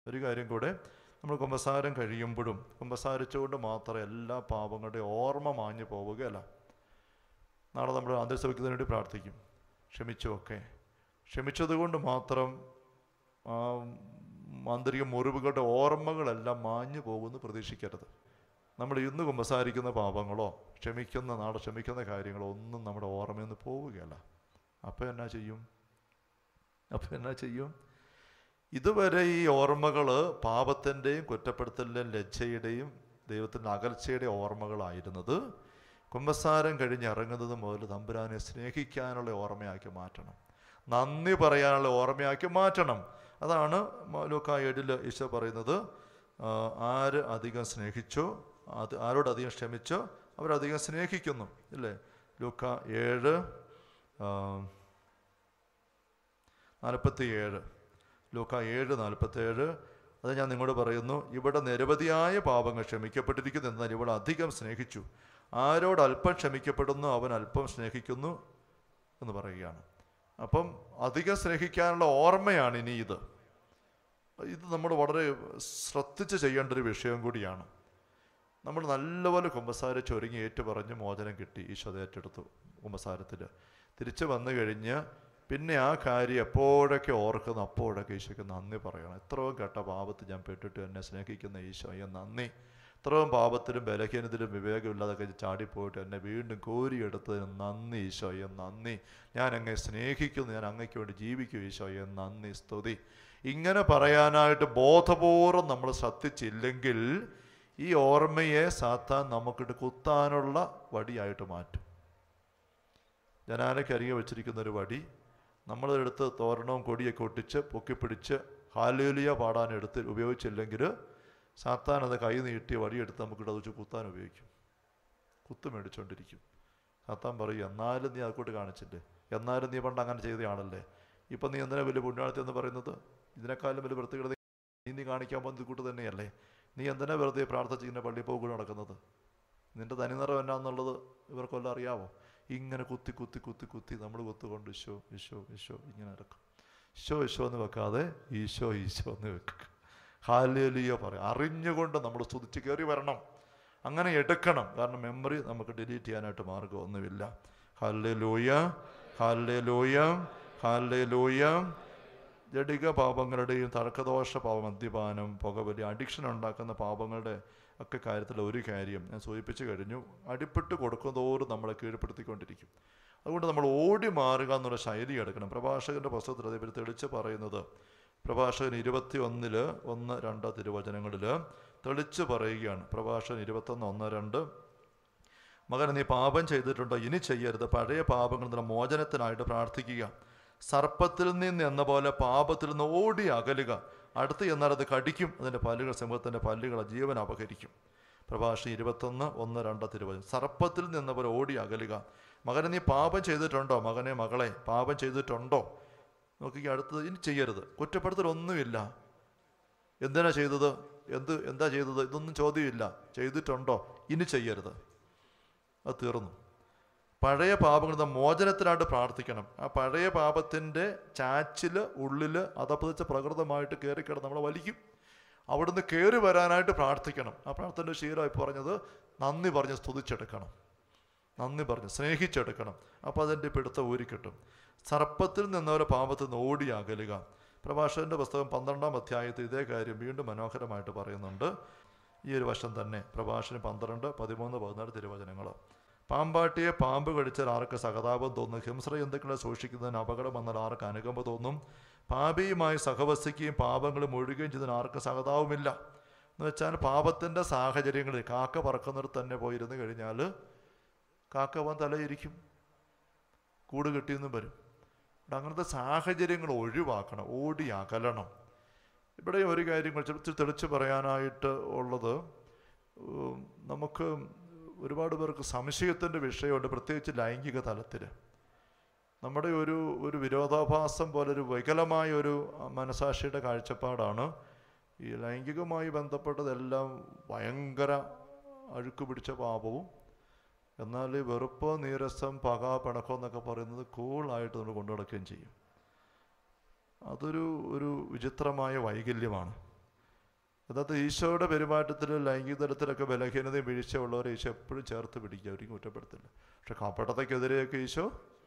ഒരു കാര്യം കൂടെ നമ്മൾ കുമ്പസാരം കഴിയുമ്പോഴും കുമ്പസാരിച്ചുകൊണ്ട് മാത്രം എല്ലാ പാപങ്ങളുടെ ഓർമ്മ മാഞ്ഞു പോവുകയല്ല നാളെ നമ്മൾ അന്തരിസഭയ്ക്കുന്നതിന് വേണ്ടി പ്രാർത്ഥിക്കും ക്ഷമിച്ചു ഒക്കെ ക്ഷമിച്ചതുകൊണ്ട് മാത്രം ആ ആന്തരിക മുറിവുകളുടെ ഓർമ്മകളെല്ലാം മാഞ്ഞു പോകുമെന്ന് പ്രതീക്ഷിക്കരുത് നമ്മൾ ഇന്ന് കുമ്പസാരിക്കുന്ന പാപങ്ങളോ ക്ഷമിക്കുന്ന നാളെ ക്ഷമിക്കുന്ന കാര്യങ്ങളോ ഒന്നും നമ്മുടെ ഓർമ്മയിൽ നിന്ന് പോവുകയല്ല അപ്പം എന്നാ ചെയ്യും അപ്പം എന്നാ ചെയ്യും ഇതുവരെ ഈ ഓർമ്മകൾ പാപത്തിൻ്റെയും കുറ്റപ്പെടുത്തലിൻ്റെയും ലജ്ജയുടെയും ദൈവത്തിൻ്റെ അകൽച്ചയുടെയും ഓർമ്മകളായിരുന്നത് കുമ്പസാരം കഴിഞ്ഞിറങ്ങുന്നത് മുതൽ തമ്പുരാനെ സ്നേഹിക്കാനുള്ള ഓർമ്മയാക്കി മാറ്റണം നന്ദി പറയാനുള്ള ഓർമ്മയാക്കി മാറ്റണം അതാണ് ലൂക്ക ഏഴിൽ ഈശോ പറയുന്നത് ആ, ആര് അധികം സ്നേഹിച്ചോ അത് ആരോട് അധികം ക്ഷമിച്ചോ അവരധികം സ്നേഹിക്കുന്നു ഇല്ലേ ലൂക്ക ഏഴ് നാൽപ്പത്തി ഏഴ് ലൂക്ക ഏഴ് നാൽപ്പത്തി ഏഴ് അത് ഞാൻ നിങ്ങളോട് പറയുന്നു ഇവിടെ നിരവധിയായ പാപങ്ങൾ ക്ഷമിക്കപ്പെട്ടിരിക്കുന്നു എന്നാൽ ഇവിടെ അധികം സ്നേഹിച്ചു ആരോട് അല്പം ക്ഷമിക്കപ്പെടുന്നു അവൻ അല്പം സ്നേഹിക്കുന്നു എന്ന് പറയുകയാണ് അപ്പം അധികം സ്നേഹിക്കാനുള്ള ഓർമ്മയാണ് ഇനി ഇത് ഇത് നമ്മൾ വളരെ ശ്രദ്ധിച്ച് ചെയ്യേണ്ട ഒരു വിഷയം കൂടിയാണ് നമ്മൾ നല്ലപോലെ കുമ്പസാരിച്ച് ഒരുങ്ങി ഏറ്റു പറഞ്ഞ് മോചനം കിട്ടി ഈശോ അത് ഏറ്റെടുത്തു കുമ്പസാരത്തിൽ തിരിച്ചു വന്നു കഴിഞ്ഞ് പിന്നെ ആ കാര്യം എപ്പോഴൊക്കെ ഓർക്കുന്നു അപ്പോഴൊക്കെ ഈശോയ്ക്ക് നന്ദി പറയണം എത്രയും കേട്ട പാപത്തിൽ ഞാൻ പെട്ടിട്ട് എന്നെ സ്നേഹിക്കുന്ന ഈശോയെ നന്ദി ഇത്രയും പാപത്തിലും ബലഹീനത്തിലും വിവേകമില്ലാതൊക്കെ ചാടിപ്പോയിട്ട് എന്നെ വീണ്ടും കോരിയെടുത്തതിന് നന്ദി ഈശോയെ നന്ദി ഞാൻ അങ്ങേ സ്നേഹിക്കുന്നു ഞാൻ അങ്ങയ്ക്ക് വേണ്ടി ജീവിക്കും ഈശോയെ നന്ദി സ്തുതി ഇങ്ങനെ പറയാനായിട്ട് ബോധപൂർവം നമ്മൾ ശ്രദ്ധിച്ചില്ലെങ്കിൽ ഈ ഓർമ്മയെ സാത്താൻ നമുക്കിട്ട് കുത്താനുള്ള വടിയായിട്ട് മാറ്റും ജനാലയ്ക്ക് അരികെ വെച്ചിരിക്കുന്ന ഒരു വടി നമ്മളെടുത്ത് തോരണവും കൊടിയൊക്കെ ഒട്ടിച്ച് പൊക്കിപ്പിടിച്ച് ഹാലേലിയ പാടാൻ എടുത്ത് ഉപയോഗിച്ചില്ലെങ്കിൽ സാത്താൻ അത് കൈ നീട്ടി വടിയെടുത്ത് നമുക്കിട്ട് അത് വെച്ച് കുത്താൻ ഉപയോഗിക്കും കുത്ത് മേടിച്ചുകൊണ്ടിരിക്കും സാത്താൻ പറയും എന്നാലും നീ അതുകൂട്ട് കാണിച്ചില്ലേ എന്നാലും നീ പണ്ട് അങ്ങനെ ചെയ്തയാണല്ലേ ഇപ്പം നീ എന്തിനാ വലിയ പുണ്യാളത്തി എന്ന് പറയുന്നത് ഇതിനേക്കാളും വലിയ വൃത്തികേട് നീ നീ കാണിക്കാൻ പോകുന്നത് കൂട്ട് തന്നെയല്ലേ നീ എന്തിനാ വെറുതെ പ്രാർത്ഥിച്ച് ഇങ്ങനെ പള്ളി പോകുക നടക്കുന്നത് നിന്റെ തനിനിറം എന്നാന്നുള്ളത് ഇവർക്കെല്ലാം അറിയാവോ ഇങ്ങനെ കുത്തി കുത്തി കുത്തി കുത്തി നമ്മൾ കുത്തുകൊണ്ട് ഈശോ ഈശോ ഈശോ ഇങ്ങനെ ഇറക്കും ഈശോ ഈശോ എന്ന് വെക്കാതെ ഈശോ ഈശോ എന്ന് വെക്കുക ഹാലേലിയോ പറയും അറിഞ്ഞുകൊണ്ട് നമ്മൾ സ്തുതിച്ച് കയറി വരണം അങ്ങനെ എടുക്കണം കാരണം മെമ്മറി നമുക്ക് ഡിലീറ്റ് ചെയ്യാനായിട്ട് മാർഗമൊന്നുമില്ല ഹാലേ ലോയ ഹാലേ ലോയ ഹാലേ ലോയ ജഡിക പാപങ്ങളുടെയും തർക്കദോഷ പാപം മദ്യപാനം പുകവലി അഡിക്ഷൻ ഉണ്ടാക്കുന്ന പാപങ്ങളുടെ ഒക്കെ കാര്യത്തിൽ ഒരു കാര്യം ഞാൻ സൂചിപ്പിച്ചു കഴിഞ്ഞു അടിപ്പെട്ട് കൊടുക്കുന്നതോറും നമ്മളെ കീഴ്പ്പെടുത്തിക്കൊണ്ടിരിക്കും അതുകൊണ്ട് നമ്മൾ ഓടി മാറുക എന്നുള്ള ശൈലി എടുക്കണം പ്രഭാഷകന്റെ പുസ്തകത്തിൽ അതേപോലെ തെളിച്ച് പറയുന്നത് പ്രഭാഷകൻ ഇരുപത്തി ഒന്നില് ഒന്ന് രണ്ട് തിരുവചനങ്ങളിൽ തെളിച്ച് പറയുകയാണ് പ്രഭാഷകൻ ഇരുപത്തൊന്ന് ഒന്ന് രണ്ട് മകൻ നീ പാപം ചെയ്തിട്ടുണ്ടോ ഇനി ചെയ്യരുത് പഴയ പാപങ്ങളിൽ നിന്ന് മോചനത്തിനായിട്ട് പ്രാർത്ഥിക്കുക സർപ്പത്തിൽ നിന്ന് എന്ന പോലെ പാപത്തിൽ നിന്ന് ഓടി അകലുക അടുത്ത് ചെന്നാൽ അത് കടിക്കും അതിൻ്റെ പല്ലുകൾ സിംഹത്തിൻ്റെ പല്ലുകൾ ജീവൻ അപഹരിക്കും പ്രഭാഷണം ഇരുപത്തൊന്ന് ഒന്ന് രണ്ട് തിരുവചനം സർപ്പത്തിൽ നിന്ന പോലെ ഓടി അകലുക മകനെ നീ പാപം ചെയ്തിട്ടുണ്ടോ മകനെ മകളെ പാപം ചെയ്തിട്ടുണ്ടോ നോക്കി അടുത്തത് ഇനി ചെയ്യരുത് കുറ്റപ്പെടുത്തലൊന്നുമില്ല എന്തിനാ ചെയ്തത് എന്ത് എന്താ ചെയ്തത് ഇതൊന്നും ചോദ്യമില്ല ചെയ്തിട്ടുണ്ടോ ഇനി ചെയ്യരുത് അത് തീർന്നു പഴയ പാപങ്ങളിൽ നിന്ന് മോചനത്തിനായിട്ട് പ്രാർത്ഥിക്കണം ആ പഴയ പാപത്തിൻ്റെ ചാച്ചില് ഉള്ളില് അതപ്പതിച്ച പ്രകൃതമായിട്ട് കയറി കിടന്ന് നമ്മളെ വലിക്കും അവിടുന്ന് കയറി വരാനായിട്ട് പ്രാർത്ഥിക്കണം ആ പ്രാർത്ഥന ശീലമായി പറഞ്ഞത് നന്ദി പറഞ്ഞ് സ്തുതിച്ചെടുക്കണം നന്ദി പറഞ്ഞ് സ്നേഹിച്ചെടുക്കണം അപ്പോൾ അതിൻ്റെ പിടുത്തം ഊരിക്കിട്ടും സർപ്പത്തിൽ നിന്നവരെ പാപത്തിൽ നിന്ന് ഓടി അകലുക പ്രഭാഷകന്റെ പുസ്തകം പന്ത്രണ്ടാം അധ്യായത്തിൽ ഇതേ കാര്യം വീണ്ടും മനോഹരമായിട്ട് പറയുന്നുണ്ട് ഈ ഒരു വർഷം തന്നെ പ്രഭാഷന് പന്ത്രണ്ട് പതിമൂന്ന് പതിനാല് തിരുവചനങ്ങൾ പാമ്പാട്ടിയെ പാമ്പ് കടിച്ചാൽ ആർക്ക് സഹതാപം തോന്നും ഹിംസ്ര ജന്തുക്കളെ സൂക്ഷിക്കുന്നതിന് അപകടം വന്നാൽ ആർക്ക് അനുകമ്പ തോന്നും പാപിയുമായി സഹവസിക്കുകയും പാപങ്ങൾ മുഴുകുകയും ചെയ്തതിന് ആർക്ക് സഹതാപമില്ല എന്ന് വെച്ചാൽ പാപത്തിൻ്റെ സാഹചര്യങ്ങളിൽ കാക്ക പറക്കുന്നിടത്ത് തന്നെ പോയിരുന്നു കഴിഞ്ഞാൽ കാക്ക വൻ തലയിരിക്കും കൂട് കിട്ടിയെന്നും വരും ഇവിടെ അങ്ങനത്തെ സാഹചര്യങ്ങൾ ഒഴിവാക്കണം ഓടി അകലണം ഇവിടെ ഒരു കാര്യം കുറച്ച് തെളിച്ച് പറയാനായിട്ട് ഉള്ളത് ഉം, നമുക്ക് ഒരുപാട് പേർക്ക് സംശയത്തിൻ്റെ വിഷയമുണ്ട് പ്രത്യേകിച്ച് ലൈംഗിക തലത്തിൽ നമ്മുടെ ഒരു ഒരു വിരോധാഭാസം പോലെ ഒരു വികലമായ ഒരു മനസാക്ഷിയുടെ കാഴ്ചപ്പാടാണ് ഈ ലൈംഗികമായി ബന്ധപ്പെട്ടതെല്ലാം ഭയങ്കര അഴുക്ക് പിടിച്ച പാപവും എന്നാൽ ഈ വെറുപ്പ് നീരസം പക പിണക്കം എന്നൊക്കെ പറയുന്നത് കൂളായിട്ട് നമ്മൾ കൊണ്ടു നടക്കുകയും ചെയ്യും അതൊരു ഒരു വിചിത്രമായ വൈകല്യമാണ് യഥാർത്ഥ ഈശോയുടെ പെരുമാറ്റത്തിൽ ലൈംഗിക തലത്തിലൊക്കെ ബലഹീനതയും വീഴ്ചയുള്ളവരെ ഈശോ എപ്പോഴും ചേർത്ത് പിടിക്കുക അവരും കുറ്റപ്പെടുത്തില്ല പക്ഷെ കപടതയ്ക്കെതിരെയൊക്കെ ഈശോ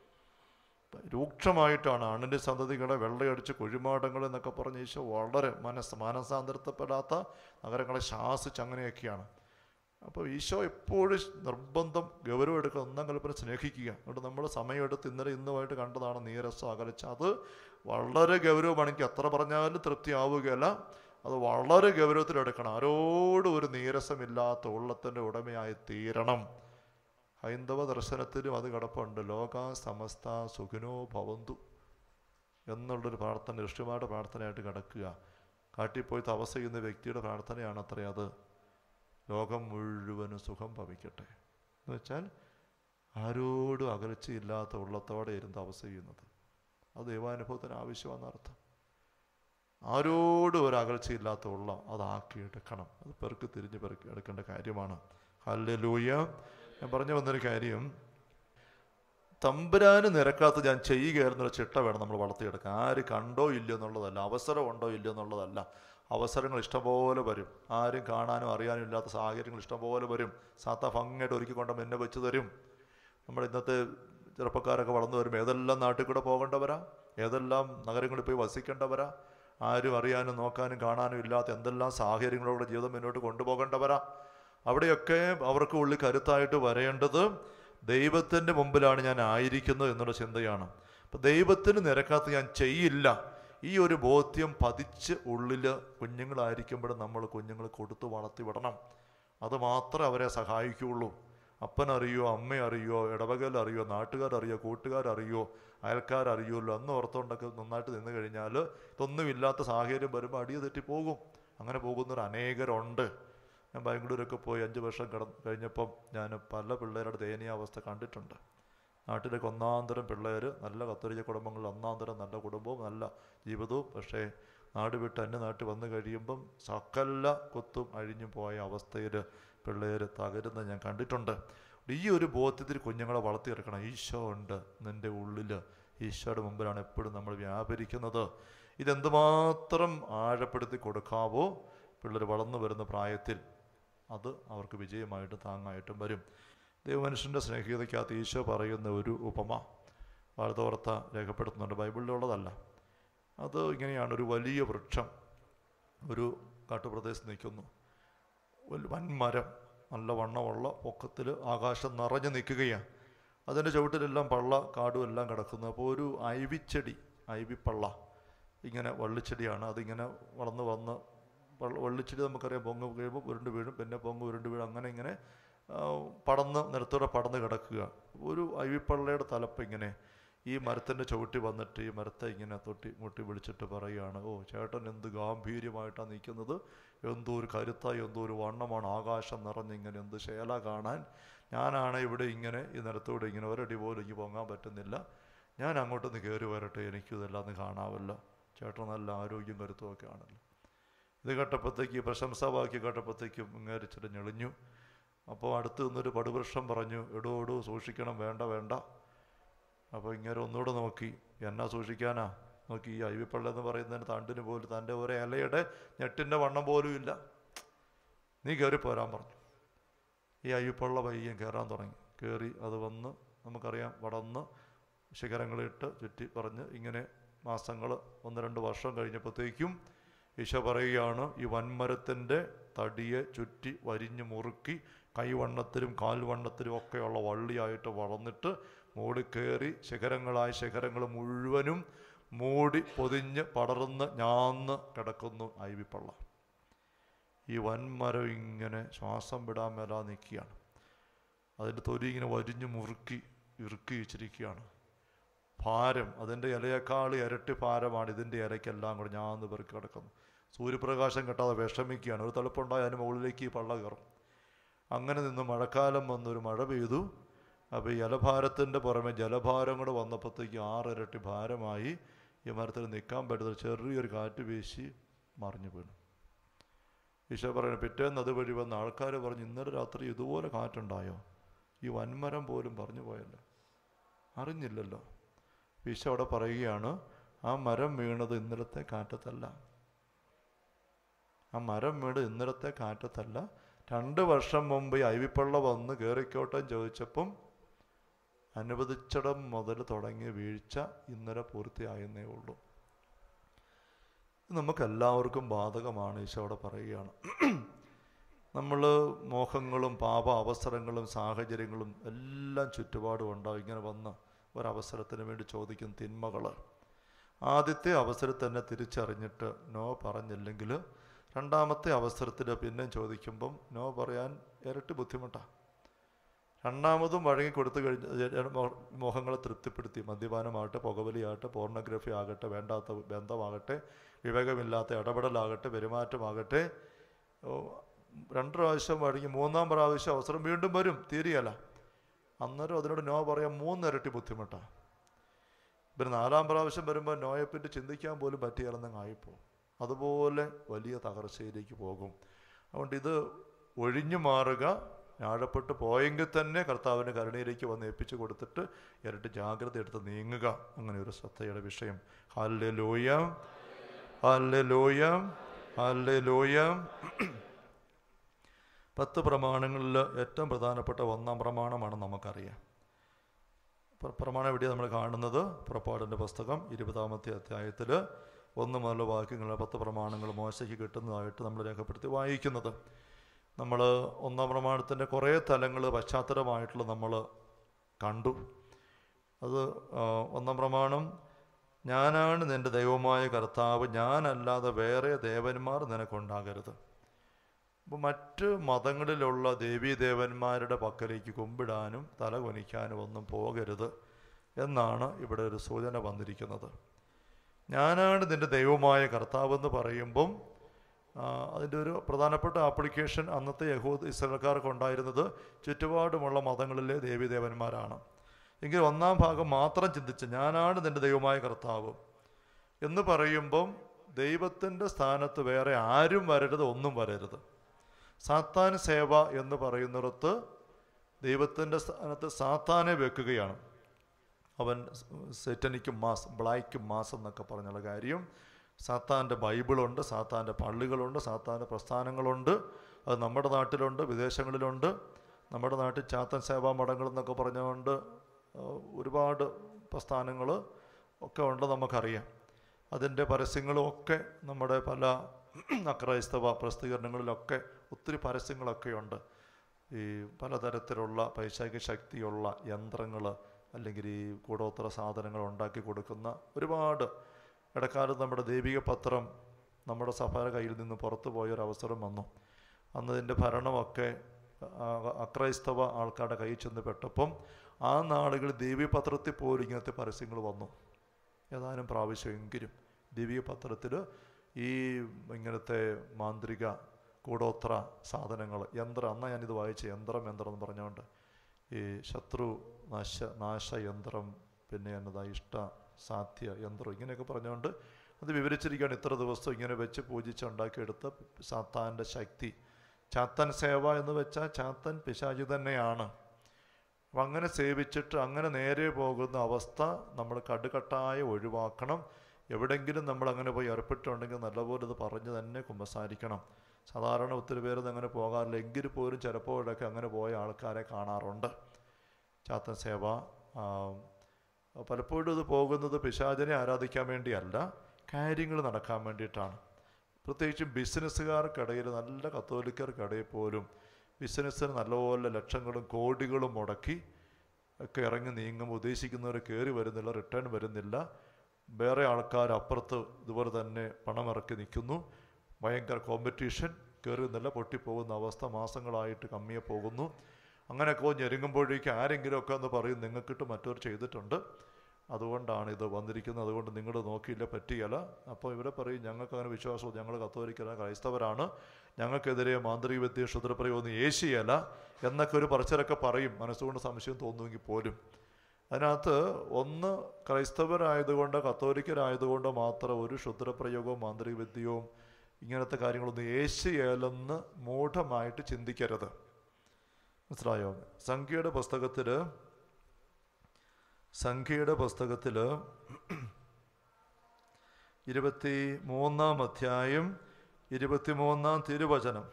രൂക്ഷമായിട്ടാണ് ആണിൻ്റെ സന്തതികളെ വെള്ളയടിച്ച് കുഴിമാടങ്ങൾ എന്നൊക്കെ പറഞ്ഞ് ഈശോ വളരെ മനസ്സ് മാനസാന്തരത്തപ്പെടാത്ത നഗരങ്ങളെ ശാസിച്ച് അങ്ങനെയൊക്കെയാണ് അപ്പോൾ ഈശോ എപ്പോഴും നിർബന്ധം ഗൗരവം എടുക്കുക ഒന്നാം കൽപ്പന സ്നേഹിക്കുക അതുകൊണ്ട് നമ്മൾ സമയമെടുത്ത് ഇന്നലെ ഇന്നുമായിട്ട് കണ്ടതാണ് നീരസം അകലച്ച അത് വളരെ ഗൗരവമാണ് എനിക്ക് എത്ര പറഞ്ഞാലും തൃപ്തി ആവുകയല്ല അത് വളരെ ഗൗരവത്തിലെടുക്കണം ആരോടും ഒരു നീരസമില്ലാത്ത ഉള്ളത്തിൻ്റെ ഉടമയായി തീരണം ഹൈന്ദവ ദർശനത്തിലും അത് കിടപ്പുണ്ട് ലോക സമസ്ത സുഖിനോ ഭവന്തു എന്നുള്ളൊരു പ്രാർത്ഥന ഋഷിമാരുടെ പ്രാർത്ഥനയായിട്ട് കിടക്കുക കാട്ടിപ്പോയി തപസ് ചെയ്യുന്ന വ്യക്തിയുടെ പ്രാർത്ഥനയാണ് അത്രേ അത് ലോകം മുഴുവനും സുഖം ഭവിക്കട്ടെ എന്ന് വെച്ചാൽ ആരോടും അകൽച്ചയില്ലാത്ത ഉള്ളത്തോടെ ഇരുന്ന് തപസ് ചെയ്യുന്നത് അത് ദൈവാനുഭവത്തിന് ആവശ്യമാണെന്ന് അർത്ഥം ആരോടും ഒരു അകൽച്ചയില്ലാത്ത ഉള്ള അതാക്കിയെടുക്കണം അത് പെറുക്കി തിരിഞ്ഞ് പെറുക്കി എടുക്കേണ്ട കാര്യമാണ് ഹല്ലേലൂയ ഞാൻ പറഞ്ഞു വന്നൊരു കാര്യം തമ്പുരാന് നിരക്കാത്ത ഞാൻ ചെയ്യുകയായിരുന്നൊരു ചിട്ട വേണം നമ്മൾ വളർത്തിയെടുക്കാൻ ആര് കണ്ടോ ഇല്ലയോ എന്നുള്ളതല്ല അവസരം ഉണ്ടോ ഇല്ലയോ എന്നുള്ളതല്ല അവസരങ്ങൾ ഇഷ്ടംപോലെ വരും ആരും കാണാനും അറിയാനും ഇല്ലാത്ത സാഹചര്യങ്ങൾ ഇഷ്ടംപോലെ വരും സാത്ത ഭംഗിയായിട്ട് ഒരുക്കി കൊണ്ട് എന്നെ വെച്ച് തരും നമ്മുടെ ഇന്നത്തെ ചെറുപ്പക്കാരൊക്കെ വളർന്നു വരും ഏതെല്ലാം നാട്ടിൽ കൂടെ പോകേണ്ടവരാ ഏതെല്ലാം നഗരങ്ങളിൽ പോയി വസിക്കേണ്ടവരാ ആരും അറിയാനും നോക്കാനും കാണാനും ഇല്ലാത്ത എന്തെല്ലാം സാഹചര്യങ്ങളോടെ ജീവിതം മുന്നോട്ട് കൊണ്ടുപോകേണ്ടവരാ അവിടെയൊക്കെ അവർക്ക് ഉള്ളിൽ കരുത്തായിട്ട് വരേണ്ടത് ദൈവത്തിൻ്റെ മുമ്പിലാണ് ഞാൻ ആയിരിക്കുന്നത് എന്നുള്ള ചിന്തയാണ് അപ്പം ദൈവത്തിന് നിരക്കാത്ത ഞാൻ ചെയ്യില്ല ഈ ഒരു ബോധ്യം പതിച്ച് ഉള്ളിൽ കുഞ്ഞുങ്ങളായിരിക്കുമ്പോൾ നമ്മൾ കുഞ്ഞുങ്ങൾ കൊടുത്തു വളർത്തി വിടണം അത് മാത്രമേ അവരെ സഹായിക്കുകയുള്ളൂ അപ്പനറിയോ അമ്മയറിയോ ഇടവകലറിയോ നാട്ടുകാരറിയോ കൂട്ടുകാരറിയോ അയൽക്കാരറിയുമല്ലോ അന്ന് ഓർത്തുകൊണ്ടൊക്കെ നന്നായിട്ട് നിന്ന് കഴിഞ്ഞാൽ ഇതൊന്നുമില്ലാത്ത സാഹചര്യം വരുമ്പോൾ അടിയ തെറ്റി പോകും അങ്ങനെ പോകുന്നവർ അനേകരുണ്ട് ഞാൻ ബാംഗ്ലൂരൊക്കെ പോയി അഞ്ച് വർഷം കട കഴിഞ്ഞപ്പം ഞാൻ പല പിള്ളേരുടെ ദയനീയാവസ്ഥ കണ്ടിട്ടുണ്ട് നാട്ടിലേക്ക് ഒന്നാന്തരം പിള്ളേർ നല്ല കത്തോലിക്ക കുടുംബങ്ങളിൽ ഒന്നാന്തരം നല്ല കുടുംബവും നല്ല ജീവിതവും പക്ഷേ നാട് വിട്ട് അന്യ നാട്ടിൽ വന്നു കഴിയുമ്പം സകല കൊത്തും അഴിഞ്ഞു പോയ അവസ്ഥയിൽ പിള്ളേർ തകരുന്നത് ഞാൻ കണ്ടിട്ടുണ്ട് ഈ ഒരു ബോധ്യത്തിൽ കുഞ്ഞുങ്ങളെ വളർത്തിയെടുക്കണം ഈശോ ഉണ്ട് നിൻ്റെ ഉള്ളിൽ ഈശോയുടെ മുമ്പിലാണ് എപ്പോഴും നമ്മൾ വ്യാപരിക്കുന്നത് ഇതെന്തുമാത്രം ആഴപ്പെടുത്തി കൊടുക്കാവോ പിള്ളേർ വളർന്നു വരുന്ന പ്രായത്തിൽ അത് അവർക്ക് വിജയമായിട്ട് താങ്ങായിട്ടും വരും ദൈവമനുഷ്യൻ്റെ സ്നേഹിതയ്ക്കകത്ത് ഈശോ പറയുന്ന ഒരു ഉപമ വാഴ്ത്തോർത്ത രേഖപ്പെടുത്തുന്നുണ്ട് ബൈബിളിലുള്ളതല്ല അത് ഇങ്ങനെയാണ് ഒരു വലിയ വൃക്ഷം ഒരു കാട്ടുപ്രദേശത്ത് നിൽക്കുന്നു ഒരു വൻമരം നല്ല വണ്ണമുള്ള പൊക്കത്തിൽ ആകാശം നിറഞ്ഞു നിൽക്കുകയാണ് അതിൻ്റെ ചുവട്ടിലെല്ലാം പള്ള കാടും എല്ലാം കിടക്കുന്നു അപ്പോൾ ഒരു ഐവിച്ചെടി ഐവിപ്പള്ള ഇങ്ങനെ വള്ളിച്ചെടിയാണ് അതിങ്ങനെ വളർന്ന് വന്ന് വള്ള വള്ളിച്ചെടി നമുക്കറിയാം പൊങ്ങ് കഴിയുമ്പോൾ ഉരുണ്ട് വീഴും പിന്നെ പൊങ്ങ് ഉരുണ്ട് വീഴും അങ്ങനെ ഇങ്ങനെ ആ, പടന്ന് നിരത്തോടെ പടന്ന് കിടക്കുക ഒരു ഐവിപ്പള്ളയുടെ തലപ്പ് ഇങ്ങനെ ഈ മരത്തിൻ്റെ ചവിട്ടി വന്നിട്ട് ഈ മരത്തെ ഇങ്ങനെ തൊട്ടി മുട്ടി വിളിച്ചിട്ട് പറയുകയാണ് ഓ ചേട്ടൻ എന്ത് ഗാംഭീര്യമായിട്ടാണ് നിൽക്കുന്നത് എന്തോ ഒരു കരുത്തായി എന്തോ ഒരു വണ്ണമാണ് ആകാശം നിറഞ്ഞിങ്ങനെ എന്ത് ശേല കാണാൻ ഞാനാണ് ഇവിടെ ഇങ്ങനെ ഈ നിരത്തോടെ ഇങ്ങനെ ഒരടി പോലും എനിക്ക് പൊങ്ങാൻ പറ്റുന്നില്ല ഞാൻ അങ്ങോട്ടൊന്ന് കയറി വരട്ടെ എനിക്കും ഇതെല്ലാം ഒന്ന് കാണാമല്ലോ ചേട്ടൻ നല്ല ആരോഗ്യം കരുത്തും ഒക്കെ ആണല്ലോ ഇത് കേട്ടപ്പോഴത്തേക്ക് ഈ പ്രശംസാവാക്യം കേട്ടപ്പോഴത്തേക്കും ഇങ്ങേരിച്ചിട്ട് ഞെളിഞ്ഞു അപ്പോൾ അടുത്ത് നിന്നൊരു പടുവൃക്ഷം പറഞ്ഞു എടോ എടോ സൂക്ഷിക്കണം വേണ്ട വേണ്ട അപ്പോൾ ഇങ്ങനെ ഒന്നുകൂടെ നോക്കി എന്നാ സൂക്ഷിക്കാനാ നോക്കി ഈ അയ്യപ്പള്ള എന്ന് പറയുന്നതിന് തണ്ടിന് പോലും തൻ്റെ ഒരു ഇലയുടെ ഞെട്ടിൻ്റെ വണ്ണം പോലും ഇല്ല നീ കയറി പോരാൻ പറഞ്ഞു ഈ അയ്യപ്പള്ള പയ്യൻ കയറാൻ തുടങ്ങി കയറി അത് വന്ന് നമുക്കറിയാം വടന്ന് ശിഖരങ്ങളിട്ട് ചുറ്റി പറഞ്ഞ് ഇങ്ങനെ മാസങ്ങൾ ഒന്ന് രണ്ട് വർഷം കഴിഞ്ഞപ്പോഴത്തേക്കും ഈശോ പറയുകയാണ് ഈ വൻമരത്തിൻ്റെ തടിയെ ചുറ്റി വരിഞ്ഞ് മുറുക്കി കൈവണ്ണത്തിലും കാൽവണ്ണത്തിലും ഒക്കെയുള്ള വള്ളിയായിട്ട് വളർന്നിട്ട് മൂടി കയറി ശിഖരങ്ങളായ ശിഖരങ്ങൾ മുഴുവനും മൂടി പൊതിഞ്ഞ് പടർന്ന് ഞാന്ന് കിടക്കുന്നു ഐവിപ്പള്ള ഈ വൻമരം ഇങ്ങനെ ശ്വാസം വിടാൻ മേലാ നിൽക്കുകയാണ് അതിൻ്റെ തൊലി ഇങ്ങനെ വരിഞ്ഞ് മുറുക്കി ഇറുക്കി വെച്ചിരിക്കുകയാണ് ഭാരം അതിൻ്റെ ഇലയേക്കാൾ ഇരട്ടി ഭാരമാണ് ഇതിൻ്റെ ഇലയ്ക്കെല്ലാം കൂടെ ഞാന്ന് പെറുക്കി കിടക്കുന്നു സൂര്യപ്രകാശം കിട്ടാതെ വിഷമിക്കുകയാണ് ഒരു തളുപ്പുണ്ടായി അതിന് മുകളിലേക്ക് ഈ പള്ള കയറും അങ്ങനെ നിന്ന് മഴക്കാലം വന്നൊരു മഴ പെയ്തു അപ്പോൾ ഈ ഇലഭാരത്തിൻ്റെ പുറമെ ജലഭാരം കൂടെ വന്നപ്പോഴത്തേക്ക് ആറിരട്ടി ഭാരമായി ഈ മരത്തിൽ നിൽക്കാൻ പറ്റുന്ന ചെറിയൊരു കാറ്റ് വീശി മറിഞ്ഞു വീണു ഈശോ പറയുന്നത് പിറ്റേന്ന് അതുവഴി വന്ന ആൾക്കാർ പറഞ്ഞു ഇന്നലെ രാത്രി ഇതുപോലെ കാറ്റുണ്ടായോ ഈ വൻമരം പോലും പറഞ്ഞു പോയല്ലോ അറിഞ്ഞില്ലല്ലോ ഈശോ അവിടെ പറയുകയാണ് ആ മരം വീണത് ഇന്നലത്തെ കാറ്റത്തല്ല ആ മരം വീട് ഇന്നലത്തെ കാറ്റത്തല്ല രണ്ട് വർഷം മുമ്പ് ഈ ഐവിപ്പള്ള വന്ന് കയറിക്കോട്ടം ചോദിച്ചപ്പം അനുവദിച്ചിടം മുതൽ തുടങ്ങിയ വീഴ്ച ഇന്നലെ പൂർത്തിയായെന്നേ ഉള്ളൂ ഇത് നമുക്കെല്ലാവർക്കും ബാധകമാണ് ഈശോ അവിടെ പറയുകയാണ് നമ്മൾ മോഹങ്ങളും പാപ അവസരങ്ങളും സാഹചര്യങ്ങളും എല്ലാം ചുറ്റുപാടും ഉണ്ടാവും ഇങ്ങനെ വന്ന് ഒരവസരത്തിന് വേണ്ടി ചോദിക്കും തിന്മകൾ ആദ്യത്തെ അവസരത്തിൽ തന്നെ തിരിച്ചറിഞ്ഞിട്ട് നോ പറഞ്ഞില്ലെങ്കിൽ രണ്ടാമത്തെ അവസരത്തിൽ പിന്നെയും ചോദിക്കുമ്പം നോ പറയാൻ ഇരട്ടി ബുദ്ധിമുട്ടാണ് രണ്ടാമതും വഴങ്ങി കൊടുത്തു കഴിഞ്ഞ മോഹങ്ങളെ തൃപ്തിപ്പെടുത്തി മദ്യപാനമാകട്ടെ പുകവലിയാകട്ടെ പോർണോഗ്രഫി ആകട്ടെ വേണ്ടാത്ത ബന്ധമാകട്ടെ വിവേകമില്ലാത്ത ഇടപെടലാകട്ടെ പെരുമാറ്റമാകട്ടെ ഓ, രണ്ട് പ്രാവശ്യം വഴങ്ങി മൂന്നാം പ്രാവശ്യം അവസരം വീണ്ടും വരും തീരെയല്ല അന്നേരം അതിനോട് നോ പറയാൻ മൂന്നിരട്ടി ബുദ്ധിമുട്ടാണ് പിന്നെ നാലാം പ്രാവശ്യം വരുമ്പോൾ നോയെപ്പറ്റി ചിന്തിക്കാൻ പോലും പറ്റിയാലെന്നങ്ങ് ആയിപ്പോവും അതുപോലെ വലിയ തകർച്ചയിലേക്ക് പോകും അതുകൊണ്ട് ഇത് ഒഴിഞ്ഞു മാറുക ഞാഴപ്പെട്ട് പോയെങ്കിൽ തന്നെ കർത്താവിൻ്റെ കരുണയിലേക്ക് വന്ന് ഏൽപ്പിച്ചു കൊടുത്തിട്ട് ഇരട്ടി ജാഗ്രത എടുത്ത് നീങ്ങുക അങ്ങനെ ഒരു ശ്രദ്ധയുടെ വിഷയം ഹാലെ ലോയം ഹാലെ ലോയം ഹാലെ ലോയം പത്ത് പ്രമാണങ്ങളിൽ ഏറ്റവും പ്രധാനപ്പെട്ട ഒന്നാം പ്രമാണമാണ് നമുക്കറിയാം പ്ര- പ്രമാണം എവിടെയാണ് നമ്മൾ കാണുന്നത് പുറപ്പാടിൻ്റെ പുസ്തകം ഇരുപതാമത്തെ അധ്യായത്തിൽ ഒന്ന് മുതൽ വാക്യങ്ങൾ പത്ത് പ്രമാണങ്ങൾ മോശയ്ക്ക് കിട്ടുന്നതായിട്ട് നമ്മൾ രേഖപ്പെടുത്തി വായിക്കുന്നത് നമ്മൾ ഒന്നാം പ്രമാണത്തിൻ്റെ കുറേ തലങ്ങൾ പശ്ചാത്തലമായിട്ടുള്ള നമ്മൾ കണ്ടു അത് ആ, ഒന്നാം പ്രമാണം ഞാനാണ് നിൻ്റെ ദൈവമായ കർത്താവ് ഞാനല്ലാതെ വേറെ ദേവന്മാർ നിനക്കുണ്ടാകരുത് അപ്പോൾ മറ്റ് മതങ്ങളിലുള്ള ദേവീദേവന്മാരുടെ പക്കലേക്ക് കുമ്പിടാനും തല കുനിക്കാനും ഒന്നും പോകരുത് എന്നാണ് ഇവിടെ ഒരു സൂചന വന്നിരിക്കുന്നത് ഞാനാണ് നിൻ്റെ ദൈവമായ കർത്താവെന്ന് പറയുമ്പം ആ, അതിൻ്റെ ഒരു പ്രധാനപ്പെട്ട ആപ്ലിക്കേഷൻ അന്നത്തെ യഹൂദ് ഇസ്രായേൽക്കാർക്ക് ഉണ്ടായിരുന്നത് ചുറ്റുപാടുമുള്ള മതങ്ങളിലെ ദേവീദേവന്മാരാണ് എങ്കിൽ ഒന്നാം ഭാഗം മാത്രം ചിന്തിച്ച് ഞാനാണ് നിൻ്റെ ദൈവമായ കർത്താവ് എന്ന് പറയുമ്പം ദൈവത്തിൻ്റെ സ്ഥാനത്ത് വേറെ ആരും വരരുത് ഒന്നും വരരുത് സാത്താൻ സേവ എന്ന് പറയുന്നിടത്ത് ദൈവത്തിൻ്റെ സ്ഥാനത്ത് സാത്താനെ വെക്കുകയാണ് അവൻ സെറ്റനിക്കും മാസ് ബ്ലാക്കും മാസ് എന്നൊക്കെ പറഞ്ഞുള്ള കാര്യം സാത്താൻ്റെ ബൈബിളുണ്ട് സാത്താൻ്റെ പള്ളികളുണ്ട് സാത്താൻ്റെ പ്രസ്ഥാനങ്ങളുണ്ട് അത് നമ്മുടെ നാട്ടിലുണ്ട് വിദേശങ്ങളിലുണ്ട് നമ്മുടെ നാട്ടിൽ ചാത്തൻ സേവാ മഠങ്ങൾ എന്നൊക്കെ പറഞ്ഞുകൊണ്ട് ആ, ഒരുപാട് പ്രസ്ഥാനങ്ങൾ ഒക്കെ ഉണ്ട് നമുക്കറിയാം അതിൻ്റെ പരസ്യങ്ങളും ഒക്കെ നമ്മുടെ പല അക്രൈസ്തവ പ്രസിദ്ധീകരണങ്ങളിലൊക്കെ ഒത്തിരി പരസ്യങ്ങളൊക്കെ ഉണ്ട് ഈ പലതരത്തിലുള്ള പൈശാചിക ശക്തിയുള്ള യന്ത്രങ്ങൾ അല്ലെങ്കിൽ ഈ കൂടോത്തര സാധനങ്ങൾ ഉണ്ടാക്കി കൊടുക്കുന്ന ഒരുപാട് ഇടക്കാലത്ത് നമ്മുടെ ദൈവിക പത്രം നമ്മുടെ സഭയുടെ കയ്യിൽ നിന്ന് പുറത്തു പോയൊരവസരം വന്നു അന്ന് ഇതിൻ്റെ ഭരണമൊക്കെ ആ, അക്രൈസ്തവ ആൾക്കാരുടെ കയ്യിൽ ചെന്ന് പെട്ടപ്പം ആ നാളുകളിൽ ദൈവീയ പത്രത്തിൽ പോലും ഇങ്ങനത്തെ പരസ്യങ്ങൾ വന്നു ഏതാനും പ്രാവശ്യമെങ്കിലും ദിവ്യ പത്രത്തിൽ ഈ ഇങ്ങനത്തെ മാന്ത്രിക കൂടോത്ര സാധനങ്ങൾ യന്ത്രം അന്നാ ഞാനിത് വായിച്ച യന്ത്രം യന്ത്രം എന്ന് പറഞ്ഞുകൊണ്ട് ഈ ശത്രു നാശ നാശയന്ത്രം പിന്നെ എന്നതാ ഇഷ്ട സാധ്യ യന്ത്രം ഇങ്ങനെയൊക്കെ പറഞ്ഞുകൊണ്ട് അത് വിവരിച്ചിരിക്കുകയാണ് ഇത്ര ദിവസം ഇങ്ങനെ വെച്ച് പൂജിച്ച് ഉണ്ടാക്കിയെടുത്ത സാത്താൻ്റെ ശക്തി ചാത്തൻ സേവ എന്ന് വെച്ചാൽ ചാത്തൻ പിശാചി തന്നെയാണ് അപ്പം അങ്ങനെ സേവിച്ചിട്ട് അങ്ങനെ നേരെ പോകുന്ന അവസ്ഥ നമ്മൾ കടുകട്ടായി ഒഴിവാക്കണം എവിടെങ്കിലും നമ്മൾ അങ്ങനെ പോയി ഏർപ്പെട്ടുണ്ടെങ്കിൽ നല്ലപോലെ ഇത് പറഞ്ഞ് തന്നെ കുമ്പസാരിക്കണം സാധാരണ ഒത്തിരി പേരൊന്നും അങ്ങനെ പോകാറില്ല എങ്കിൽ പോലും ചിലപ്പോഴൊക്കെ അങ്ങനെ പോയ ആൾക്കാരെ കാണാറുണ്ട് ചാത്തൻ സേവ ആ, പലപ്പോഴും ഇത് പോകുന്നത് പിശാചിനെ ആരാധിക്കാൻ വേണ്ടിയല്ല കാര്യങ്ങൾ നടക്കാൻ വേണ്ടിയിട്ടാണ് പ്രത്യേകിച്ചും ബിസിനസ്സുകാർക്കിടയിൽ നല്ല കത്തോലിക്കർക്കിടയിൽ പോലും ബിസിനസ്സിന് നല്ലപോലെ ലക്ഷങ്ങളും കോടികളും മുടക്കി ഒക്കെ ഇറങ്ങി നീങ്ങും ഉദ്ദേശിക്കുന്നവർ കയറി വരുന്നില്ല റിട്ടേൺ വരുന്നില്ല വേറെ ആൾക്കാർ അപ്പുറത്ത് ഇതുപോലെ തന്നെ പണമിറക്കി നിൽക്കുന്നു ഭയങ്കര കോമ്പറ്റീഷൻ കയറുന്നില്ല പൊട്ടിപ്പോകുന്ന അവസ്ഥ മാസങ്ങളായിട്ട് കമ്മിയെ പോകുന്നു അങ്ങനെയൊക്കെ ഞെരുങ്ങുമ്പോഴേക്ക് ആരെങ്കിലുമൊക്കെ എന്ന് പറയും നിങ്ങൾക്കിട്ട് മറ്റവർ ചെയ്തിട്ടുണ്ട് അതുകൊണ്ടാണ് ഇത് വന്നിരിക്കുന്നത് അതുകൊണ്ട് നിങ്ങൾ നോക്കിയില്ല പറ്റിയല്ല അപ്പോൾ ഇവരെ പറയും ഞങ്ങൾക്ക് അങ്ങനെ വിശ്വാസവും ഞങ്ങൾ കത്തോലിക്കല ക്രൈസ്തവരാണ് ഞങ്ങൾക്കെതിരെ മാന്ത്രിക വിദ്യ ക്ഷുദ്രപ്രയോഗം ഏഷ്യയല്ല എന്നൊക്കെ ഒരു പറച്ചിലൊക്കെ പറയും മനസ്സുകൊണ്ട് സംശയം തോന്നുമെങ്കിൽ പോലും അതിനകത്ത് ഒന്ന് ക്രൈസ്തവരായതുകൊണ്ട് കത്തോലിക്കരായതുകൊണ്ട് മാത്രം ഒരു ക്ഷുദ്രപ്രയോഗവും മാന്ത്രിക വിദ്യയും ഇങ്ങനത്തെ കാര്യങ്ങളൊന്നും ഏഷ്യയല്ലെന്ന് മൂഢമായിട്ട് ചിന്തിക്കരുത് മനസ്സിലായോ സംഖ്യയുടെ പുസ്തകത്തിൽ സംഖ്യയുടെ പുസ്തകത്തിൽ ഇരുപത്തി മൂന്നാം അധ്യായം ഇരുപത്തിമൂന്നാം തിരുവചനം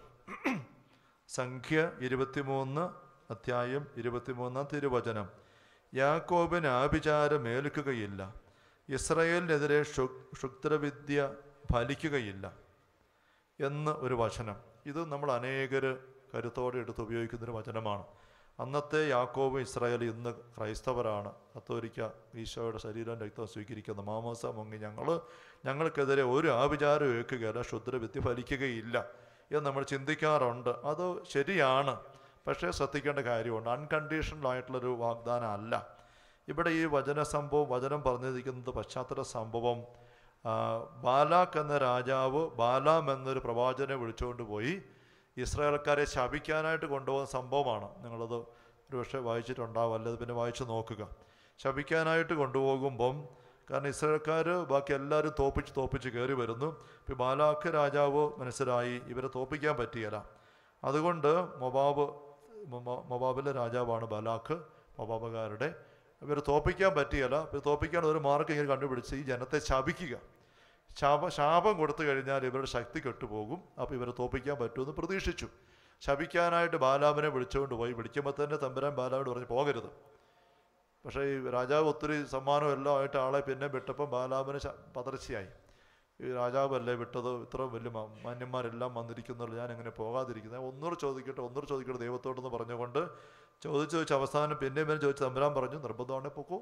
സംഖ്യ ഇരുപത്തിമൂന്ന് അധ്യായം ഇരുപത്തിമൂന്നാം തിരുവചനം യാക്കോബിന് ആഭിചാരം ഏൽക്കുകയില്ല ഇസ്രയേലിനെതിരെ ക്ഷു ക്ഷുദ്രവിദ്യ ഫലിക്കുകയില്ല എന്ന് ഒരു വചനം ഇത് നമ്മൾ അനേകർ കരുത്തോടെ എടുത്ത് ഉപയോഗിക്കുന്നൊരു വചനമാണ് അന്നത്തെ യാക്കോബ് ഇസ്രായേൽ ഇന്ന് ക്രൈസ്തവരാണ് കത്തോലിക്ക ഈശോയുടെ ശരീരം രക്തം സ്വീകരിക്കുന്ന മാമോസ മുങ്ങി ഞങ്ങൾ ഞങ്ങൾക്കെതിരെ ഒരു ആഭിചാരം ഏൽക്കുകയില്ല ക്ഷുദ്രവിദ്യ ഫലിക്കുകയില്ല എന്ന് നമ്മൾ ചിന്തിക്കാറുണ്ട് അത് ശരിയാണ് പക്ഷേ ശ്രദ്ധിക്കേണ്ട കാര്യമുണ്ട് അൺകണ്ടീഷണൽ ആയിട്ടുള്ളൊരു വാഗ്ദാനം അല്ല ഇവിടെ ഈ വചന സംഭവം വചനം പറഞ്ഞിരിക്കുന്നത് പശ്ചാത്തല സംഭവം ആ, ബാലാക്ക് എന്ന രാജാവ് ബാലാം എന്നൊരു പ്രവാചകനെ വിളിച്ചുകൊണ്ട് പോയി ഇസ്രായേൽക്കാരെ ശപിക്കാനായിട്ട് കൊണ്ടുപോകുന്ന സംഭവമാണ് നിങ്ങളത് ഒരുപക്ഷെ വായിച്ചിട്ടുണ്ടാവും അല്ലത് പിന്നെ വായിച്ച് നോക്കുക ശപിക്കാനായിട്ട് കൊണ്ടുപോകുമ്പം കാരണം ഇസ്രായേൽക്കാർ ബാക്കി എല്ലാവരും തോപ്പിച്ച് തോപ്പിച്ച് കയറി വരുന്നു ഇപ്പം ബാലാക്ക് രാജാവ് മനസ്സിലായി ഇവരെ തോപ്പിക്കാൻ പറ്റിയല്ല അതുകൊണ്ട് മൊബാബ് മൊ- മൊബാബിലെ രാജാവാണ് ബലാഖ് മൊബാബുകാരുടെ ഇവർ തോപ്പിക്കാൻ പറ്റിയല്ല ഇവർ തോപ്പിക്കാൻ ഒരു മാർഗം ഇങ്ങനെ കണ്ടുപിടിച്ച് ഈ ജനത്തെ ശപിക്കുക ശാപ ശാപം കൊടുത്തു കഴിഞ്ഞാൽ ഇവരുടെ ശക്തി കെട്ടുപോകും അപ്പോൾ ഇവരെ തോപ്പിക്കാൻ പറ്റുമെന്ന് പ്രതീക്ഷിച്ചു ശപിക്കാനായിട്ട് ബാലാമിനെ വിളിച്ചുകൊണ്ട് പോയി വിളിക്കുമ്പോൾ തന്നെ തമ്പുരാൻ ബാലാവിനോട് പറഞ്ഞു പോകരുത് പക്ഷേ ഈ രാജാവ് ഒത്തിരി സമ്മാനം എല്ലാം ആയിട്ട് ആളെ പിന്നെ വിട്ടപ്പം ബാലാമിന് ശ- പതർച്ചയായി ഈ രാജാവല്ലേ വിട്ടത് ഇത്ര വലിയ മ- മാന്യന്മാരെല്ലാം വന്നിരിക്കുന്നുള്ളൂ ഞാൻ എങ്ങനെ പോകാതിരിക്കുന്നത് ഒന്നൂറ് ചോദിക്കട്ടെ ഒന്നൂറ് ചോദിക്കട്ടെ ദൈവത്തോടെന്ന് പറഞ്ഞുകൊണ്ട് ചോദിച്ച് ചോദിച്ച് അവസാനം പിന്നെ പിന്നെ ചോദിച്ച് തമ്പുരാൻ പറഞ്ഞു നിർബന്ധമാണെ പൊക്കോ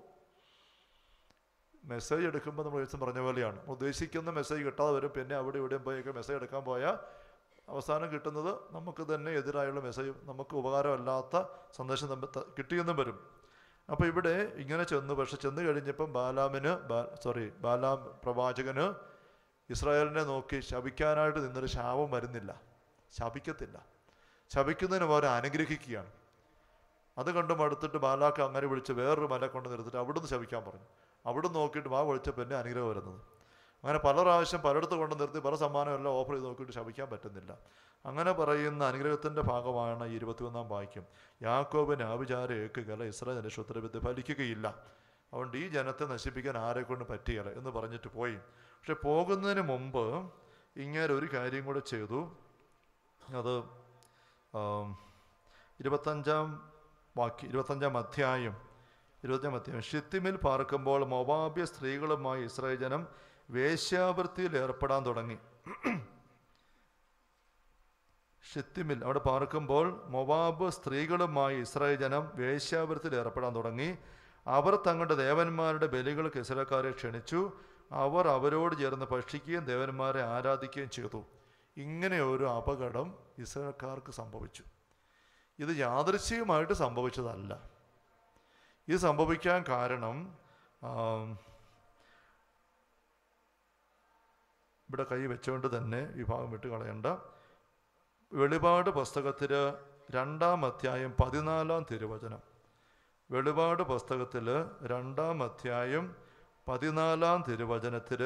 മെസ്സേജ് എടുക്കുമ്പോൾ നമ്മൾ ദിവസം പറഞ്ഞ പോലെയാണ് ഉദ്ദേശിക്കുന്ന മെസ്സേജ് കിട്ടാതെ വരും പിന്നെ അവിടെ ഇവിടെയും പോയൊക്കെ മെസ്സേജ് എടുക്കാൻ പോയാൽ അവസാനം കിട്ടുന്നത് നമുക്ക് തന്നെ എതിരായുള്ള മെസ്സേജ് നമുക്ക് ഉപകാരമല്ലാത്ത സന്ദേശം നമ്മ ത- കിട്ടിയെന്നും വരും അപ്പോൾ ഇവിടെ ഇങ്ങനെ ചെന്നു പക്ഷെ ചെന്ന് കഴിഞ്ഞപ്പം ബാലാമിന് ബാ- സോറി ബാലാം പ്രവാചകന് ഇസ്രായേലിനെ നോക്കി ശപിക്കാനായിട്ട് നിന്നൊരു ശാപം വരുന്നില്ല ശപിക്കത്തില്ല ശപിക്കുന്നതിന് പകരം അനുഗ്രഹിക്കുകയാണ് അത് കണ്ട് മടുത്തിട്ട് ബാലാക്ക് അങ്ങനെ വിളിച്ച് വേറൊരു മല കൊണ്ട് നിർത്തിട്ട് അവിടുന്ന് ശപിക്കാൻ പറഞ്ഞു അവിടുന്ന് നോക്കിയിട്ട് വാ വിളിച്ച പിന്നെ അനുഗ്രഹം വരുന്നത് അങ്ങനെ പല പ്രാവശ്യം പലയിടത്ത് കൊണ്ട് നിർത്തി പല സമ്മാനം എല്ലാം ഓഫർ ചെയ്ത് നോക്കിയിട്ട് ശപിക്കാൻ പറ്റുന്നില്ല അങ്ങനെ പറയുന്ന അനുഗ്രഹത്തിൻ്റെ ഭാഗമാണ് ഈ ഇരുപത്തിയൊന്നാം വാക്യം യാക്കോബിന് ആവിചാരം ഏക്കുകയില്ല ഇസ്രായേലിൻ്റെ ശുദ്രവിദ്യ ഫലിക്കുകയില്ല അതുകൊണ്ട് ഈ ജനത്തെ നശിപ്പിക്കാൻ ആരെ കൊണ്ട് പറ്റിയല്ല എന്ന് പറഞ്ഞിട്ട് പോയി പക്ഷെ പോകുന്നതിന് മുമ്പ് ഇങ്ങനെ ഒരു കാര്യം കൂടെ ചെയ്തു അത് ആം, ഇരുപത്തഞ്ചാം വാക്യ ഇരുപത്തഞ്ചാം അധ്യായം ഇരുപത്തഞ്ചാം അധ്യായം ഷിത്തിമിൽ പാർക്കുമ്പോൾ മൊബാബ്യ സ്ത്രീകളുമായി ഇസ്രായേൽ ജനം വേശ്യാവൃത്തിയിൽ ഏർപ്പെടാൻ തുടങ്ങി ഷിത്തിമിൽ അവിടെ പാർക്കുമ്പോൾ മൊവാബ് സ്ത്രീകളുമായി ഇസ്രായേൽ ജനം വേശ്യാവൃത്തിയിൽ ഏർപ്പെടാൻ തുടങ്ങി അവർ തങ്ങളുടെ ദേവന്മാരുടെ ബലികൾക്ക് ഇസ്രായേൽക്കാരെ ക്ഷണിച്ചു അവർ അവരോട് ചേർന്ന് ഭക്ഷിക്കുകയും ദേവന്മാരെ ആരാധിക്കുകയും ചെയ്തു ഇങ്ങനെ ഒരു അപകടം ഇസ്രായേൽക്കാർക്ക് സംഭവിച്ചു ഇത് യാദൃശ്ചികമായിട്ട് സംഭവിച്ചതല്ല ഇത് സംഭവിക്കാൻ കാരണം ആം, ഇവിടെ കൈ വെച്ചുകൊണ്ട് തന്നെ ഈ ഭാഗം വിട്ട് കളയണ്ട വെളിപാട് പുസ്തകത്തിൽ രണ്ടാം അധ്യായം പതിനാലാം തിരുവചനം വെളിപാട് പുസ്തകത്തിൽ രണ്ടാം അധ്യായം പതിനാലാം തിരുവചനത്തിൽ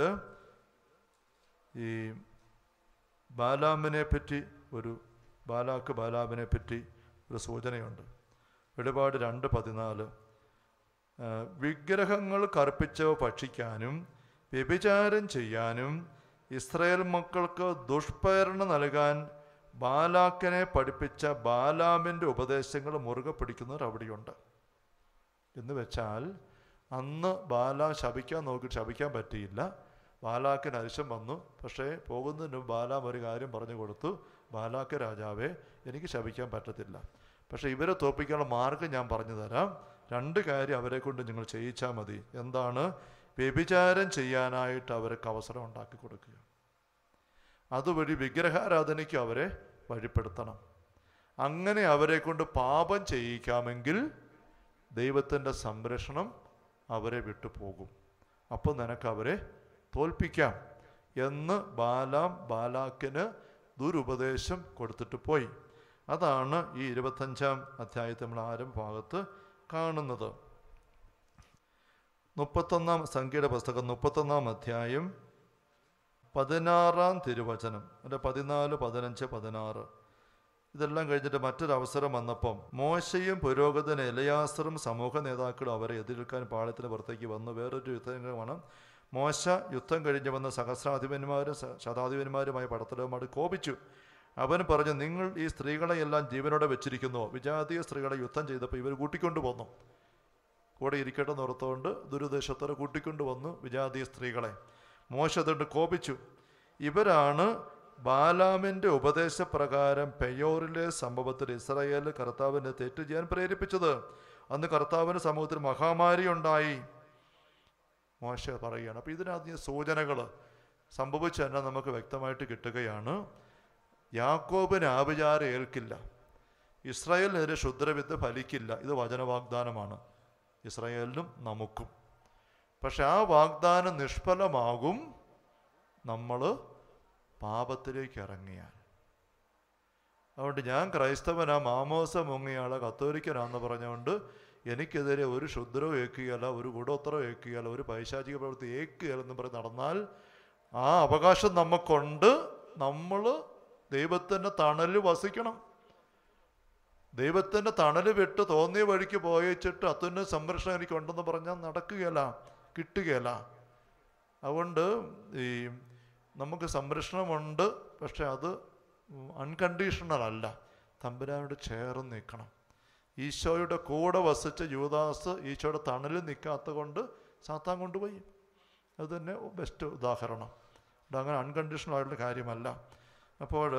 ഈ ബാലാമിനെ പറ്റി ഒരു ബാലാക്ക് ബാലാമിനെ പറ്റി ഒരു സൂചനയുണ്ട് വെളിപാട് രണ്ട് പതിനാല് ആ, വിഗ്രഹങ്ങൾ കർപ്പിച്ചവ ഭക്ഷിക്കാനും വ്യഭിചാരം ചെയ്യാനും ഇസ്രായേൽ മക്കൾക്ക് ദുഷ്പ്രേരണ നൽകാൻ ബാലാക്കിനെ പഠിപ്പിച്ച ബാലാമിൻ്റെ ഉപദേശങ്ങൾ മുറുകെ പിടിക്കുന്നവർ അവിടെയുണ്ട് എന്ന് വെച്ചാൽ അന്ന് ബാലാം ശപിക്കാൻ നോക്കി ശപിക്കാൻ പറ്റിയില്ല ബാലാക്കിന് അരിശം വന്നു പക്ഷേ പോകുന്നതിന് മുമ്പ് ബാലാം ഒരു കാര്യം പറഞ്ഞു കൊടുത്തു ബാലാക്ക് രാജാവേ എനിക്ക് ശപിക്കാൻ പറ്റത്തില്ല പക്ഷേ ഇവരെ തോപ്പിക്കാനുള്ള മാർഗം ഞാൻ പറഞ്ഞു തരാം രണ്ട് കാര്യം അവരെ കൊണ്ട് നിങ്ങൾ ചെയ്യിച്ചാൽ മതി എന്താണ് വ്യഭിചാരം ചെയ്യാനായിട്ട് അവർക്ക് അവസരം ഉണ്ടാക്കി കൊടുക്കുക അതുവഴി വിഗ്രഹാരാധനയ്ക്ക് അവരെ വഴിപ്പെടുത്തണം അങ്ങനെ അവരെ കൊണ്ട് പാപം ചെയ്യിക്കാമെങ്കിൽ ദൈവത്തിൻ്റെ സംരക്ഷണം അവരെ വിട്ടുപോകും അപ്പോൾ നിനക്ക് അവരെ തോൽപ്പിക്കാം എന്ന് ബാലാം ബാലാക്കിന് ദുരുപദേശം കൊടുത്തിട്ട് പോയി അതാണ് ഈ ഇരുപത്തഞ്ചാം അധ്യായത്തിൽ നമ്മൾ ആരംഭ ഭാഗത്ത് കാണുന്നത് മുപ്പത്തൊന്നാം സംഖ്യയുടെ പുസ്തകം മുപ്പത്തൊന്നാം അധ്യായം പതിനാറാം തിരുവചനം അതിൻ്റെ പതിനാല് പതിനഞ്ച് പതിനാറ് ഇതെല്ലാം കഴിഞ്ഞിട്ട് മറ്റൊരു അവസരം വന്നപ്പം മോശയും പുരോഗതൻ എലയാസറും സമൂഹ നേതാക്കളും അവരെ എതിർക്കാൻ പാളയത്തിന് പുറത്തേക്ക് വന്നു വേറൊരു യുദ്ധമാണ് മോശ യുദ്ധം കഴിഞ്ഞ് വന്ന സഹസ്രാധിപന്മാരും സ- ശതാധിപന്മാരുമായ പടത്തലവുമായിട്ട് കോപിച്ചു അവൻ പറഞ്ഞു നിങ്ങൾ ഈ സ്ത്രീകളെയെല്ലാം ജീവനോടെ വെച്ചിരിക്കുന്നു വിജാതീയ സ്ത്രീകളെ യുദ്ധം ചെയ്തപ്പോൾ ഇവർ കൂട്ടിക്കൊണ്ടു പോന്നു കൂടെ ഇരിക്കട്ടെ നിർത്തുകൊണ്ട് ദുരുദ്ദേശത്തോടെ കൂട്ടിക്കൊണ്ടു വന്നു വിജാതീയ സ്ത്രീകളെ മോശ അതുകൊണ്ട് കോപിച്ചു ഇവരാണ് ബാലാമിൻ്റെ ഉപദേശപ്രകാരം പെയോറിലെ സംഭവത്തിൽ ഇസ്രായേൽ കർത്താവിനെ തെറ്റ് ചെയ്യാൻ പ്രേരിപ്പിച്ചത് അന്ന് കർത്താവിൻ്റെ സമൂഹത്തിൽ മഹാമാരി ഉണ്ടായി മോശ പറയുകയാണ് അപ്പോൾ ഇതിനകത്ത് സൂചനകൾ സംഭവിച്ച തന്നെ നമുക്ക് വ്യക്തമായിട്ട് കിട്ടുകയാണ് യാക്കോബിന് ആഭിചാരം ഏൽക്കില്ല ഇസ്രായേലിനെതിരെ ക്ഷുദ്രവിത്ത് ഫലിക്കില്ല ഇത് വചനവാഗ്ദാനമാണ് ഇസ്രായേലിനും നമുക്കും പക്ഷെ ആ വാഗ്ദാനം നിഷ്ഫലമാകും നമ്മൾ പാപത്തിലേക്ക് ഇറങ്ങിയാൽ അതുകൊണ്ട് ഞാൻ ക്രൈസ്തവനാ മാമോസ മുങ്ങിയാളെ കത്തോലിക്കനാന്ന് പറഞ്ഞുകൊണ്ട് എനിക്കെതിരെ ഒരു ക്ഷുദ്രവും ഏക്കുകയല്ല ഒരു കൂടോത്തരം ഏക്കുകയല്ല ഒരു പൈശാചിക പ്രവൃത്തി ഏക്കുകയല്ല എന്ന് പറഞ്ഞ് നടന്നാൽ ആ അവകാശം നമുക്കുണ്ട് നമ്മൾ ദൈവത്തിൻ്റെ തണലിൽ വസിക്കണം ദൈവത്തിൻ്റെ തണൽ വിട്ട് തോന്നിയ വഴിക്ക് പോയച്ചിട്ട് അത്യുന്ന സംരക്ഷണം എനിക്കുണ്ടെന്ന് പറഞ്ഞാൽ നടക്കുകയല്ല കിട്ടുകയല്ല അതുകൊണ്ട് ഈ നമുക്ക് സംരക്ഷണമുണ്ട് പക്ഷെ അത് അൺകണ്ടീഷണൽ അല്ല തമ്പുരാനോട് ചേർന്ന് നിൽക്കണം ഈശോയുടെ കൂടെ വസിച്ച യൂദാസ് ഈശോയുടെ തണലിൽ നിൽക്കാത്ത കൊണ്ട് സാത്താൻ കൊണ്ടുപോയി അത് തന്നെ ബെസ്റ്റ് ഉദാഹരണം അത് അങ്ങനെ അൺകണ്ടീഷണൽ ആയിട്ടുള്ള കാര്യമല്ല അപ്പോൾ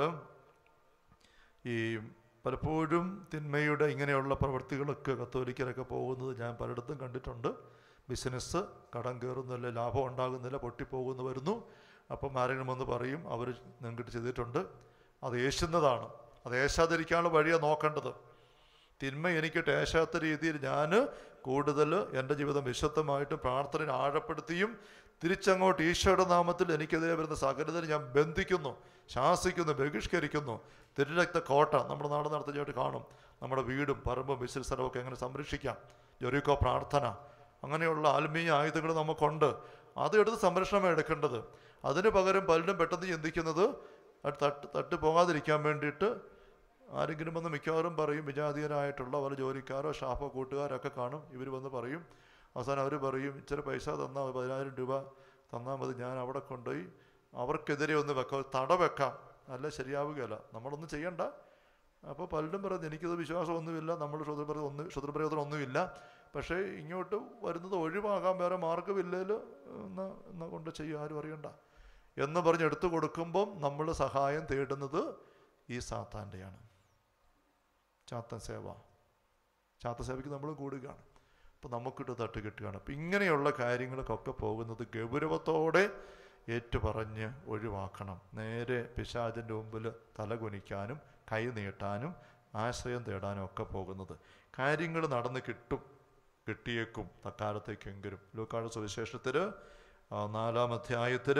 ഈ പലപ്പോഴും തിന്മയുടെ ഇങ്ങനെയുള്ള പ്രവൃത്തികളൊക്കെ കത്തോലിക്കരൊക്കെ പോകുന്നത് ഞാൻ പലയിടത്തും കണ്ടിട്ടുണ്ട് ബിസിനസ് കടം കയറുന്നില്ല ലാഭം ഉണ്ടാകുന്നില്ല പൊട്ടിപ്പോകുന്നു വരുന്നു അപ്പം ആരെങ്കിലും വന്ന് പറയും അവർ നിങ്ങൾക്ക് ചെയ്തിട്ടുണ്ട് അത് ഏശുന്നതാണ് അത് ഏശാതിരിക്കാനുള്ള വഴിയാണ് നോക്കേണ്ടത് തിന്മ എനിക്ക് ടേശാത്ത രീതിയിൽ ഞാൻ കൂടുതൽ എൻ്റെ ജീവിതം വിശുദ്ധമായിട്ട് പ്രാർത്ഥന ആഴപ്പെടുത്തിയും തിരിച്ചങ്ങോട്ട് ഈശോയുടെ നാമത്തിൽ എനിക്കെതിരെ വരുന്ന സകലത്തിൽ ഞാൻ ബന്ധിക്കുന്നു ശാസിക്കുന്നു ബഹിഷ്കരിക്കുന്നു തിരുരക്ത കോട്ട നമ്മുടെ നാട് നടത്തിയായിട്ട് കാണും നമ്മുടെ വീടും പറമ്പും ബിസിനസ് സ്ഥലമൊക്കെ എങ്ങനെ സംരക്ഷിക്കാം ജൊരിക്കോ പ്രാർത്ഥന അങ്ങനെയുള്ള ആത്മീയ ആയുധങ്ങൾ നമുക്കുണ്ട് അത് എടുത്ത് സംരക്ഷണം എടുക്കേണ്ടത് അതിന് പകരം പലരും പെട്ടെന്ന് ചിന്തിക്കുന്നത് അത് തട്ട് തട്ട് പോകാതിരിക്കാൻ വേണ്ടിയിട്ട് ആരെങ്കിലും വന്ന് മിക്കവാറും പറയും വിജാതീയരായിട്ടുള്ള പല ജോലിക്കാരോ ഷാഫോ കൂട്ടുകാരൊക്കെ കാണും ഇവർ വന്ന് പറയും അവസാനം അവർ പറയും ഇച്ചിരി പൈസ തന്നാൽ മതി, പതിനായിരം രൂപ തന്നാൽ മതി ഞാൻ അവിടെ കൊണ്ടുപോയി അവർക്കെതിരെ ഒന്ന് വെക്കാം തട വെക്കാം അല്ല ശരിയാവുകയല്ല നമ്മളൊന്നും ചെയ്യണ്ട അപ്പോൾ പലരും പറയുന്നത് എനിക്കത് വിശ്വാസമൊന്നുമില്ല നമ്മൾ ക്ഷുദ്രപ്രയോഗം ഒന്നും ക്ഷുദ്രപ്രയോഗത്തിന് ഒന്നുമില്ല പക്ഷേ ഇങ്ങോട്ട് വരുന്നത് ഒഴിവാകാൻ വേറെ മാർഗമില്ലല്ലോ എന്നാ എന്നാ കൊണ്ട് ചെയ്യും ആരും അറിയണ്ട എന്ന് പറഞ്ഞ് എടുത്തു കൊടുക്കുമ്പം നമ്മൾ സഹായം തേടുന്നത് ഈ സാത്താൻ്റെയാണ് ചാത്തൻ സേവ ചാത്ത സേവയ്ക്ക് നമ്മൾ കൂടുകയാണ് അപ്പം നമുക്കിട്ട് തട്ട് കിട്ടുകയാണ് അപ്പം ഇങ്ങനെയുള്ള കാര്യങ്ങൾക്കൊക്കെ പോകുന്നത് ഗൗരവത്തോടെ ഏറ്റുപറഞ്ഞ് ഒഴിവാക്കണം നേരെ പിശാചിൻ്റെ മുമ്പിൽ തലകുനിക്കാനും കൈ നീട്ടാനും ആശ്രയം തേടാനും ഒക്കെ പോകുന്നത് കാര്യങ്ങൾ നടന്ന് കിട്ടും കിട്ടിയേക്കും തക്കാലത്തേക്കെങ്കിലും ലൂക്കാട് സുവിശേഷത്തിൽ നാലാം അധ്യായത്തിൽ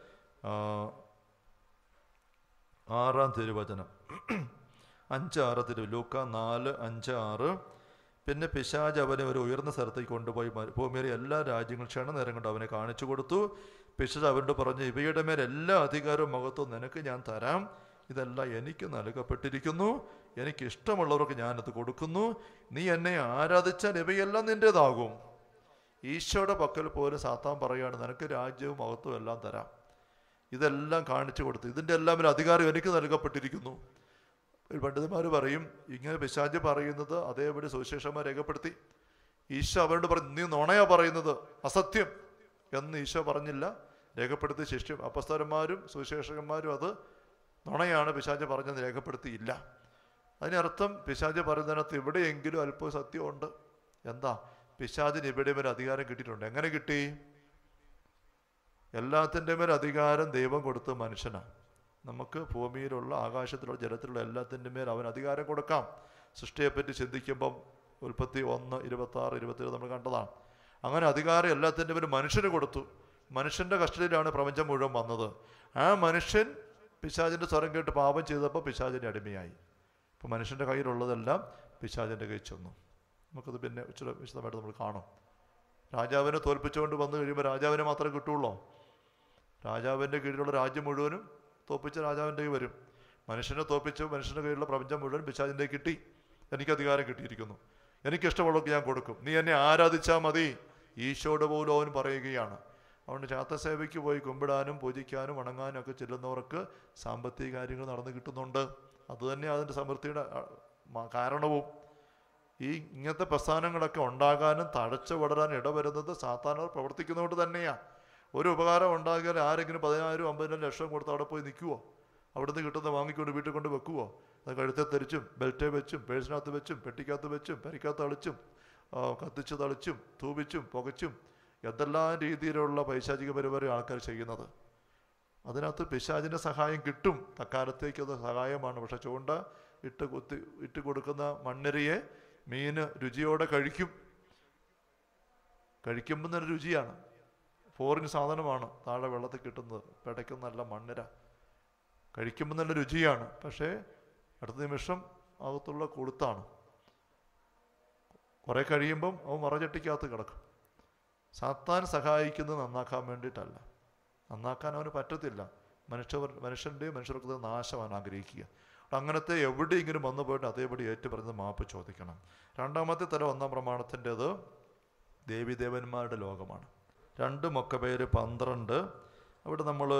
ആറാം തിരുവചനം അഞ്ചാറ് തിരു ലൂക്ക നാല് അഞ്ച് ആറ് പിന്നെ പിശാജ് അവനെ ഒരു ഉയർന്ന സ്ഥലത്തേക്ക് കൊണ്ടുപോയി മ- ഭൂമിയിലെ എല്ലാ രാജ്യങ്ങളും ക്ഷണനേരം കൊണ്ട് അവനെ കാണിച്ചു കൊടുത്തു പിശാജ് അവനോട് പറഞ്ഞു ഇവയുടെ മേൽ എല്ലാ അധികാരവും മഹത്വവും നിനക്ക് ഞാൻ തരാം ഇതെല്ലാം എനിക്ക് നൽകപ്പെട്ടിരിക്കുന്നു എനിക്ക് ഇഷ്ടമുള്ളവർക്ക് ഞാനത് കൊടുക്കുന്നു നീ എന്നെ ആരാധിച്ചാൽ ഇവയെല്ലാം നിൻ്റേതാകും ഈശോയുടെ പക്കൽ പോലും സാത്താൻ പറയാണ് നിനക്ക് രാജ്യവും മഹത്വവും എല്ലാം തരാം ഇതെല്ലാം കാണിച്ചു കൊടുത്തു ഇതിൻ്റെ എല്ലാം ഒരു അധികാരം എനിക്ക് നൽകപ്പെട്ടിരിക്കുന്നു പണ്ഡിതന്മാർ പറയും ഇങ്ങനെ പിശാജ് പറയുന്നത് അതേപടി സുവിശേഷന്മാർ രേഖപ്പെടുത്തി ഈശോ അവരോട് പറഞ്ഞു നീ നുണയാ പറയുന്നത് അസത്യം എന്ന് ഈശോ പറഞ്ഞില്ല രേഖപ്പെടുത്തി ശിഷ്യം അപ്പസ്തരന്മാരും സുവിശേഷകന്മാരും അത് നുണയാണ് പിശാജ് പറഞ്ഞത് രേഖപ്പെടുത്തിയില്ല അതിനർത്ഥം പിശാജ് പറയുന്നതിനകത്ത് എവിടെയെങ്കിലും അല്പം സത്യമുണ്ട് എന്താ പിശാജിന് ഇവിടെ ഒരു അധികാരം കിട്ടിയിട്ടുണ്ട് എങ്ങനെ കിട്ടി എല്ലാത്തിൻ്റെ മേൽ അധികാരം ദൈവം കൊടുത്ത മനുഷ്യനാണ് നമുക്ക് ഭൂമിയിലുള്ള ആകാശത്തിലുള്ള ജലത്തിലുള്ള എല്ലാത്തിൻ്റെ മേൽ അവൻ അധികാരം കൊടുക്കാം സൃഷ്ടിയെപ്പറ്റി ചിന്തിക്കുമ്പം ഉൽപ്പത്തി ഒന്ന് ഇരുപത്താറ് ഇരുപത്തേഴ് നമ്മൾ കണ്ടതാണ് അങ്ങനെ അധികാരം എല്ലാത്തിൻ്റെ മേലും മനുഷ്യന് കൊടുത്തു മനുഷ്യൻ്റെ കസ്റ്റഡിയിലാണ് പ്രപഞ്ചം മുഴുവൻ വന്നത് ആ മനുഷ്യൻ പിശാചിൻ്റെ സ്വരം കേട്ട് പാപം ചെയ്തപ്പോൾ പിശാചിൻ്റെ അടിമയായി അപ്പോൾ മനുഷ്യൻ്റെ കയ്യിലുള്ളതെല്ലാം പിശാചിൻ്റെ കയ്യിൽ ചെന്നു നമുക്കത് പിന്നെ ഇച്ചിരി വിശദമായിട്ട് നമ്മൾ കാണും രാജാവിനെ തോൽപ്പിച്ചുകൊണ്ട് വന്നു കഴിയുമ്പോൾ രാജാവിനെ മാത്രമേ കിട്ടുള്ളൂ രാജാവിൻ്റെ കീഴിലുള്ള രാജ്യം മുഴുവനും തോപ്പിച്ച രാജാവിൻ്റെ കയ്യിൽ വരും മനുഷ്യനെ തോപ്പിച്ച് മനുഷ്യൻ്റെ കയ്യിലുള്ള പ്രപഞ്ചം മുഴുവൻ പിശാചിൻ്റെ കിട്ടി എനിക്ക് അധികാരം കിട്ടിയിരിക്കുന്നു എനിക്ക് ഇഷ്ടമുള്ളതൊക്കെ ഞാൻ കൊടുക്കും നീ എന്നെ ആരാധിച്ചാൽ മതി ഈശോയുടെ പോലും അവൻ പറയുകയാണ് അതുകൊണ്ട് ചാത്തസേവയ്ക്ക് പോയി കുമ്പിടാനും പൂജിക്കാനും വണങ്ങാനും ഒക്കെ ചെല്ലുന്നവർക്ക് സാമ്പത്തിക കാര്യങ്ങൾ നടന്നു കിട്ടുന്നുണ്ട് അതുതന്നെ അതിൻ്റെ സമൃദ്ധിയുടെ ആ, മ- കാരണവും ഈ ഇങ്ങനത്തെ പ്രസ്ഥാനങ്ങളൊക്കെ ഉണ്ടാകാനും തഴച്ചു വളരാൻ ഇടവരുന്നത് സാത്താനവർ പ്രവർത്തിക്കുന്നതുകൊണ്ട് തന്നെയാണ് ഒരു ഉപകാരം ഉണ്ടാകിയാൽ ആരെങ്കിലും പതിനായിരം അമ്പതിനായിരം ലക്ഷം കൊടുത്ത് അവിടെ പോയി നിൽക്കുവോ അവിടുന്ന് കിട്ടുന്ന വാങ്ങിക്കൊണ്ട് വീട്ടിൽ കൊണ്ട് വെക്കുവോ അത് കഴുത്തെ തെറിച്ചും ബെൽറ്റെ വെച്ചും പേഴ്സിനകത്ത് വെച്ചും പെട്ടിക്കകത്ത് വെച്ചും പെരിക്കകത്ത് അളിച്ചും ആ, കത്തിച്ച് തളിച്ചും തൂപിച്ചും പുകച്ചും എന്തെല്ലാം രീതിയിലുള്ള പൈശാചിക പരിപാടി ആൾക്കാർ ചെയ്യുന്നത് അതിനകത്ത് പിശാചിൻ്റെ സഹായം കിട്ടും തക്കാലത്തേക്ക് അത് സഹായമാണ് പക്ഷെ ചൂണ്ട ഇട്ട് കുത്തി ഇട്ട് കൊടുക്കുന്ന മണ്ണിരയെ മീന് രുചിയോടെ കഴിക്കും കഴിക്കുമ്പോൾ തന്നെ രുചിയാണ് ഫോറിൻ സാധനമാണ് താഴെ വെള്ളത്തിൽ കിട്ടുന്നത് പിടയ്ക്കുന്ന നല്ല മണ്ണിര കഴിക്കുമ്പോൾ നല്ല രുചിയാണ് പക്ഷേ അടുത്ത നിമിഷം അകത്തുള്ള കൊളുത്താണ് കുറേ കഴിയുമ്പം അവൻ മറചട്ടിക്കകത്ത് കിടക്കും സാത്താൻ സഹായിക്കുന്നത് നന്നാക്കാൻ വേണ്ടിയിട്ടല്ല നന്നാക്കാൻ അവന് പറ്റത്തില്ല മനുഷ്യ മനുഷ്യൻ്റെയും മനുഷ്യർക്ക് നാശമാണ് ആഗ്രഹിക്കുക അപ്പോൾ അങ്ങനത്തെ എവിടെയെങ്കിലും വന്നു പോയിട്ട് അതേപടി ഏറ്റുപറഞ്ഞ് മാപ്പ് ചോദിക്കണം രണ്ടാമത്തെ തരം ഒന്നാം പ്രമാണത്തിൻ്റെത് ദേവിദേവന്മാരുടെ ലോകമാണ് രണ്ട് മൊക്കപേര് പന്ത്രണ്ട് അവിടെ നമ്മൾ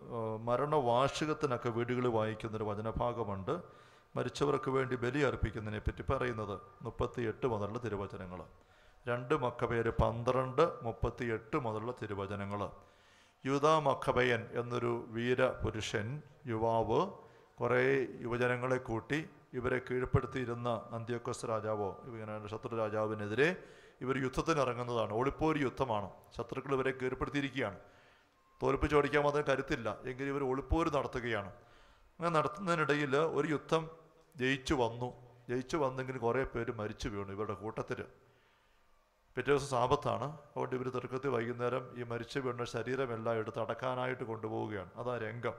മരണവാർഷികത്തിനൊക്കെ വീടുകളിൽ വായിക്കുന്നൊരു വചനഭാഗമുണ്ട് മരിച്ചവർക്ക് വേണ്ടി ബലി അർപ്പിക്കുന്നതിനെ പറ്റി പറയുന്നത് മുപ്പത്തി എട്ട് മുതലുള്ള തിരുവചനങ്ങൾ രണ്ട് മക്കബേര് പന്ത്രണ്ട് മുപ്പത്തി എട്ട് മുതലുള്ള തിരുവചനങ്ങൾ യൂതാ മക്കബയൻ എന്നൊരു വീരപുരുഷൻ യുവാവ് കുറേ യുവജനങ്ങളെ കൂട്ടി ഇവരെ കീഴ്പ്പെടുത്തിയിരുന്ന അന്ത്യോക്കസ് രാജാവോ ഇങ്ങനെ ശത്രു രാജാവിനെതിരെ ഇവർ യുദ്ധത്തിന് ഇറങ്ങുന്നതാണ് ഒളിപ്പോര് യുദ്ധമാണ് ശത്രുക്കൾ ഇവരെ കീഴ്പ്പെടുത്തിയിരിക്കുകയാണ് തോൽപ്പിച്ച് ഓടിക്കാൻ മാത്രം കരുത്തില്ല എങ്കിലും ഇവർ ഒളിപ്പോര് നടത്തുകയാണ് അങ്ങനെ നടത്തുന്നതിനിടയിൽ ഒരു യുദ്ധം ജയിച്ചു വന്നു ജയിച്ചു വന്നെങ്കിൽ കുറേ പേര് മരിച്ചു വീണു ഇവരുടെ കൂട്ടത്തിൽ പിറ്റേ ദിവസം സാപത്താണ് അതുകൊണ്ട് ഇവർ തർക്കത്തിൽ വൈകുന്നേരം ഈ മരിച്ചു വീണ ശരീരമെല്ലാം എടുത്ത് അടക്കാനായിട്ട് കൊണ്ടുപോവുകയാണ് അതാ രംഗം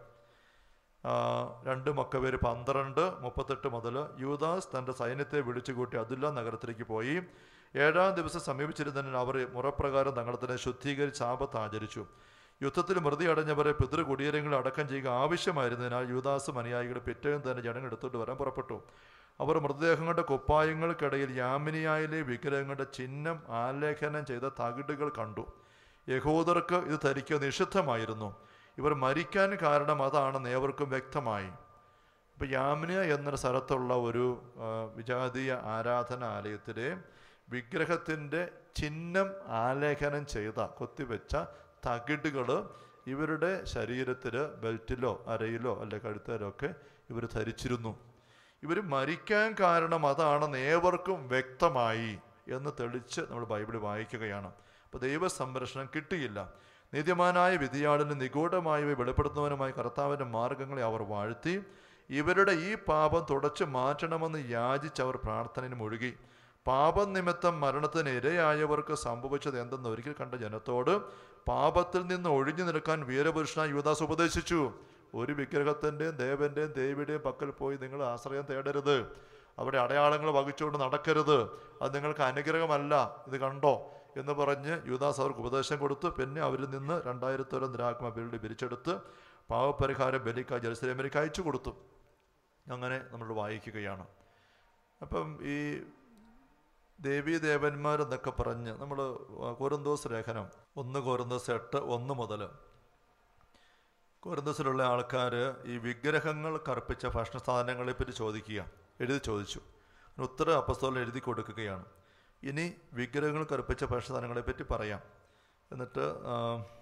ആ, രണ്ട് മക്കവേര് പന്ത്രണ്ട് മുപ്പത്തെട്ട് മുതൽ യൂദാസ് തൻ്റെ സൈന്യത്തെ വിളിച്ചുകൂട്ടി അതുല്ല നഗരത്തിലേക്ക് പോയി ഏഴാം ദിവസം സമീപിച്ചിരുന്നതിന് അവർ മുറപ്രകാരം തങ്ങളത്തിനെ ശുദ്ധീകരിച്ച് ആപത്ത് ആചരിച്ചു യുദ്ധത്തിൽ മൃതി അടഞ്ഞവരെ പിതൃകുടീരങ്ങളിൽ അടക്കം ചെയ്യുക ആവശ്യമായിരുന്നതിനാൽ യൂദാസും അനുയായികൾ പിറ്റേന്ന് തന്നെ ജനങ്ങൾ എടുത്തുകൊണ്ട് വരാൻ പുറപ്പെട്ടു അവർ മൃതദേഹങ്ങളുടെ കുപ്പായങ്ങൾക്കിടയിൽ യാമിനിയായിലെ വിഗ്രഹങ്ങളുടെ ചിഹ്നം ആലേഖനം ചെയ്ത തകിടുകൾ കണ്ടു യഹൂദർക്ക് ഇത് ധരിക്കുക നിഷിദ്ധമായിരുന്നു ഇവർ മരിക്കാൻ കാരണം അതാണെന്ന് ഏവർക്കും വ്യക്തമായി ഇപ്പം യാമിനിയ എന്നൊരു സ്ഥലത്തുള്ള ഒരു ആ, വിജാതീയ ആരാധനാലയത്തിലെ വിഗ്രഹത്തിൻ്റെ ചിഹ്നം ആലേഖനം ചെയ്ത കൊത്തിവെച്ച തകിടുകൾ ഇവരുടെ ശരീരത്തിൽ ബെൽറ്റിലോ അരയിലോ അല്ലെ കഴുത്തേലോ ഒക്കെ ഇവർ ധരിച്ചിരുന്നു ഇവർ മരിക്കാൻ കാരണം അതാണെന്ന് ഏവർക്കും വ്യക്തമായി എന്ന് തെളിച്ച് നമ്മൾ ബൈബിളിൽ വായിക്കുകയാണ് അപ്പോൾ ദൈവ സംരക്ഷണം കിട്ടിയില്ല നീതിമാനായ വിധിയാളിന് നിഗൂഢമായവ വെളിപ്പെടുത്തുന്നവനുമായ കർത്താവിൻ്റെ മാർഗങ്ങളെ അവർ വാഴ്ത്തി ഇവരുടെ ഈ പാപം തുടച്ചു മാറ്റണമെന്ന് യാചിച്ച് അവർ പ്രാർത്ഥനയിൽ മുഴുകി പാപം നിമിത്തം മരണത്തിന് ഇരയായവർക്ക് സംഭവിച്ചത് എന്തെന്ന് ഒരിക്കൽ കണ്ട ജനത്തോട് പാപത്തിൽ നിന്ന് ഒഴിഞ്ഞു നിൽക്കാൻ വീരപുരുഷനായ യുവദാസ് ഉപദേശിച്ചു ഒരു വിഗ്രഹത്തിൻ്റെയും ദേവൻ്റെയും ദേവിയുടെയും പക്കൽ പോയി നിങ്ങൾ ആശ്രയം തേടരുത് അവിടെ അടയാളങ്ങൾ വഹിച്ചുകൊണ്ട് നടക്കരുത് അത് നിങ്ങൾക്ക് അനുഗ്രഹമല്ല ഇത് കണ്ടോ എന്ന് പറഞ്ഞ് യുവദാസ് അവർക്ക് ഉപദേശം കൊടുത്തു പിന്നെ അവരിൽ നിന്ന് രണ്ടായിരത്തോളം ദ്രാഗ്മ ബിൽഡ് പിരിച്ചെടുത്ത് പാവപരിഹാരം ബലിക്കായി ജെറുസലേമിലേക്ക് അയച്ചു കൊടുത്തു അങ്ങനെ നമ്മൾ വായിക്കുകയാണ് അപ്പം ഈ ദേവീ ദേവന്മാർ എന്നൊക്കെ പറഞ്ഞ് നമ്മൾ കോരന്തോസ് ലേഖനം ഒന്ന് കോരന്തോസ് എട്ട് ഒന്ന് മുതൽ കോരന്തോസിലുള്ള ആൾക്കാർ ഈ വിഗ്രഹങ്ങൾ കർപ്പിച്ച ഭക്ഷണ സാധനങ്ങളെ പറ്റി ചോദിക്കുക എഴുതി ചോദിച്ചു അതിന് ഉത്തരം അപ്പസ്തോലൻ എഴുതി കൊടുക്കുകയാണ് ഇനി വിഗ്രഹങ്ങൾ കർപ്പിച്ച ഭക്ഷണ സാധനങ്ങളെ പറ്റി പറയാം എന്നിട്ട് ആ,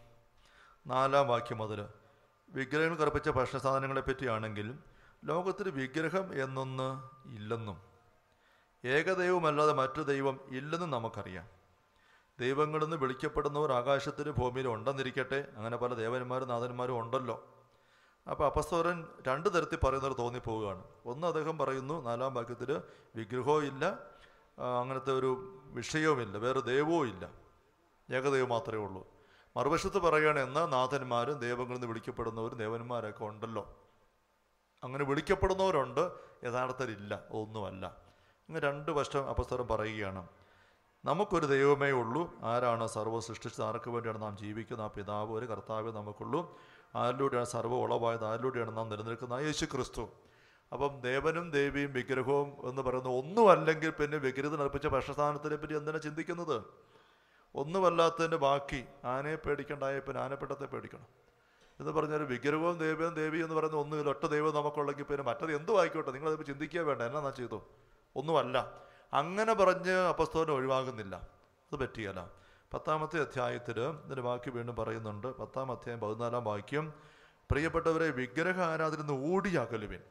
നാലാം വാക്യം മുതൽ വിഗ്രഹങ്ങൾ കർപ്പിച്ച ഭക്ഷണ സാധനങ്ങളെ പറ്റിയാണെങ്കിൽ ലോകത്തിൽ വിഗ്രഹം എന്നൊന്ന് ഇല്ലെന്നും ഏകദൈവമല്ലാതെ മറ്റു ദൈവം ഇല്ലെന്നും നമുക്കറിയാം ദൈവങ്ങളിൽ നിന്ന് വിളിക്കപ്പെടുന്നവർ ആകാശത്തിലും ഭൂമിയിലും ഉണ്ടെന്നിരിക്കട്ടെ അങ്ങനെ പല ദേവന്മാരും നാഥന്മാരും ഉണ്ടല്ലോ അപ്പോൾ അപ്പസ്തോരൻ രണ്ട് തരത്തിൽ പറയുന്നവർ തോന്നിപ്പോവുകയാണ് ഒന്ന് അദ്ദേഹം പറയുന്നു നാലാം വാക്യത്തിൽ വിഗ്രഹവും ഇല്ല ആ, അങ്ങനത്തെ ഒരു വിഷയവുമില്ല വേറെ ദൈവവും ഇല്ല ഏകദൈവം മാത്രമേ ഉള്ളൂ മറുവശത്ത് പറയുകയാണ് എന്നാൽ നാഥന്മാരും ദൈവങ്ങളിൽ നിന്ന് വിളിക്കപ്പെടുന്നവരും ദേവന്മാരൊക്കെ ഉണ്ടല്ലോ അങ്ങനെ വിളിക്കപ്പെടുന്നവരുണ്ട് യഥാർത്ഥത്തിലില്ല ഒന്നുമല്ല ഇങ്ങനെ രണ്ട് വശം അപസ്തരം പറയുകയാണ് നമുക്കൊരു ദൈവമേ ഉള്ളൂ ആരാണ് സർവ്വ സൃഷ്ടിച്ചത് ആർക്ക് വേണ്ടിയാണ് നാം ജീവിക്കുന്നത് ആ പിതാവ് ഒരു കർത്താവ് നമുക്കുള്ളൂ ആരിലൂടെയാണ് സർവ്വ ഉളവായത് ആരിലൂടെയാണ് നാം നിലനിൽക്കുന്നത് ആ യേശു ക്രിസ്തു അപ്പം ദേവനും ദേവിയും വിഗ്രഹവും എന്ന് പറയുന്ന ഒന്നുമല്ലെങ്കിൽ പിന്നെ വിഗ്രഹത്തിന് അർപ്പിച്ച ഭക്ഷണസ്ഥാനത്തിനെ പറ്റി എന്തിനാണ് ചിന്തിക്കുന്നത് ഒന്നുമല്ലാത്തതിൻ്റെ ബാക്കി ആനയെ പേടിക്കണ്ടായ പിന്നെ ആനപ്പെട്ടത്തെ പേടിക്കണം എന്ന് പറഞ്ഞാൽ വിഗ്രഹവും ദൈവവും ദേവി എന്ന് പറയുന്ന ഒന്നുമില്ല ഒറ്റ ദൈവം നമുക്കുള്ളെങ്കിൽ പിന്നെ മറ്റത് എന്തും ആയിക്കോട്ടെ നിങ്ങളതിപ്പോൾ ചിന്തിക്കുക വേണ്ട എന്നാ ചെയ്തു ഒന്നുമല്ല അങ്ങനെ പറഞ്ഞ് അപ്പസ്തോലം ഒഴിവാകുന്നില്ല അത് പറ്റിയല്ല പത്താമത്തെ അധ്യായത്തിൽ ഇതിൻ്റെ ബാക്കി വീണ്ടും പറയുന്നുണ്ട് പത്താം അധ്യായം പതിനാലാം വാക്യം പ്രിയപ്പെട്ടവരെ വിഗ്രഹ ആരാധന ഓടി അകലുവിൻ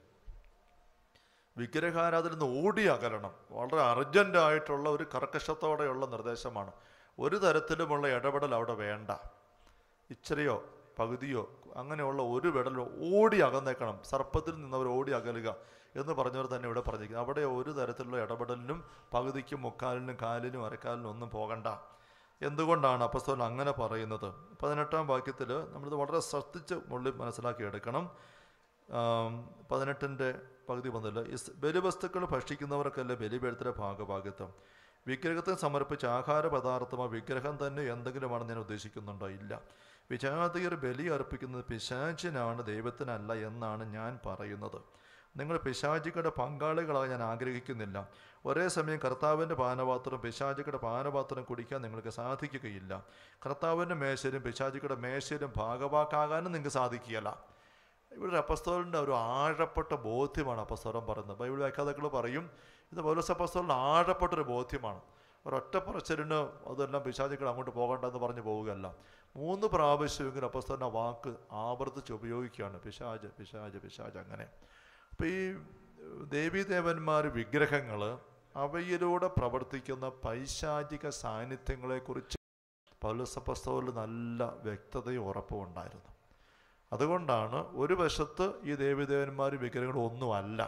വിഗ്രഹാരാധന നിന്ന് ഓടി അകലണം വളരെ അർജൻ്റായിട്ടുള്ള ഒരു കർക്കശത്തോടെയുള്ള നിർദ്ദേശമാണ് ഒരു തരത്തിലുമുള്ള ഇടപെടൽ അവിടെ വേണ്ട ഇച്ചിരിയോ പകുതിയോ അങ്ങനെയുള്ള ഒരു വിടലോ ഓടി അകന്നേക്കണം സർപ്പത്തിൽ നിന്നവർ ഓടി അകലുക എന്ന് പറഞ്ഞവർ തന്നെ ഇവിടെ പറഞ്ഞിരിക്കുന്നത് അവിടെ ഒരു തരത്തിലുള്ള ഇടപെടലിനും പകുതിക്കും മുക്കാലിനും കാലിനും അരക്കാലിനും ഒന്നും പോകണ്ട എന്തുകൊണ്ടാണ് അപ്പസ്തോലൻ അങ്ങനെ പറയുന്നത് പതിനെട്ടാം വാക്യത്തിൽ നമ്മളിത് വളരെ ശ്രദ്ധിച്ച് മുള്ളിൽ മനസ്സിലാക്കി എടുക്കണം ആം, പതിനെട്ടിൻ്റെ പകുതി മുതൽ ഇസ് ബലിവസ്തുക്കൾ ഭക്ഷിക്കുന്നവർക്കല്ല ബലിപീഠത്തിലെ ഭാഗഭാഗത്വം വിഗ്രഹത്തെ സമർപ്പിച്ച ആഹാര പദാർത്ഥമോ വിഗ്രഹം തന്നെ എന്തെങ്കിലുമാണെന്ന് ഞാൻ ഉദ്ദേശിക്കുന്നുണ്ടോ ഇല്ല വിജാതിയർ ബലി അർപ്പിക്കുന്നത് പിശാചിനാണ് ദൈവത്തിനല്ല എന്നാണ് ഞാൻ പറയുന്നത് നിങ്ങൾ പിശാചികളുടെ പങ്കാളികളായി ഞാൻ ആഗ്രഹിക്കുന്നില്ല ഒരേ സമയം കർത്താവിൻ്റെ പാനപാത്രം പിശാചികളുടെ പാനപാത്രം കുടിക്കാൻ നിങ്ങൾക്ക് സാധിക്കുകയില്ല കർത്താവിൻ്റെ മേശയിലും പിശാചികളുടെ മേശയിലും ഭാഗവാക്കാകാനും നിങ്ങൾക്ക് സാധിക്കുകയില്ല ഇവിടെ അപ്പസ്തോലിൻ്റെ ഒരു ആഴപ്പെട്ട ബോധ്യമാണ് അപ്പസ്തോലൻ പറയുന്നത് ബൈബിൾ വ്യാഖ്യാതാക്കൾ പറയും ഇത് പൗലോസ് അപ്പസ്തോലിന് ആഴപ്പെട്ടൊരു ബോധ്യമാണ് ഒരൊറ്റ പറച്ചലിന് അതെല്ലാം പിശാചുക്കൾ അങ്ങോട്ട് പോകണ്ടെന്ന് പറഞ്ഞ് പോവുകയല്ല മൂന്ന് പ്രാവശ്യമെങ്കിലും അപ്പസ്തോലിന് ആ വാക്ക് ആവർത്തിച്ച് ഉപയോഗിക്കുകയാണ് പിശാജ് പിശാജ് പിശാജ് അങ്ങനെ അപ്പോൾ ഈ ദേവീദേവന്മാർ വിഗ്രഹങ്ങൾ അവയിലൂടെ പ്രവർത്തിക്കുന്ന പൈശാചിക സാന്നിധ്യങ്ങളെക്കുറിച്ച് പൗലോസ് അപ്പസ്തോലിന് നല്ല വ്യക്തതയും ഉറപ്പും ഉണ്ടായിരുന്നു അതുകൊണ്ടാണ് ഒരു വശത്ത് ഈ ദേവീദേവന്മാർ വിഗ്രഹങ്ങൾ ഒന്നുമല്ല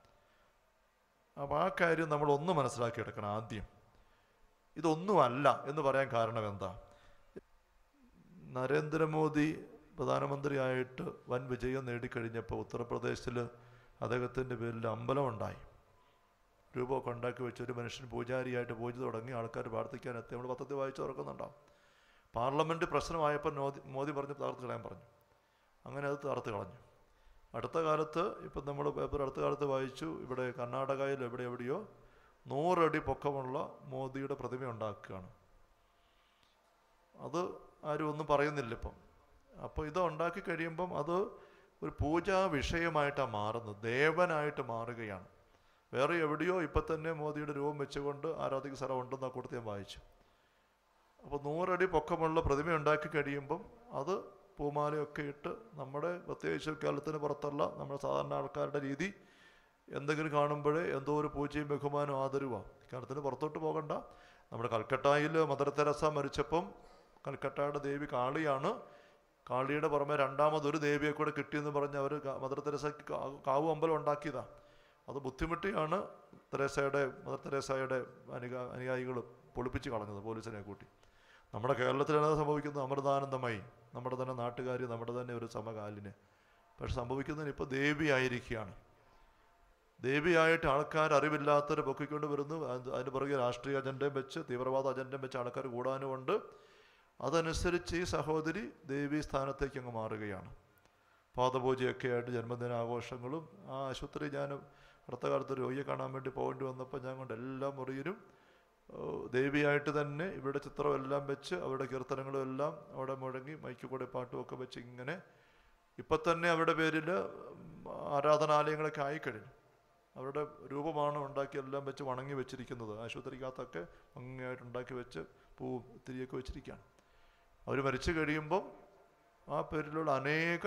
അപ്പോൾ ആ കാര്യം നമ്മൾ ഒന്ന് മനസ്സിലാക്കിയെടുക്കണം ആദ്യം ഇതൊന്നുമല്ല എന്ന് പറയാൻ കാരണം എന്താ നരേന്ദ്രമോദി പ്രധാനമന്ത്രിയായിട്ട് വൻ വിജയം നേടിക്കഴിഞ്ഞപ്പോൾ ഉത്തർപ്രദേശിൽ അദ്ദേഹത്തിൻ്റെ പേരിൽ അമ്പലമുണ്ടായി രൂപമൊക്കെ ഉണ്ടാക്കി വെച്ച് ഒരു മനുഷ്യൻ പൂജാരിയായിട്ട് പൂജ തുടങ്ങി ആൾക്കാർ പ്രാർത്ഥിക്കാൻ എത്തി നമ്മൾ പത്രത്തിൽ വായിച്ച് തുറക്കുന്നുണ്ടാവും പാർലമെൻറ്റ് പ്രശ്നമായപ്പോൾ മോദി മോദി പറഞ്ഞ് തകർത്ത് കളയാൻ പറഞ്ഞു അങ്ങനെ അത് തകർത്ത് കളഞ്ഞു അടുത്ത കാലത്ത് ഇപ്പം നമ്മൾ പേപ്പർ അടുത്ത കാലത്ത് വായിച്ചു ഇവിടെ കർണാടകയിൽ എവിടെ എവിടെയോ നൂറടി പൊക്കമുള്ള മോദിയുടെ പ്രതിമ ഉണ്ടാക്കുകയാണ് അത് ആരും ഒന്നും പറയുന്നില്ല ഇപ്പം അപ്പോൾ ഇത് ഉണ്ടാക്കി കഴിയുമ്പം അത് ഒരു പൂജാ വിഷയമായിട്ടാണ് മാറുന്നത് ദേവനായിട്ട് മാറുകയാണ് വേറെ എവിടെയോ ഇപ്പം തന്നെ മോദിയുടെ രൂപം വെച്ചുകൊണ്ട് ആരാധിക സ്ഥലം ഉണ്ടെന്ന് ആ കൂട്ടത്തിൽ ഞാൻ വായിച്ചു അപ്പോൾ നൂറടി പൊക്കമുള്ള പ്രതിമ ഉണ്ടാക്കി കഴിയുമ്പം അത് പൂമാലയൊക്കെ ഇട്ട് നമ്മുടെ പ്രത്യേകിച്ച് കേരളത്തിന് പുറത്തുള്ള നമ്മുടെ സാധാരണ ആൾക്കാരുടെ രീതി എന്തെങ്കിലും കാണുമ്പോഴേ എന്തോ ഒരു പൂജയും ബഹുമാനവും ആദരവാണ് കേരളത്തിന് പുറത്തോട്ട് പോകണ്ട നമ്മുടെ കൽക്കട്ടയിൽ മദർ തെരസ മരിച്ചപ്പം കൽക്കട്ടയുടെ ദേവി കാളിയാണ് കാളിയുടെ പുറമെ രണ്ടാമതൊരു ദേവിയെ കൂടെ കിട്ടിയെന്ന് പറഞ്ഞ് അവർ മദർ തെരസയ്ക്ക് കാ- കാവ് അമ്പലം ഉണ്ടാക്കിയതാണ് അത് ബുദ്ധിമുട്ടിയാണ് തെരേസയുടെ മദർ തെരേസയുടെ അനുഗാ അനുയായികൾ പൊളിപ്പിച്ച് കളഞ്ഞത് പോലീസിനെ കൂട്ടി നമ്മുടെ കേരളത്തിൽ എന്താ സംഭവിക്കുന്നത് അമൃതാനന്ദമായി നമ്മുടെ തന്നെ നാട്ടുകാർ നമ്മുടെ തന്നെ ഒരു സമകാലിന് പക്ഷെ സംഭവിക്കുന്നതിന് ഇപ്പോൾ ദേവി ആയിരിക്കുകയാണ് ദേവിയായിട്ട് ആൾക്കാർ അറിവില്ലാത്തവർ പൊക്കിക്കൊണ്ട് വരുന്നു അത് അതിന് പുറകെ രാഷ്ട്രീയ അജണ്ടയും വെച്ച് തീവ്രവാദ അജണ്ടയും വെച്ച് ആൾക്കാർ കൂടാനുമുണ്ട് അതനുസരിച്ച് ഈ സഹോദരി ദേവി സ്ഥാനത്തേക്ക് അങ്ങ് മാറുകയാണ് പാദപൂജയൊക്കെ ആയിട്ട് ജന്മദിനാഘോഷങ്ങളും ആ ആശുപത്രി ഞാൻ അടുത്ത കാലത്ത് ഒരു രോഗിയെ കാണാൻ വേണ്ടി പോകേണ്ടി വന്നപ്പോൾ ഞാൻ കൊണ്ട് എല്ലാ മുറിയിലും ഓ, ദേവിയായിട്ട് തന്നെ ഇവരുടെ ചിത്രം എല്ലാം വെച്ച് അവരുടെ കീർത്തനങ്ങളും എല്ലാം അവിടെ മുഴങ്ങി മൈക്ക് കൂടെ പാട്ടുമൊക്കെ വെച്ച് ഇങ്ങനെ ഇപ്പം തന്നെ അവരുടെ പേരിൽ ആരാധനാലയങ്ങളൊക്കെ ആയിക്കഴിഞ്ഞു അവരുടെ രൂപമാണ് ഉണ്ടാക്കി എല്ലാം വെച്ച് വണങ്ങി വെച്ചിരിക്കുന്നത് ആശുപത്രിക്കകത്തൊക്കെ ഭംഗിയായിട്ട് ഉണ്ടാക്കി വെച്ച് പൂ തിരിയൊക്കെ വെച്ചിരിക്കുകയാണ് അവർ മരിച്ചു കഴിയുമ്പം ആ പേരിലുള്ള അനേക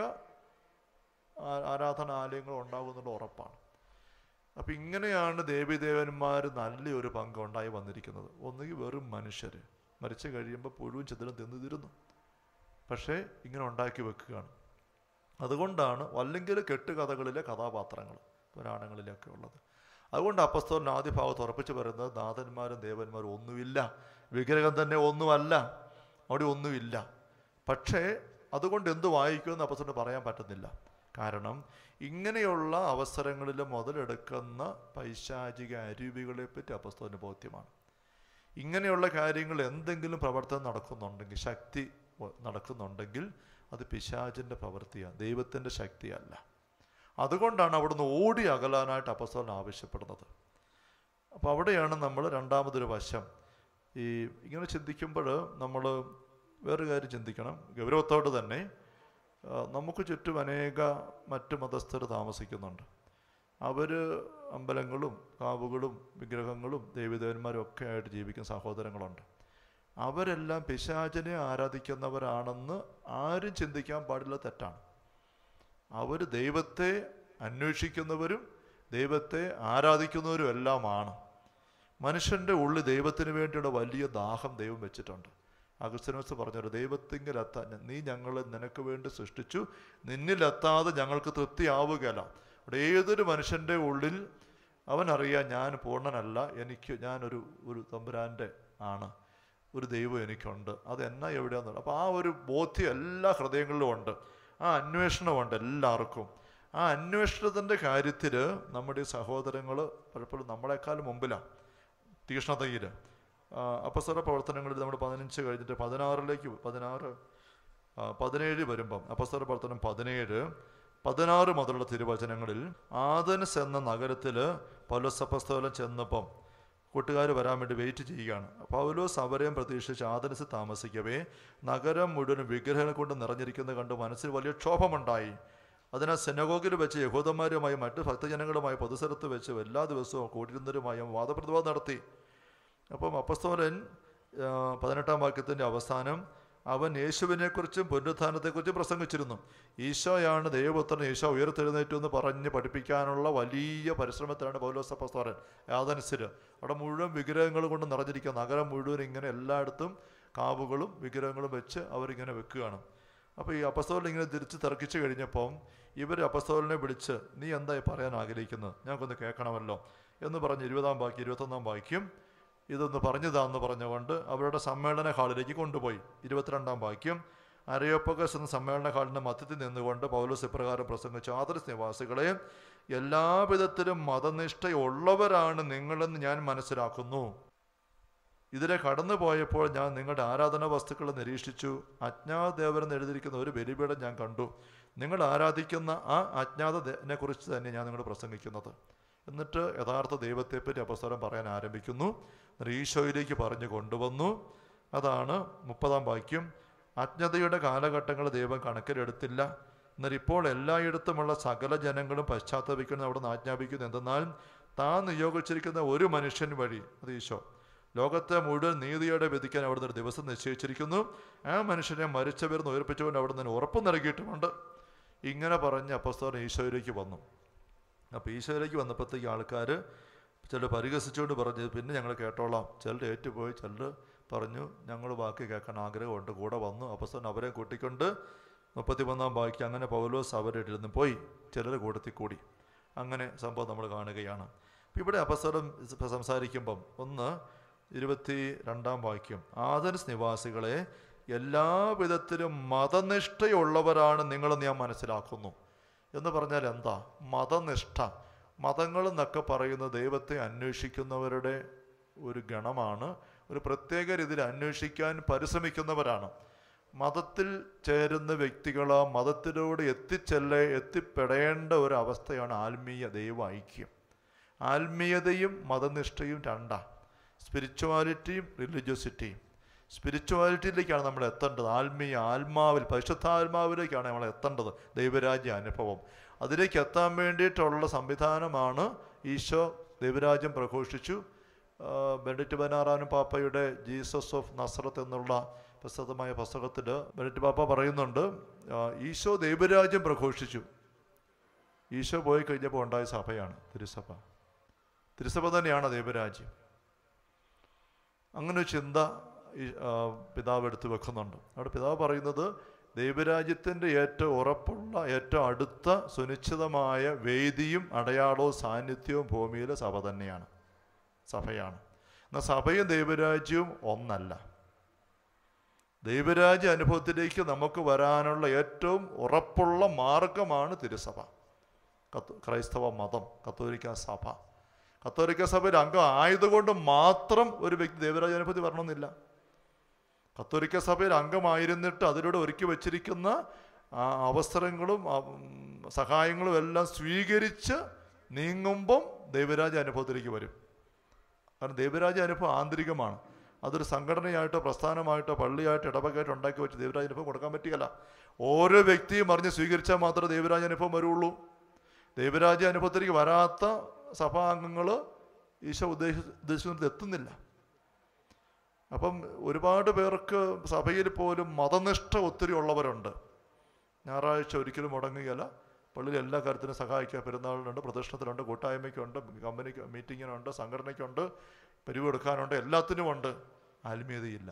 ആ- ആരാധനാലയങ്ങൾ ഉണ്ടാകുന്നുള്ള ഉറപ്പാണ് അപ്പം ഇങ്ങനെയാണ് ദേവീദേവന്മാർ നല്ലൊരു പങ്ക് ഉണ്ടായി വന്നിരിക്കുന്നത് ഒന്നുകിൽ വെറും മനുഷ്യർ മരിച്ചു കഴിയുമ്പോൾ പുഴുവും ചിതലും തിന്നു തീരുന്നു പക്ഷേ ഇങ്ങനെ ഉണ്ടാക്കി വെക്കുകയാണ് അതുകൊണ്ടാണ് അല്ലെങ്കിൽ കെട്ടുകഥകളിലെ കഥാപാത്രങ്ങൾ പുരാണങ്ങളിലൊക്കെ ഉള്ളത് അതുകൊണ്ട് അപ്പസ്തോലിന് ആദ്യ ഭാഗത്ത് ഉറപ്പിച്ച് പറയുന്നത് നാഥന്മാരും ദേവന്മാരും ഒന്നുമില്ല വിഗ്രഹം തന്നെ ഒന്നുമല്ല അവിടെ ഒന്നുമില്ല പക്ഷേ അതുകൊണ്ട് എന്ത് വായിക്കുമെന്ന് അപ്പസ്തോലിന് പറയാൻ പറ്റുന്നില്ല കാരണം ഇങ്ങനെയുള്ള അവസരങ്ങളിൽ മുതലെടുക്കുന്ന പൈശാചിക അരുവികളെ പറ്റി അപ്പസ്തോലിന് ബോധ്യമാണ് ഇങ്ങനെയുള്ള കാര്യങ്ങൾ എന്തെങ്കിലും പ്രവർത്തനം നടക്കുന്നുണ്ടെങ്കിൽ ശക്തി വ- നടക്കുന്നുണ്ടെങ്കിൽ അത് പിശാചിൻ്റെ പ്രവൃത്തിയാണ് ദൈവത്തിൻ്റെ ശക്തിയല്ല അതുകൊണ്ടാണ് അവിടുന്ന് ഓടി അകലാനായിട്ട് അപ്പസ്തോലൻ ആവശ്യപ്പെടുന്നത് അപ്പോൾ അവിടെയാണ് നമ്മൾ രണ്ടാമതൊരു വശം ഈ ഇങ്ങനെ ചിന്തിക്കുമ്പോൾ നമ്മൾ വേറൊരു കാര്യം ചിന്തിക്കണം ഗൗരവത്തോട് തന്നെ ആ, നമുക്ക് ചുറ്റും അനേക മറ്റ് മതസ്ഥർ താമസിക്കുന്നുണ്ട് അവർ അമ്പലങ്ങളും കാവുകളും വിഗ്രഹങ്ങളും ദേവീദേവന്മാരും ഒക്കെ ആയിട്ട് ജീവിക്കുന്ന സഹോദരങ്ങളുണ്ട് അവരെല്ലാം പിശാചനെ ആരാധിക്കുന്നവരാണെന്ന് ആരും ചിന്തിക്കാൻ പാടില്ല തെറ്റാണ് അവർ ദൈവത്തെ അന്വേഷിക്കുന്നവരും ദൈവത്തെ ആരാധിക്കുന്നവരും എല്ലാമാണ് മനുഷ്യൻ്റെ ഉള്ളിൽ ദൈവത്തിന് വേണ്ടിയുള്ള വലിയ ദാഹം ദൈവം വെച്ചിട്ടുണ്ട് അഗസ്തനോസ് പറഞ്ഞൊരു ദൈവത്തിങ്കിലെത്താൻ നീ ഞങ്ങളെ നിനക്ക് വേണ്ടി സൃഷ്ടിച്ചു നിന്നിലെത്താതെ ഞങ്ങൾക്ക് തൃപ്തിയാവുകയല്ല അവിടെ ഏതൊരു മനുഷ്യൻ്റെ ഉള്ളിൽ അവനറിയാം ഞാൻ പൂർണ്ണനല്ല എനിക്ക് ഞാനൊരു ഒരു തമ്പുരാൻ്റെ ആണ് ഒരു ദൈവം എനിക്കുണ്ട് അത് എന്നാ എവിടെയാണെന്നുള്ളത് അപ്പോൾ ആ ഒരു ബോധ്യം എല്ലാ ഹൃദയങ്ങളിലും ഉണ്ട് ആ അന്വേഷണമുണ്ട് എല്ലാവർക്കും ആ അന്വേഷണത്തിൻ്റെ കാര്യത്തിൽ നമ്മുടെ ഈ സഹോദരങ്ങൾ പലപ്പോഴും നമ്മളെക്കാൾ മുമ്പിലാണ് തീഷ്ണതയിൽ അപ്പസ്വര പ്രവർത്തനങ്ങളിൽ നമ്മൾ പതിനഞ്ച് കഴിഞ്ഞിട്ട് പതിനാറിലേക്ക് പതിനാറ് ആ, പതിനേഴ് വരുമ്പം അപ്പസ്വര പ്രവർത്തനം പതിനേഴ് പതിനാറ് മുതലുള്ള തിരുവചനങ്ങളിൽ ആദൻസ് എന്ന നഗരത്തിൽ പൗലോസപ്പസ്തോലം ചെന്നപ്പം കൂട്ടുകാർ വരാൻ വേണ്ടി വെയിറ്റ് ചെയ്യുകയാണ് പൗലോസ് അവരെയും പ്രതീക്ഷിച്ച് ആദൻസ് താമസിക്കവേ നഗരം മുഴുവൻ വിഗ്രഹങ്ങൾ കൊണ്ട് നിറഞ്ഞിരിക്കുന്നത് കണ്ട് മനസ്സിൽ വലിയ ക്ഷോഭമുണ്ടായി അതിനാൽ സെനഗോഗിൽ വെച്ച് യഹൂദന്മാരുമായും മറ്റ് ഭക്തജനങ്ങളുമായി പൊതുസ്ഥലത്ത് വെച്ച് എല്ലാ ദിവസവും കൂട്ടിരുന്നവരുമായും വാദപ്രതിവാദം നടത്തി അപ്പം അപ്പസ്തോലൻ ആ, പതിനെട്ടാം വാക്യത്തിൻ്റെ അവസാനം അവൻ യേശുവിനെക്കുറിച്ചും പുനരുത്ഥാനത്തെക്കുറിച്ചും പ്രസംഗിച്ചിരുന്നു ഈശോയാണ് ദൈവപുത്രൻ ഈശോ ഉയർത്തെഴുന്നേറ്റു എന്ന് പറഞ്ഞ് പഠിപ്പിക്കാനുള്ള വലിയ പരിശ്രമത്തിലാണ് പൗലോസ് അപ്പസ്തോലൻ യാതനസിൽ അവിടെ മുഴുവൻ വിഗ്രഹങ്ങൾ കൊണ്ട് നിറഞ്ഞിരിക്കുക നഗരം മുഴുവൻ ഇങ്ങനെ എല്ലായിടത്തും കാവുകളും വിഗ്രഹങ്ങളും വെച്ച് അവരിങ്ങനെ വെക്കുകയാണ് അപ്പോൾ ഈ അപ്പസ്തോലൻ ഇങ്ങനെ തിരിച്ച് തർക്കിച്ച് കഴിഞ്ഞപ്പം ഇവർ അപ്പസ്തോലിനെ വിളിച്ച് നീ എന്തായി പറയാൻ ആഗ്രഹിക്കുന്നത് ഞങ്ങൾക്കൊന്ന് കേൾക്കണമല്ലോ എന്ന് പറഞ്ഞ് ഇരുപതാം വാക്യം ഇരുപത്തൊന്നാം വാക്യം ഇതൊന്ന് പറഞ്ഞതാന്ന് പറഞ്ഞുകൊണ്ട് അവരുടെ സമ്മേളന ഹാളിലേക്ക് കൊണ്ടുപോയി ഇരുപത്തിരണ്ടാം വാക്യം അരയോപ്പകസ് എന്ന സമ്മേളന ഹാളിൻ്റെ മധ്യത്തിൽ നിന്നുകൊണ്ട് പൗലോസ് ഇപ്രകാരം പ്രസംഗിച്ചു ആദർശ നിവാസികളെ എല്ലാവിധത്തിലും മതനിഷ്ഠയുള്ളവരാണ് നിങ്ങളെന്ന് ഞാൻ മനസ്സിലാക്കുന്നു ഇതിലെ കടന്നു പോയപ്പോൾ ഞാൻ നിങ്ങളുടെ ആരാധനാ വസ്തുക്കൾ നിരീക്ഷിച്ചു അജ്ഞാതദേവൻ എന്ന് എഴുതിയിരിക്കുന്ന ഒരു ബലിപീഠം ഞാൻ കണ്ടു നിങ്ങൾ ആരാധിക്കുന്ന ആ അജ്ഞാതനെ കുറിച്ച് തന്നെ ഞാൻ നിങ്ങളോട് പ്രസംഗിക്കുന്നത് എന്നിട്ട് യഥാർത്ഥ ദൈവത്തെപ്പറ്റി അപസ്വരം പറയാൻ ആരംഭിക്കുന്നു എന്നിട്ട് ഈശോയിലേക്ക് പറഞ്ഞു കൊണ്ടുവന്നു അതാണ് മുപ്പതാം വാക്യം അജ്ഞതയുടെ കാലഘട്ടങ്ങൾ ദൈവം കണക്കിലെടുത്തില്ല എന്നാൽ ഇപ്പോൾ എല്ലായിടത്തുമുള്ള സകല ജനങ്ങളും പശ്ചാത്തപിക്കണം അവിടെ നിന്ന് ആജ്ഞാപിക്കുന്നു എന്തെന്നാൽ താൻ നിയോഗിച്ചിരിക്കുന്ന ഒരു മനുഷ്യൻ വഴി അത് ഈശോ ലോകത്തെ മുഴുവൻ നീതിയോടെ വിധിക്കാൻ അവിടുന്ന് ഒരു ദിവസം നിശ്ചയിച്ചിരിക്കുന്നു ആ മനുഷ്യനെ മരിച്ചവരെന്ന് ഉയർപ്പിച്ചുകൊണ്ട് അവിടെ നിന്ന് ഉറപ്പ് നൽകിയിട്ടുമുണ്ട് ഇങ്ങനെ പറഞ്ഞ് അപ്പസ്തോലൻ ഈശോയിലേക്ക് വന്നു അപ്പോൾ ഈശോയിലേക്ക് വന്നപ്പോഴത്തേക്ക് ആൾക്കാർ ചിലർ പരിഹസിച്ചുകൊണ്ട് പറഞ്ഞു പിന്നെ ഞങ്ങൾ കേട്ടോളാം ചിലർ ഏറ്റുപോയി ചിലർ പറഞ്ഞു ഞങ്ങൾ ബാക്കി കേൾക്കാൻ ആഗ്രഹമുണ്ട് കൂടെ വന്നു അപ്പസ്തോൻ അവരെ കൂട്ടിക്കൊണ്ട് മുപ്പത്തിമൂന്നാം ബാക്കി അങ്ങനെ പൗലോസ് അവരുടെ ഇരുന്ന് പോയി ചിലർ കൂട്ടത്തിൽ കൂടി അങ്ങനെ സംഭവം നമ്മൾ കാണുകയാണ് ഇപ്പം ഇവിടെ അപസ്വരം സംസാരിക്കുമ്പം ഒന്ന് ഇരുപത്തി രണ്ടാം വാക്യം ആദൻസ് നിവാസികളെ എല്ലാ വിധത്തിലും മതനിഷ്ഠയുള്ളവരാണ് നിങ്ങളെന്ന് ഞാൻ മനസ്സിലാക്കുന്നു എന്ന് പറഞ്ഞാൽ എന്താ മതനിഷ്ഠ മതങ്ങൾ എന്നൊക്കെ പറയുന്ന ദൈവത്തെ അന്വേഷിക്കുന്നവരുടെ ഒരു ഗണമാണ് ഒരു പ്രത്യേക രീതിയിൽ അന്വേഷിക്കാൻ പരിശ്രമിക്കുന്നവരാണ് മതത്തിൽ ചേരുന്ന വ്യക്തികൾ ആ മതത്തിലൂടെ എത്തിച്ചെല്ല എത്തിപ്പെടേണ്ട ഒരു അവസ്ഥയാണ് ആത്മീയ ദൈവ ഐക്യം ആത്മീയതയും മതനിഷ്ഠയും രണ്ടാണ് സ്പിരിച്വാലിറ്റിയും റിലീജിയോസിറ്റിയും സ്പിരിച്വാലിറ്റിയിലേക്കാണ് നമ്മൾ എത്തേണ്ടത് ആത്മീയ ആത്മാവിൽ പരിശുദ്ധാത്മാവിലേക്കാണ് നമ്മൾ എത്തേണ്ടത് ദൈവരാജ്യ അനുഭവം അതിലേക്ക് എത്താൻ വേണ്ടിയിട്ടുള്ള സംവിധാനമാണ് ഈശോ ദൈവരാജ്യം പ്രഘോഷിച്ചു ആ, ബെനഡിറ്റ് ബനാറാനും പാപ്പയുടെ ജീസസ് ഓഫ് നസ്രത്ത് എന്നുള്ള പ്രസിദ്ധമായ പുസ്തകത്തിൽ ബെനഡിറ്റ് പാപ്പ പറയുന്നുണ്ട് ആ, ഈശോ ദൈവരാജ്യം പ്രഘോഷിച്ചു ഈശോ പോയി കഴിഞ്ഞപ്പോൾ ഉണ്ടായ സഭയാണ് തിരുസഭ തിരുസഭ തന്നെയാണ് ദൈവരാജ്യം അങ്ങനെ ഒരു ചിന്ത ഈ ആ, പിതാവ് എടുത്തു വെക്കുന്നുണ്ട് അവിടെ പിതാവ് പറയുന്നത് ദൈവരാജ്യത്തിൻ്റെ ഏറ്റവും ഉറപ്പുള്ള ഏറ്റവും അടുത്ത സുനിശ്ചിതമായ വേദിയും അടയാളവും സാന്നിധ്യവും ഭൂമിയിലെ സഭ തന്നെയാണ് സഭയാണ് എന്നാൽ സഭയും ദൈവരാജ്യവും ഒന്നല്ല ദൈവരാജ്യ അനുഭവത്തിലേക്ക് നമുക്ക് വരാനുള്ള ഏറ്റവും ഉറപ്പുള്ള മാർഗമാണ് തിരുസഭ കത്ത് ക്രൈസ്തവ മതം കത്തോലിക്ക സഭ കത്തോലിക്ക സഭയിൽ അംഗം ആയതുകൊണ്ട് മാത്രം ഒരു വ്യക്തി ദൈവരാജ്യ അനുഭവത്തിൽ വരണമെന്നില്ല കത്തോലിക്ക സഭയിൽ അംഗമായിരുന്നിട്ട് അതിലൂടെ ഒരുക്കി വച്ചിരിക്കുന്ന ആ അവസരങ്ങളും ആ, ഉം, സഹായങ്ങളും എല്ലാം സ്വീകരിച്ച് നീങ്ങുമ്പം ദൈവരാജ്യ അനുഭവത്തിലേക്ക് വരും കാരണം ദൈവരാജ്യ അനുഭവം ആന്തരികമാണ് അതൊരു സംഘടനയായിട്ടോ പ്രസ്ഥാനമായിട്ടോ പള്ളിയായിട്ടോ ഇടവകയായിട്ടോ ഉണ്ടാക്കി വെച്ച് ദൈവരാജ അനുഭവം കൊടുക്കാൻ പറ്റുകയില്ല ഓരോ വ്യക്തിയും അറിഞ്ഞ് സ്വീകരിച്ചാൽ മാത്രമേ ദൈവരാജ അനുഭവം വരുള്ളൂ ദൈവരാജ അനുഭവത്തിലേക്ക് വരാത്ത സഭാംഗങ്ങൾ ഈശോ ഉദ്ദേശ ഉദ്ദേശിക്കുന്നത് എത്തുന്നില്ല അപ്പം ഒരുപാട് പേർക്ക് സഭയിൽ പോലും മതനിഷ്ഠ ഒത്തിരി ഉള്ളവരുണ്ട് ഞായറാഴ്ച ഒരിക്കലും മുടങ്ങുകയല്ല പള്ളിയിൽ എല്ലാ കാര്യത്തിനും സഹായിക്കുക പെരുന്നാളിനുണ്ട് പ്രദർശനത്തിനുണ്ട് കൂട്ടായ്മയ്ക്കുണ്ട് കമ്പനിക്ക് മീറ്റിങ്ങിനുണ്ട് സംഘടനയ്ക്കുണ്ട് പിരിവെടുക്കാനുണ്ട് എല്ലാത്തിനുമുണ്ട് ആത്മീയതയില്ല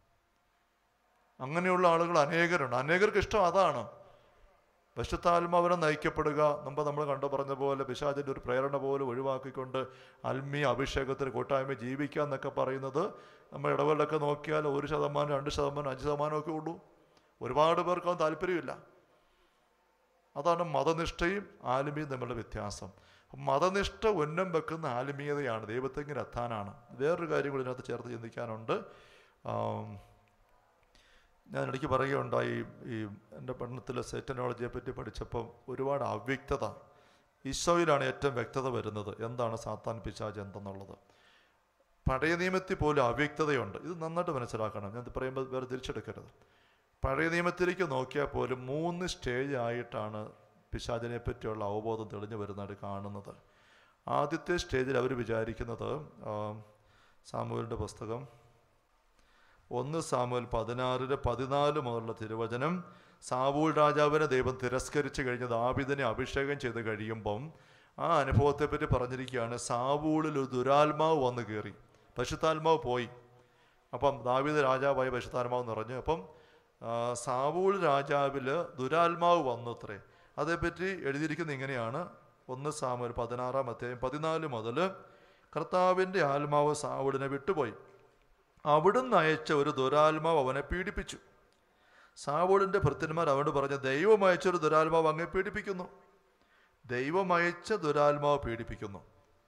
അങ്ങനെയുള്ള ആളുകൾ അനേകരുണ്ട് അനേകർക്ക് ഇഷ്ടം അതാണ് പശുത്താത്മാവിനെ നയിക്കപ്പെടുക മുമ്പ് നമ്മൾ കണ്ടു പറഞ്ഞ പോലെ പിശാചിൻ്റെ ഒരു പ്രേരണ പോലെ ഒഴിവാക്കിക്കൊണ്ട് ആത്മീയ അഭിഷേകത്തിന് കൂട്ടായ്മ ജീവിക്കുക എന്നൊക്കെ പറയുന്നത് നമ്മൾ ഇടവേളൊക്കെ നോക്കിയാൽ ഒരു ശതമാനം രണ്ട് ശതമാനം അഞ്ച് ശതമാനം ഒക്കെ ഉള്ളൂ ഒരുപാട് പേർക്ക് അത് താല്പര്യമില്ല അതാണ് മതനിഷ്ഠയും ആത്മീയയും തമ്മിലുള്ള വ്യത്യാസം മതനിഷ്ഠ ഉന്നം വെക്കുന്ന ആത്മീയതയാണ് ദൈവത്തെങ്കിലും എത്താനാണ് വേറൊരു കാര്യം കൂടി ഇതിനകത്ത് ചേർത്ത് ചിന്തിക്കാനുണ്ട് ആം, ഞാൻ ഇടയ്ക്ക് പറയുകയുണ്ടായി ഈ എൻ്റെ പഠനത്തിൽ സെറ്റനോളജിയെ പറ്റി പഠിച്ചപ്പം ഒരുപാട് അവ്യക്തത ഈശോയിലാണ് ഏറ്റവും വ്യക്തത വരുന്നത് എന്താണ് സാത്താൻ പിശാജ് എന്തെന്നുള്ളത് പഴയ നിയമത്തിൽ പോലും അവ്യക്തതയുണ്ട് ഇത് നന്നായിട്ട് മനസ്സിലാക്കണം ഞാൻ ഇത് പറയുമ്പോൾ വേറെ തിരിച്ചെടുക്കരുത് പഴയ നിയമത്തിലേക്ക് നോക്കിയാൽ പോലും മൂന്ന് സ്റ്റേജ് ആയിട്ടാണ് പിശാചിനെ പറ്റിയുള്ള അവബോധം തെളിഞ്ഞു വരുന്നതായിട്ട് കാണുന്നത് ആദ്യത്തെ സ്റ്റേജിൽ അവർ വിചാരിക്കുന്നത് സാമൂലിൻ്റെ പുസ്തകം ഒന്ന് സാമുവൽ പതിനാറിന് പതിനാല് മുതലുള്ള തിരുവചനം സാവൂൾ രാജാവിനെ ദൈവം തിരസ്കരിച്ച് കഴിഞ്ഞ് ദാവിദിനെ അഭിഷേകം ചെയ്ത് കഴിയുമ്പം ആ അനുഭവത്തെപ്പറ്റി പറഞ്ഞിരിക്കുകയാണ് സാവൂളിൽ ഒരു ദുരാത്മാവ് വന്ന് കയറി പശുത്താത്മാവ് പോയി അപ്പം ദാവീദ് രാജാവായ പശുത്താത്മാവ് നിറഞ്ഞു അപ്പം ആ, സാവൂൾ രാജാവിൽ ദുരാത്മാവ് വന്നു അത്രേ അതേപ്പറ്റി എഴുതിയിരിക്കുന്നത് ഇങ്ങനെയാണ് ഒന്ന് സാമുവൽ പതിനാറാം അധ്യായം പതിനാല് മുതൽ കർത്താവിൻ്റെ ആത്മാവ് സാവൂളിനെ വിട്ടുപോയി അവിടുന്ന് അയച്ച ഒരു ദുരാത്മാവ് അവനെ പീഡിപ്പിച്ചു സാവൂളിൻ്റെ ഭൃത്യന്മാർ അവനോട് പറഞ്ഞു ദൈവം അയച്ച ഒരു ദുരാത്മാവ് അങ്ങെ പീഡിപ്പിക്കുന്നു ദൈവം അയച്ച ദുരാത്മാവ് പീഡിപ്പിക്കുന്നു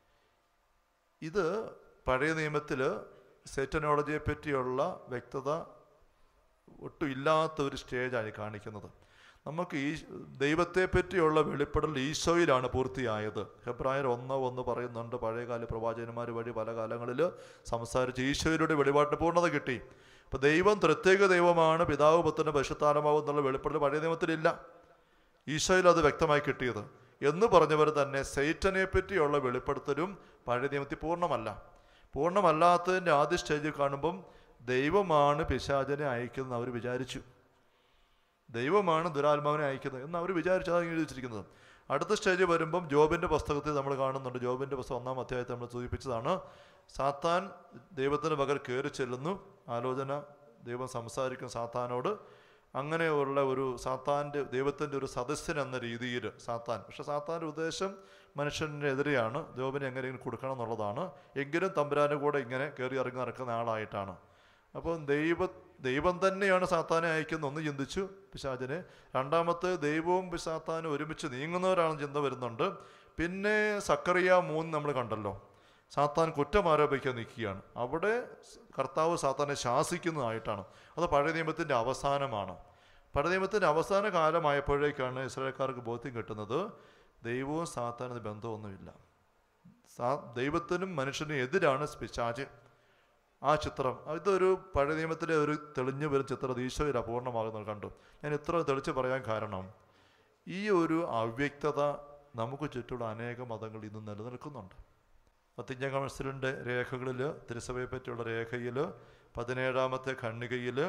ഇത് പഴയ നിയമത്തിൽ സെറ്റനോളജിയെ പറ്റിയുള്ള വ്യക്തത ഒട്ടും ഇല്ലാത്ത ഒരു സ്റ്റേജായി കാണിക്കുന്നത് നമുക്ക് ഈ ദൈവത്തെ പറ്റിയുള്ള വെളിപ്പെടൽ ഈശോയിലാണ് പൂർത്തിയായത് ഹെബ്രായർ ഒന്ന് ഒന്ന് പറയുന്നുണ്ട് പഴയകാല പ്രവാചകന്മാർ വഴി പല കാലങ്ങളിൽ സംസാരിച്ച് ഈശോയിലൂടെ വെളിപാടിന് പൂർണ്ണത കിട്ടി അപ്പോൾ ദൈവം പ്രത്യേക ദൈവമാണ് പിതാവ് പുത്രന് പശുത്താനമാവും എന്നുള്ള വെളിപ്പെടൽ പഴയ നിയമത്തിലില്ല ഈശോയിൽ അത് വ്യക്തമായി കിട്ടിയത് എന്ന് പറഞ്ഞവർ തന്നെ സൈറ്റനെ പറ്റിയുള്ള വെളിപ്പെടുത്തലും പഴയ നിയമത്തിൽ പൂർണ്ണമല്ല പൂർണ്ണമല്ലാത്തതിൻ്റെ ആദ്യ സ്റ്റേജിൽ കാണുമ്പം ദൈവമാണ് പിശാചനെ അയക്കുന്നത് അവർ വിചാരിച്ചു ദൈവമാണ് ദുരാത്മാവിനെ അയക്കുന്നത് എന്ന് അവർ വിചാരിച്ചു അതാണ് എഴുതി വെച്ചിരിക്കുന്നത് അടുത്ത സ്റ്റേജ് വരുമ്പം ജോബിൻ്റെ പുസ്തകത്തിൽ നമ്മൾ കാണുന്നുണ്ട് ജോബിൻ്റെ പുസ്തകം ഒന്നാം അധ്യായത്തിൽ നമ്മൾ സൂചിപ്പിച്ചതാണ് സാത്താൻ ദൈവത്തിന് പകരം കയറി ചെല്ലുന്നു ആലോചന ദൈവം സംസാരിക്കും സാത്താനോട് അങ്ങനെയുള്ള ഒരു സാത്താൻ്റെ ദൈവത്തിൻ്റെ ഒരു സദസ്യൻ എന്ന രീതിയിൽ സാത്താൻ പക്ഷെ സാത്താൻ്റെ ഉദ്ദേശം മനുഷ്യനെതിരെയാണ് ജോബിനെ എങ്ങനെയെങ്കിലും കൊടുക്കണം എന്നുള്ളതാണ് എങ്കിലും തമ്പുരാൻ്റെ കൂടെ ഇങ്ങനെ കയറി ഇറങ്ങി നടക്കുന്ന ആളായിട്ടാണ് അപ്പോൾ ദൈവ ദൈവം തന്നെയാണ് സാത്താനെ അയക്കുന്ന ഒന്ന് ചിന്തിച്ചു പിശാചിനെ രണ്ടാമത്തെ ദൈവവും സാത്താനും ഒരുമിച്ച് നീങ്ങുന്നവരാണെന്ന് ചിന്ത വരുന്നുണ്ട് പിന്നെ സക്കറിയ മൂന്ന് നമ്മൾ കണ്ടല്ലോ സാത്താൻ കുറ്റം ആരോപിക്കാൻ നിൽക്കുകയാണ് അവിടെ കർത്താവ് സാത്താനെ ശാസിക്കുന്നതായിട്ടാണ് അത് പഴയ നിയമത്തിൻ്റെ അവസാനമാണ് പഴയ നിയമത്തിൻ്റെ അവസാന കാലമായപ്പോഴേക്കാണ് ഇസ്രായേൽക്കാർക്ക് ബോധ്യം കിട്ടുന്നത് ദൈവവും സാത്താനും ബന്ധമൊന്നുമില്ല സാ ദൈവത്തിനും മനുഷ്യനും എതിരാണ് പിശാച് ആ ചിത്രം ഇതൊരു പഴയ നിയമത്തിലെ ഒരു തെളിഞ്ഞു വരുന്ന ചിത്രം ഈശോയിൽ അപൂർണമാകുന്നത് കണ്ടു ഞാൻ ഇത്ര തെളിച്ച് പറയാൻ കാരണം ഈ ഒരു അവ്യക്തത നമുക്ക് ചുറ്റുള്ള അനേക മതങ്ങൾ ഇന്ന് നിലനിൽക്കുന്നുണ്ട് പത്തിഞ്ച കൗൺസിലിൻ്റെ രേഖകളിൽ തിരുസഭയെ പറ്റിയുള്ള രേഖയിൽ പതിനേഴാമത്തെ ഖണ്ഡികയിൽ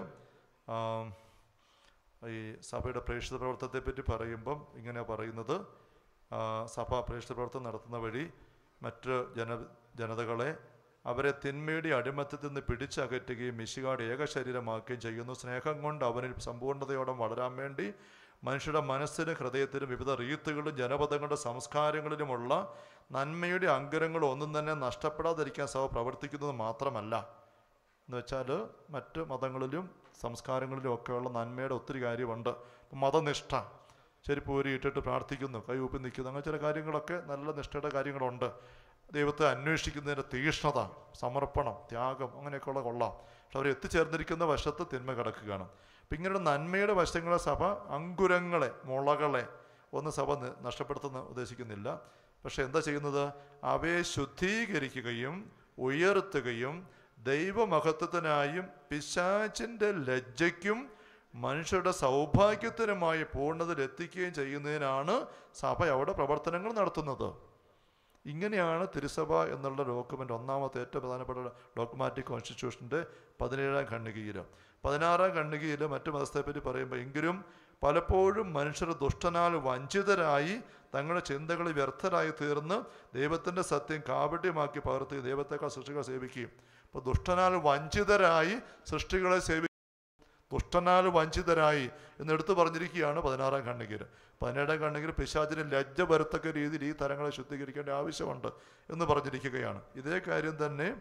ഈ സഭയുടെ പ്രേക്ഷിത പ്രവർത്തനത്തെ പറ്റി പറയുമ്പം ഇങ്ങനെ പറയുന്നത് ആ, സഭ പ്രേക്ഷിത പ്രവർത്തനം നടത്തുന്ന വഴി മറ്റ് ജന ജനതകളെ അവരെ തിന്മയുടെ അടിമത്തത്തിൽ നിന്ന് പിടിച്ചകറ്റുകയും മിശികാട് ഏക ശരീരമാക്കുകയും ചെയ്യുന്നു സ്നേഹം കൊണ്ട് അവനിൽ സമ്പൂർണ്ണതയോടെ വളരാൻ വേണ്ടി മനുഷ്യരുടെ മനസ്സിനും ഹൃദയത്തിനും വിവിധ റീത്തുകളും ജനപദങ്ങളുടെ സംസ്കാരങ്ങളിലുമുള്ള നന്മയുടെ അങ്കരങ്ങൾ ഒന്നും തന്നെ നഷ്ടപ്പെടാതിരിക്കാൻ സഭ പ്രവർത്തിക്കുന്നത് മാത്രമല്ല എന്ന് വെച്ചാൽ മറ്റ് മതങ്ങളിലും സംസ്കാരങ്ങളിലും ഒക്കെയുള്ള നന്മയുടെ ഒത്തിരി കാര്യമുണ്ട് ഇപ്പം മതനിഷ്ഠ ചെരുപ്പ് ഊരി ഇട്ടിട്ട് പ്രാർത്ഥിക്കുന്നു കൈ ഊപ്പി നിൽക്കുന്നു അങ്ങനെ ചില കാര്യങ്ങളൊക്കെ നല്ല നിഷ്ഠയുടെ കാര്യങ്ങളുണ്ട് ദൈവത്തെ അന്വേഷിക്കുന്നതിൻ്റെ തീഷ്ണത സമർപ്പണം ത്യാഗം അങ്ങനെയൊക്കെയുള്ള കൊള്ളാം പക്ഷെ അവർ എത്തിച്ചേർന്നിരിക്കുന്ന വശത്ത് തിന്മ കിടക്കുകയാണ് അപ്പം ഇങ്ങനെയുള്ള നന്മയുടെ വശങ്ങളെ സഭ അങ്കുരങ്ങളെ മുളകളെ ഒന്നും സഭ ന- നഷ്ടപ്പെടുത്തുന്ന ഉദ്ദേശിക്കുന്നില്ല പക്ഷെ എന്താ ചെയ്യുന്നത് അവയെ ശുദ്ധീകരിക്കുകയും ഉയർത്തുകയും ദൈവമഹത്വത്തിനായും പിശാചിൻ്റെ ലജ്ജയ്ക്കും മനുഷ്യരുടെ സൗഭാഗ്യത്തിനുമായി പൂർണ്ണതയിൽ എത്തിക്കുകയും ചെയ്യുന്നതിനാണ് സഭ അവിടെ പ്രവർത്തനങ്ങൾ നടത്തുന്നത് ഇങ്ങനെയാണ് തിരുസഭ എന്നുള്ള ഡോക്യുമെൻ്റ് ഒന്നാമത്തെ ഏറ്റവും പ്രധാനപ്പെട്ട ഡോക്യുമാറ്റിക് കോൺസ്റ്റിറ്റ്യൂഷൻ്റെ പതിനേഴാം ഖണ്ഡികയിൽ പതിനാറാം ഖണ്ഡികയിൽ മറ്റു മതസ്ഥയെപ്പറ്റി പറയുമ്പോൾ എങ്കിലും പലപ്പോഴും മനുഷ്യർ ദുഷ്ടനാൽ വഞ്ചിതരായി തങ്ങളുടെ ചിന്തകളിൽ വ്യർത്ഥരായി തീർന്ന് ദൈവത്തിൻ്റെ സത്യം കാപട്യമാക്കി പകർത്തി ദൈവത്തെക്കാൾ സൃഷ്ടികളെ സേവിക്കുകയും അപ്പോൾ ദുഷ്ടനാൽ വഞ്ചിതരായി സൃഷ്ടികളെ സേവി ദുഷ്ടനാൽ വഞ്ചിതരായി എന്ന് എടുത്തു പറഞ്ഞിരിക്കുകയാണ് പതിനാറാം ഖണ്ഡികയിൽ പതിനേഴാം ഖണ്ഡികയിൽ പിശാചിന് ലജ്ജ വരത്തക്ക രീതിയിൽ ഈ തരങ്ങളെ ശുദ്ധീകരിക്കേണ്ട ആവശ്യമുണ്ട് എന്ന് പറഞ്ഞിരിക്കുകയാണ് ഇതേ കാര്യം തന്നെ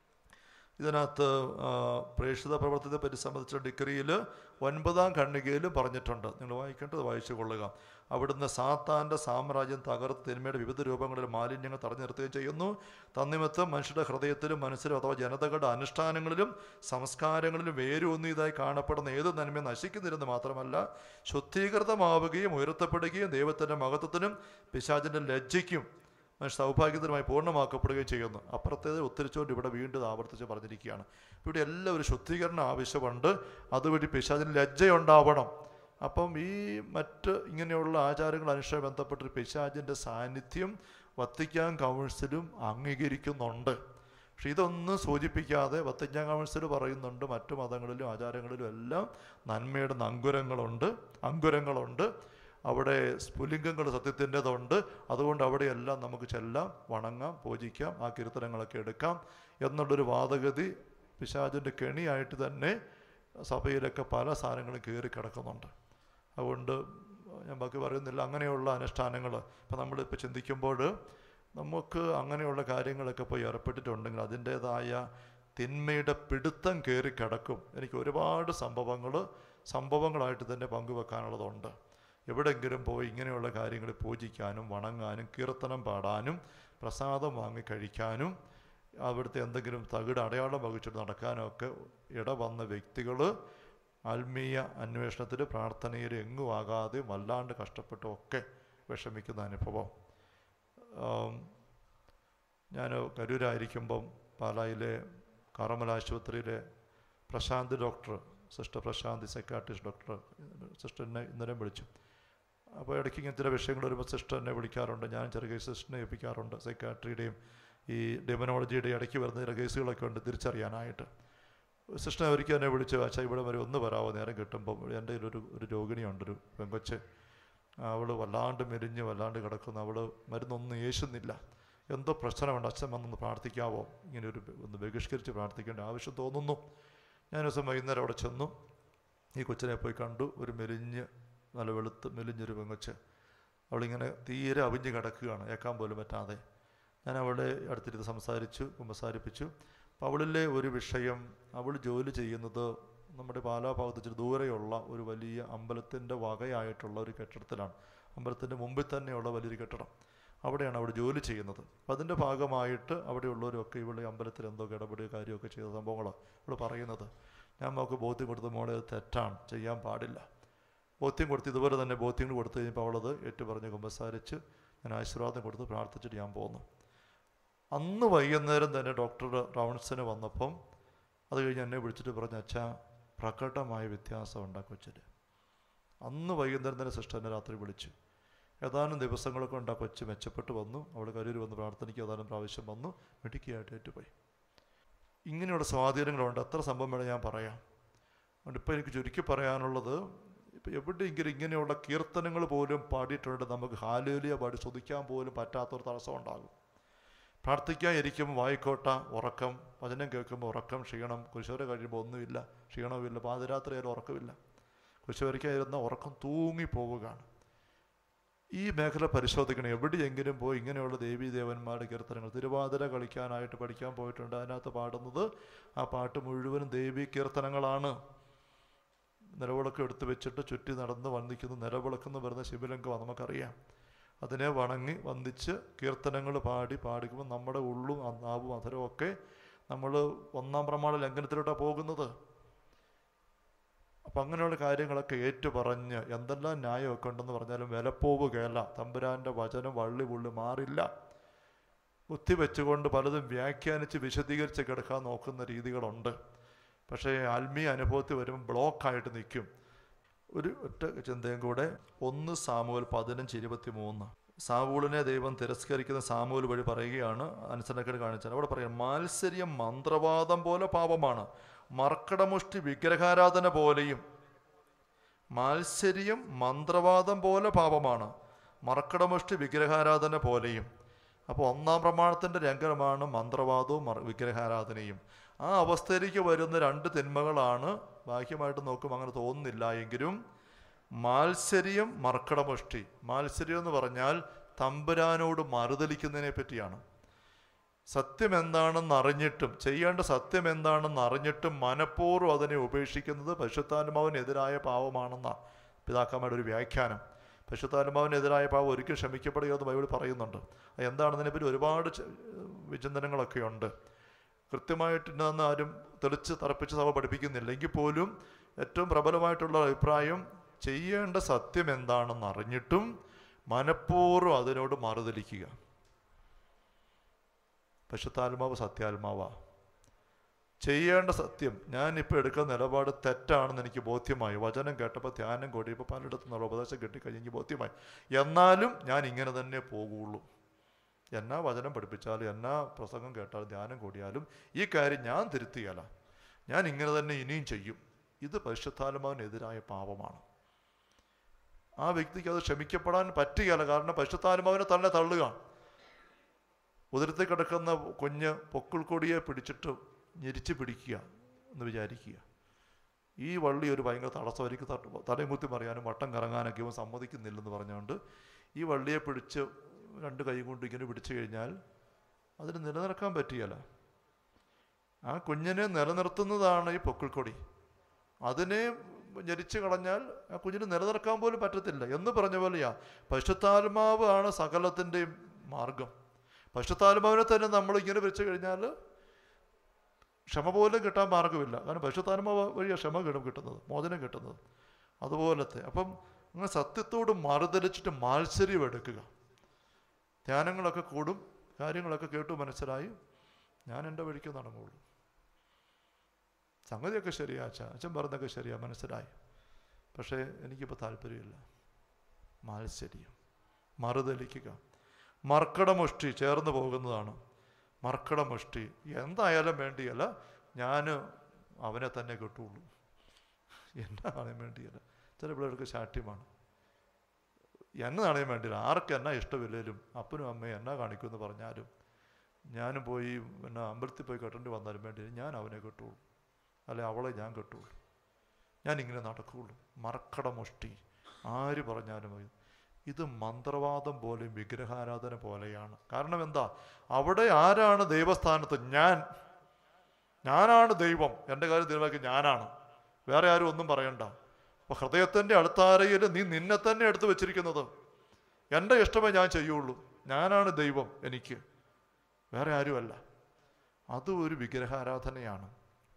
ഇതിനകത്ത് ആ, പ്രേക്ഷിത പ്രവർത്തനത്തെ പറ്റി സംബന്ധിച്ച ഡിഗ്രിയിൽ ഒൻപതാം ഖണ്ഡികയിലും പറഞ്ഞിട്ടുണ്ട് നിങ്ങൾ വായിക്കേണ്ടത് വായിച്ചു കൊള്ളുക അവിടുന്ന് സാത്താൻ്റെ സാമ്രാജ്യം തകർത്ത് തിന്മയുടെ വിവിധ രൂപങ്ങളിൽ മാലിന്യങ്ങൾ തടഞ്ഞു നിർത്തുകയും ചെയ്യുന്നു തന്നിമത്തം മനുഷ്യരുടെ ഹൃദയത്തിലും മനസ്സിലും അഥവാ ജനതകളുടെ അനുഷ്ഠാനങ്ങളിലും സംസ്കാരങ്ങളിലും വേരൂന്നിയതായി കാണപ്പെടുന്ന ഏത് നന്മയും നശിക്കുന്നില്ലെന്ന് മാത്രമല്ല ശുദ്ധീകൃതമാവുകയും ഉയർത്തപ്പെടുകയും ദൈവത്തിൻ്റെ മഹത്വത്തിനും പിശാചിൻ്റെ ലജ്ജയ്ക്കും മനുഷ്യ സൗഭാഗ്യത്തിനുമായി പൂർണ്ണമാക്കപ്പെടുകയും ചെയ്യുന്നു അപ്പുറത്തേത് ഉത്തരിച്ചുകൊണ്ട് ഇവിടെ വീണ്ടും ആവർത്തിച്ച് പറഞ്ഞിരിക്കുകയാണ് ഇവിടെ എല്ലാം ഒരു ശുദ്ധീകരണം ആവശ്യമുണ്ട് അതുവഴി പിശാചിന് ലജ്ജയുണ്ടാവണം അപ്പം ഈ മറ്റ് ഇങ്ങനെയുള്ള ആചാരങ്ങൾ അനുഷ്ഠാന ബന്ധപ്പെട്ട പിശാചിൻ്റെ സാന്നിധ്യം വത്തിക്കാൻ കൗൺസിലും അംഗീകരിക്കുന്നുണ്ട് പക്ഷെ ഇതൊന്നും സൂചിപ്പിക്കാതെ വത്തിക്കാൻ കൗൺസിൽ പറയുന്നുണ്ട് മറ്റു മതങ്ങളിലും ആചാരങ്ങളിലും എല്ലാം നന്മയുടെ അങ്കുരങ്ങളുണ്ട് അങ്കുരങ്ങളുണ്ട് അവിടെ സ്ഫുലിംഗങ്ങൾ സത്യത്തിൻ്റെതുണ്ട് അതുകൊണ്ട് അവിടെയെല്ലാം നമുക്ക് ചെല്ലാം വണങ്ങാം പൂജിക്കാം ആ കീർത്തനങ്ങളൊക്കെ എടുക്കാം എന്നുള്ളൊരു വാദഗതി പിശാചിൻ്റെ കെണിയായിട്ട് തന്നെ സഭയിലൊക്കെ പല സാധനങ്ങളും കയറി കിടക്കുന്നുണ്ട് അതുകൊണ്ട് ഞാൻ ബാക്കി പറയുന്നില്ല അങ്ങനെയുള്ള അനുഷ്ഠാനങ്ങൾ ഇപ്പം നമ്മളിപ്പോൾ ചിന്തിക്കുമ്പോൾ നമുക്ക് അങ്ങനെയുള്ള കാര്യങ്ങളൊക്കെ പോയി ഏർപ്പെട്ടിട്ടുണ്ടെങ്കിൽ അതിൻ്റേതായ തിന്മയുടെ പിടുത്തം കയറി കിടക്കും എനിക്ക് ഒരുപാട് സംഭവങ്ങൾ സംഭവങ്ങളായിട്ട് തന്നെ പങ്കുവെക്കാനുള്ളതുണ്ട് എവിടെങ്കിലും പോയി ഇങ്ങനെയുള്ള കാര്യങ്ങൾ പൂജിക്കാനും വണങ്ങാനും കീർത്തനം പാടാനും പ്രസാദം വാങ്ങി കഴിക്കാനും അവിടുത്തെ എന്തെങ്കിലും തകിട് അടയാളം വഹിച്ചിട്ട് നടക്കാനും ഒക്കെ ഇടവന്ന വ്യക്തികൾ ആത്മീയ അന്വേഷണത്തിൽ പ്രാർത്ഥനയിൽ എങ്ങും ആകാതെ വല്ലാണ്ട് കഷ്ടപ്പെട്ടും ഒക്കെ വിഷമിക്കുന്ന അനുഭവം ആം, ഞാൻ കരൂരായിരിക്കുമ്പം പാലായിലെ കാറമൽ ആശുപത്രിയിലെ പ്രശാന്ത് ഡോക്ടർ സിസ്റ്റർ പ്രശാന്ത് സെക്രാട്രിസ്റ്റ് ഡോക്ടർ സിസ്റ്റർ എന്നെ ഇന്നലെ വിളിച്ചു അപ്പോൾ ഇടയ്ക്ക് ഇങ്ങനത്തെ ചില വിഷയങ്ങൾ വരുമ്പോൾ സിസ്റ്റർ എന്നെ വിളിക്കാറുണ്ട് ഞാൻ ചെറിയ സിസ്റ്ററിനെ ഏൽപ്പിക്കാറുണ്ട് സൈക്കാട്രിയുടെയും ഈ ഡെമനോളജിയുടെ ഇടയ്ക്ക് വരുന്ന ചില കേസുകളൊക്കെ ഉണ്ട് തിരിച്ചറിയാനായിട്ട് സിസ്റ്റർ ഒരിക്കൽ എന്നെ വിളിച്ചു അച്ഛാ ഇവിടെ വരെ ഒന്ന് വരാമോ നേരം കിട്ടുമ്പം എൻ്റെ ഒരു ഒരു രോഗിണിയുണ്ട് ഒരു പെങ്കൊച്ച് അവൾ വല്ലാണ്ട് മെലിഞ്ഞ് വല്ലാണ്ട് കിടക്കുന്നു അവൾ മരുന്നൊന്നും യേശുന്നില്ല എന്തോ പ്രശ്നമുണ്ട് അച്ഛൻ വന്നൊന്ന് പ്രാർത്ഥിക്കാവോ ഇങ്ങനെ ഒരു ഒന്ന് ബഹിഷ്കരിച്ച് പ്രാർത്ഥിക്കേണ്ട ആവശ്യം തോന്നുന്നു ഞാൻ ദിവസം വൈകുന്നേരം അവിടെ ചെന്നു ഈ കൊച്ചിനെ പോയി കണ്ടു ഒരു മെലിഞ്ഞ് നല്ല വെളുത്ത് മെലിഞ്ഞൊരു പെങ്കൊച്ച് അവളിങ്ങനെ തീരെ അവിഞ്ഞ് കിടക്കുകയാണ് ഏക്കാൻ പോലും പറ്റാതെ ഞാൻ അവളെ അടുത്തിരുന്ന് സംസാരിച്ചു കുമ്പസാരിപ്പിച്ചു അപ്പോൾ അവളിലെ ഒരു വിഷയം അവൾ ജോലി ചെയ്യുന്നത് നമ്മുടെ പാലാ ഭാഗത്ത് ഇച്ചിരി ദൂരെയുള്ള ഒരു വലിയ അമ്പലത്തിൻ്റെ വകയായിട്ടുള്ള ഒരു കെട്ടിടത്തിലാണ് അമ്പലത്തിൻ്റെ മുമ്പിൽ തന്നെയുള്ള വലിയൊരു കെട്ടിടം അവിടെയാണ് അവിടെ ജോലി ചെയ്യുന്നത് അപ്പം അതിൻ്റെ ഭാഗമായിട്ട് അവിടെയുള്ളവരൊക്കെ ഇവിടെ അമ്പലത്തിൽ എന്തോ ഇടപെടുക കാര്യമൊക്കെ ചെയ്ത സംഭവങ്ങളാണ് ഇവിടെ പറയുന്നത് ഞാൻ നമുക്ക് ബോധ്യം കൊടുത്ത മോളെ അത് തെറ്റാണ് ചെയ്യാൻ പാടില്ല ബോധ്യം കൊടുത്ത് ഇതുപോലെ തന്നെ ബോധ്യങ്ങൾ കൊടുത്തു കഴിഞ്ഞപ്പോൾ അവളത് ഏറ്റു പറഞ്ഞ് കുമ്പസാരിച്ച് ഞാൻ ആശീർവാദം കൊടുത്ത് പ്രാർത്ഥിച്ചിട്ട് ഞാൻ പോന്നു അന്ന് വൈകുന്നേരം തന്നെ ഡോക്ടർ റൗൺസിന് വന്നപ്പം അത് കഴിഞ്ഞ് എന്നെ വിളിച്ചിട്ട് പറഞ്ഞു അച്ഛാ പ്രകടമായ വ്യത്യാസം ഉണ്ടാ കൊച്ചിന് അന്ന് വൈകുന്നേരം തന്നെ സിസ്റ്റർ എന്നെ രാത്രി വിളിച്ചു ഏതാനും ദിവസങ്ങളൊക്കെ കൊണ്ട് ആ കൊച്ച് മെച്ചപ്പെട്ട് വന്നു അവൾ കരൂർ വന്ന് പ്രാർത്ഥനയ്ക്ക് ഏതാനും പ്രാവശ്യം വന്നു മിടുക്കിയായിട്ട് ഏറ്റുപോയി ഇങ്ങനെയുള്ള സ്വാധീനങ്ങളുണ്ട് എത്ര സംഭവം വേണം ഞാൻ പറയാം അതുകൊണ്ട് ഇപ്പോൾ എനിക്ക് ചുരുക്കി പറയാനുള്ളത് ഇപ്പം എവിടെയെങ്കിലും ഇങ്ങനെയുള്ള കീർത്തനങ്ങൾ പോലും പാടിയിട്ടുണ്ട് നമുക്ക് ഹാലേലിയ പാടി സ്തുതിക്കാൻ പോലും പറ്റാത്തൊരു തടസ്സം ഉണ്ടാകും പ്രാർത്ഥിക്കാൻ ഇരിക്കുമ്പോൾ വായിക്കോട്ട ഉറക്കം വചനം കേൾക്കുമ്പോൾ ഉറക്കം ക്ഷീണം കുരിശോര കഴിയുമ്പോൾ ഒന്നുമില്ല ക്ഷീണവുമില്ല പാതിരാത്രി ആയാലും ഉറക്കമില്ല കുരിശോരയ്ക്കായിരുന്ന ഉറക്കം തൂങ്ങിപ്പോവുകയാണ് ഈ മേഖല പരിശോധിക്കണം എവിടെയെങ്കിലും പോയി ഇങ്ങനെയുള്ള ദേവീ ദേവന്മാരുടെ കീർത്തനങ്ങൾ തിരുവാതിര കളിക്കാനായിട്ട് പഠിക്കാൻ പോയിട്ടുണ്ട് അതിനകത്ത് പാടുന്നത് ആ പാട്ട് മുഴുവനും ദേവീ കീർത്തനങ്ങളാണ് നിലവിളക്ക് എടുത്തു വെച്ചിട്ട് ചുറ്റി നടന്ന് വന്ദിക്കുന്ന നിലവിളക്കെന്ന് വരുന്ന ശിവലിംഗമാണ് നമുക്കറിയാം അതിനെ വണങ്ങി വന്ദിച്ച് കീർത്തനങ്ങൾ പാടി പാടിക്കുമ്പോൾ നമ്മുടെ ഉള്ളും ആ നാവും അധരവും ഒക്കെ നമ്മൾ ഒന്നാം പ്രമാണ ലംഘനത്തിലോട്ടാണ് പോകുന്നത് അപ്പം അങ്ങനെയുള്ള കാര്യങ്ങളൊക്കെ ഏറ്റു പറഞ്ഞ് എന്തെല്ലാം ന്യായമൊക്കെ ഉണ്ടെന്ന് പറഞ്ഞാലും വിലപ്പോവുകയല്ല തമ്പുരാൻ്റെ വചനം വള്ളി പുള്ളി മാറില്ല കുത്തി വെച്ചുകൊണ്ട് പലതും വ്യാഖ്യാനിച്ച് വിശദീകരിച്ച് കിടക്കാൻ നോക്കുന്ന രീതികളുണ്ട് പക്ഷേ ആത്മീയ അനുഭവത്തിൽ വരുമ്പോൾ ബ്ലോക്കായിട്ട് നിൽക്കും ഒരു ഒറ്റ ചിന്തയും കൂടെ ഒന്ന് സാമുവൽ പതിനഞ്ച് ഇരുപത്തി മൂന്ന് സാവൂളിനെ ദൈവം തിരസ്കരിക്കുന്ന സാമൂൽ വഴി പറയുകയാണ് അനുസരണക്കേട് കാണിച്ചാൽ അവിടെ പറയാം മാത്സര്യം മന്ത്രവാദം പോലെ പാപമാണ് മർക്കടമുഷ്ടി വിഗ്രഹാരാധന പോലെയും മാത്സര്യം മന്ത്രവാദം പോലെ പാപമാണ് മറക്കടമുഷ്ടി വിഗ്രഹാരാധന പോലെയും അപ്പോൾ ഒന്നാം പ്രമാണത്തിൻ്റെ രംഗമാണ് മന്ത്രവാദവും മറ വിഗ്രഹാരാധനയും ആ അവസ്ഥയിലേക്ക് വരുന്ന രണ്ട് തിന്മകളാണ് ബാഹ്യമായിട്ട് നോക്കുമ്പോൾ അങ്ങനെ തോന്നുന്നില്ല എങ്കിലും മാത്സര്യം മർക്കടമുഷ്ടി മാത്സര്യം എന്ന് പറഞ്ഞാൽ തമ്പുരാനോട് മറുതലിക്കുന്നതിനെ പറ്റിയാണ് സത്യം എന്താണെന്ന് അറിഞ്ഞിട്ടും ചെയ്യേണ്ട സത്യം എന്താണെന്ന് അറിഞ്ഞിട്ടും മനഃപൂർവ്വം അതിനെ ഉപേക്ഷിക്കുന്നത് പശുത്താത്മാവിനെതിരായ പാവമാണെന്നാണ് പിതാക്കന്മാരുടെ ഒരു വ്യാഖ്യാനം പശുത്താത്മാവിനെതിരായ പാവം ഒരിക്കലും ക്ഷമിക്കപ്പെടുക എന്ന് ബൈബിൾ പറയുന്നുണ്ട് അത് എന്താണെന്നതിനെപ്പറ്റി ഒരുപാട് ച- വിചിന്തനങ്ങളൊക്കെ ഉണ്ട് കൃത്യമായിട്ട് ഇന്നതെന്ന് ആരും തെളിച്ച് തറപ്പിച്ച് സഭ പഠിപ്പിക്കുന്നില്ല എങ്കിൽ പോലും ഏറ്റവും പ്രബലമായിട്ടുള്ള അഭിപ്രായം ചെയ്യേണ്ട സത്യം എന്താണെന്ന് അറിഞ്ഞിട്ടും മനഃപൂർവ്വം അതിനോട് മറുതലിക്കുക പശുത്താത്മാവ് സത്യാത്മാവാ ചെയ്യേണ്ട സത്യം ഞാനിപ്പോൾ എടുക്കുന്ന നിലപാട് തെറ്റാണെന്ന് എനിക്ക് ബോധ്യമായി വചനം കേട്ടപ്പോൾ ധ്യാനം കൂടിയപ്പോൾ പലയിടത്തു നിന്നുള്ള ഉപദേശം കിട്ടിക്കഴിഞ്ഞ് എനിക്ക് ബോധ്യമായി എന്നാലും ഞാൻ ഇങ്ങനെ തന്നെ പോകുള്ളൂ എന്നാ വചനം പഠിപ്പിച്ചാലും എന്നാ പ്രസംഗം കേട്ടാലും ധ്യാനം കൂടിയാലും ഈ കാര്യം ഞാൻ തിരുത്തിയല്ല ഞാൻ ഇങ്ങനെ തന്നെ ഇനിയും ചെയ്യും ഇത് പരിശുദ്ധാത്മാവിനെതിരായ പാപമാണ് ആ വ്യക്തിക്ക് അത് ക്ഷമിക്കപ്പെടാൻ പറ്റുകയില്ല കാരണം പരിശുദ്ധാത്മാവിനെ തന്നെ തള്ളുക ഉദരത്തിൽ കിടക്കുന്ന കുഞ്ഞ് പൊക്കിൾക്കൊടിയെ പിടിച്ചിട്ട് ഞെരിച്ച് പിടിക്കുക എന്ന് വിചാരിക്കുക ഈ വള്ളി ഒരു ഭയങ്കര തടസ്സം എനിക്ക് തട്ട് തലയും കുത്തി പറയാനും വട്ടം കറങ്ങാനൊക്കെ ഇവൻ സമ്മതിക്കുന്നില്ലെന്ന് പറഞ്ഞുകൊണ്ട് ഈ വള്ളിയെ പിടിച്ച് രണ്ട് കൈ കൊണ്ട് ഇങ്ങനെ പിടിച്ചു കഴിഞ്ഞാൽ അതിന് നിലനിർത്താൻ പറ്റിയല്ല ആ കുഞ്ഞിനെ നിലനിർത്തുന്നതാണ് ഈ പൊക്കിൾക്കൊടി അതിനെ ഞെരിച്ചു കളഞ്ഞാൽ ആ കുഞ്ഞിന് നിലനിർത്താൻ പോലും പറ്റത്തില്ല എന്ന് പറഞ്ഞ പോലെയാ പശുത്താത്മാവ് ആണ് സകലത്തിൻ്റെയും മാർഗം പശുത്താത്മാവിനെ തന്നെ നമ്മൾ ഇങ്ങനെ വെച്ച് കഴിഞ്ഞാൽ ക്ഷമ പോലും കിട്ടാൻ മാർഗമില്ല കാരണം പശുത്താത്മാവ് വഴിയാണ് ക്ഷമ കിട്ടും കിട്ടുന്നത് മോചനം കിട്ടുന്നത് അതുപോലത്തെ അപ്പം അങ്ങനെ സത്യത്തോട് മറുതലിച്ചിട്ട് മാത്സര്യം എടുക്കുക ധ്യാനങ്ങളൊക്കെ കൂടും കാര്യങ്ങളൊക്കെ കേട്ടു മനസ്സിലായി ഞാൻ എൻ്റെ വഴിക്ക് നടന്നുള്ളൂ സംഗതിയൊക്കെ ശരിയാ അച്ഛാ അച്ഛൻ പറഞ്ഞതൊക്കെ ശരിയാ മനസ്സിലായി പക്ഷേ എനിക്കിപ്പോൾ താല്പര്യമില്ല മാത്സര്യം മറുതലിക്കുക മർക്കടമുഷ്ടി ചേർന്ന് പോകുന്നതാണ് മർക്കടമുഷ്ടി എന്തായാലും വേണ്ടിയല്ല ഞാൻ അവനെ തന്നെ കിട്ടുള്ളൂ എന്നെ കാണാൻ വേണ്ടിയല്ല ചില പിള്ളേർക്ക് ശാഠ്യമാണ് എന്നെ കാണാൻ വേണ്ടിയില്ല ആർക്ക് എന്നാ ഇഷ്ടമില്ലേലും അപ്പനും അമ്മയും എന്നാ കാണിക്കുമെന്ന് പറഞ്ഞാലും ഞാനും പോയി പിന്നെ അമ്പലത്തിൽ പോയി കെട്ടേണ്ടി വന്നാലും വേണ്ടി ഞാൻ അവനെ കെട്ടുള്ളൂ അല്ലെ അവളെ ഞാൻ കെട്ടുള്ളൂ ഞാനിങ്ങനെ നടക്കുകയുള്ളൂ മറക്കടമുഷ്ടി ആര് പറഞ്ഞാലും മതി ഇത് മന്ത്രവാദം പോലെയും വിഗ്രഹാരാധന പോലെയാണ് കാരണം എന്താ അവിടെ ആരാണ് ദൈവസ്ഥാനത്ത് ഞാൻ ഞാനാണ് ദൈവം എൻ്റെ കാര്യം തീരുമാനിക്കുക ഞാനാണ് വേറെ ആരും ഒന്നും പറയണ്ട അപ്പൊ ഹൃദയത്തിൻ്റെ അടുത്താരയിൽ നീ നിന്നെ തന്നെ എടുത്തു വെച്ചിരിക്കുന്നത് എൻ്റെ ഇഷ്ടമേ ഞാൻ ചെയ്യുള്ളൂ ഞാനാണ് ദൈവം എനിക്ക് വേറെ ആരുമല്ല അത് ഒരു വിഗ്രഹാരാധനയാണ്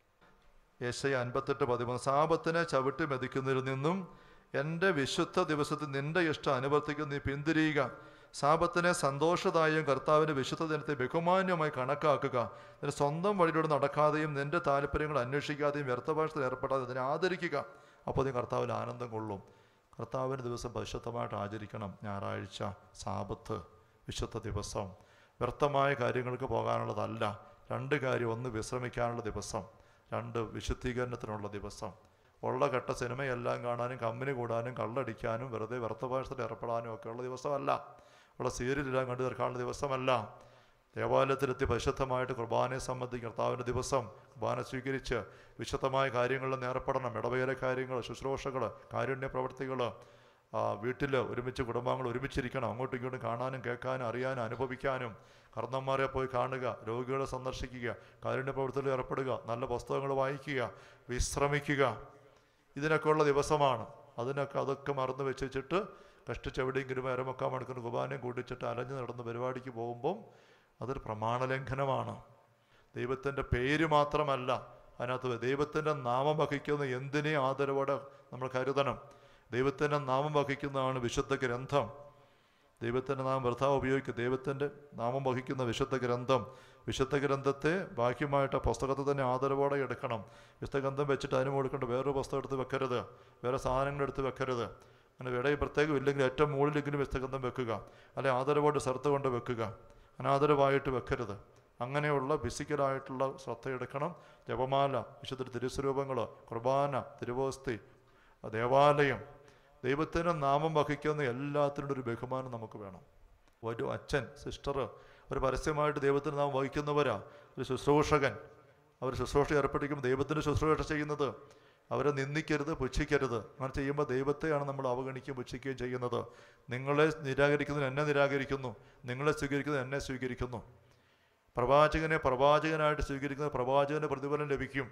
യേശയ അൻപത്തെട്ട് പതിമൂന്ന് സാപത്തിനെ ചവിട്ടി മെതിക്കുന്നതിൽ നിന്നും എൻ്റെ വിശുദ്ധ ദിവസത്തിൽ നിന്റെ ഇഷ്ടം അനുവർത്തിക്കുന്ന നീ പിന്തിരിയുക സാപത്തിനെ സന്തോഷദായം കർത്താവിൻ്റെ വിശുദ്ധ ദിനത്തെ ബഹുമാന്യമായി കണക്കാക്കുക നിന്റെ സ്വന്തം വഴിയിലൂടെ നടക്കാതെയും നിന്റെ താല്പര്യങ്ങൾ അന്വേഷിക്കാതെയും വ്യർത്ഥഭാഷത്തിൽ ഏർപ്പെടാതെ അതിനെ ആദരിക്കുക അപ്പോൾ നീ കർത്താവിൽ ആനന്ദം കൊള്ളും കർത്താവിൻ്റെ ദിവസം പരിശുദ്ധമായിട്ട് ആചരിക്കണം ഞായറാഴ്ച സാപത്ത് വിശുദ്ധ ദിവസം വ്യർത്ഥമായ കാര്യങ്ങൾക്ക് പോകാനുള്ളതല്ല രണ്ട് കാര്യം ഒന്ന് വിശ്രമിക്കാനുള്ള ദിവസം രണ്ട് വിശുദ്ധീകരണത്തിനുള്ള ദിവസം ഉള്ള കെട്ട സിനിമയെല്ലാം കാണാനും കമ്പനി കൂടാനും കള്ളടിക്കാനും വെറുതെ വ്യർത്ഥഭാഷത്തിൽ ഏർപ്പെടാനും ഒക്കെ ഉള്ള ദിവസമല്ല ഉള്ള സീരിയലെല്ലാം കണ്ടു തീർക്കാനുള്ള ദിവസമല്ല ദേവാലയത്തിലെത്തി പരിശുദ്ധമായിട്ട് കുർബാനയെ സംബന്ധിച്ച് കർത്താവിൻ്റെ ദിവസം കുർബാന സ്വീകരിച്ച് വിശുദ്ധമായ കാര്യങ്ങളിൽ ഏർപ്പെടണം ഇടവേല കാര്യങ്ങൾ ശുശ്രൂഷകൾ കാരുണ്യ പ്രവർത്തികൾ വീട്ടിൽ ഒരുമിച്ച് കുടുംബങ്ങൾ ഒരുമിച്ചിരിക്കണം അങ്ങോട്ടും ഇങ്ങോട്ടും കാണാനും കേൾക്കാനും അറിയാനും അനുഭവിക്കാനും കർണന്മാരെ പോയി കാണുക രോഗികളെ സന്ദർശിക്കുക കാരുണ്യ പ്രവർത്തനത്തിൽ ഏർപ്പെടുക നല്ല പുസ്തകങ്ങൾ വായിക്കുക വിശ്രമിക്കുക ഇതിനൊക്കെ ഉള്ള ദിവസമാണ് അതിനൊക്കെ അതൊക്കെ മറന്നു വെച്ചിട്ട് കഷ്ടിച്ച് എവിടെയെങ്കിലും അരമുക്കാൽ മണിക്കൂർ കുർബാനയും കൂട്ടിച്ചിട്ട് അലഞ്ഞു നടന്ന പരിപാടിക്ക് പോകുമ്പം അതൊരു പ്രമാണലംഘനമാണ് ദൈവത്തിൻ്റെ പേര് മാത്രമല്ല അതിനകത്ത് ദൈവത്തിൻ്റെ നാമം വഹിക്കുന്ന എന്തിനേയും ആദരവോടെ നമ്മൾ കരുതണം ദൈവത്തിൻ്റെ നാമം വഹിക്കുന്നതാണ് വിശുദ്ധ ഗ്രന്ഥം ദൈവത്തിൻ്റെ നാമം വൃഥ ഉപയോഗിക്കുക ദൈവത്തിൻ്റെ നാമം വഹിക്കുന്ന വിശുദ്ധ ഗ്രന്ഥം വിശുദ്ധ ഗ്രന്ഥത്തെ ബാഹ്യമായിട്ട് ആ പുസ്തകത്തെ തന്നെ ആദരവോടെ എടുക്കണം വിശുദ്ധ ഗ്രന്ഥം വെച്ചിട്ട് അതിന് കൊടുക്കേണ്ട വേറൊരു പുസ്തകം എടുത്ത് വെക്കരുത് വേറെ സാധനങ്ങൾ എടുത്ത് വെക്കരുത് അങ്ങനെ ഇടയിൽ പ്രത്യേകം ഇല്ലെങ്കിൽ ഏറ്റവും മുകളിലെങ്കിലും വിശുദ്ധ ഗ്രന്ഥം വെക്കുക അല്ലെങ്കിൽ ആദരവോട് ശ്രദ്ധ കൊണ്ട് വെക്കുക അനാദരവായിട്ട് വെക്കരുത് അങ്ങനെയുള്ള ഫിസിക്കലായിട്ടുള്ള ശ്രദ്ധ എടുക്കണം ജപമാല വിശുദ്ധ തിരുസ്വരൂപങ്ങൾ കുർബാന തിരുവോസ്തി ദേവാലയം ദൈവത്തിൻ്റെ നാമം വഹിക്കുന്ന എല്ലാത്തിനും ഒരു ബഹുമാനം നമുക്ക് വേണം ഒരു അച്ഛൻ സിസ്റ്റർ ഒരു പരസ്യമായിട്ട് ദൈവത്തിൻ്റെ നാമം വഹിക്കുന്നവരാ ഒരു ശുശ്രൂഷകൻ അവർ ശുശ്രൂഷ ഏർപ്പെട്ടിരിക്കുമ്പോൾ ദൈവത്തിൻ്റെ ശുശ്രൂഷ ചെയ്യുന്നത് അവരെ നിന്ദിക്കരുത് പുച്ഛിക്കരുത് അങ്ങനെ ചെയ്യുമ്പോൾ ദൈവത്തെയാണ് നമ്മൾ അവഗണിക്കുകയും പുച്ഛിക്കുകയും ചെയ്യുന്നത് നിങ്ങളെ നിരാകരിക്കുന്നത് എന്നെ നിരാകരിക്കുന്നു നിങ്ങളെ സ്വീകരിക്കുന്നത് എന്നെ സ്വീകരിക്കുന്നു പ്രവാചകനെ പ്രവാചകനായിട്ട് സ്വീകരിക്കുന്ന പ്രവാചകൻ്റെ പ്രതിഫലം ലഭിക്കും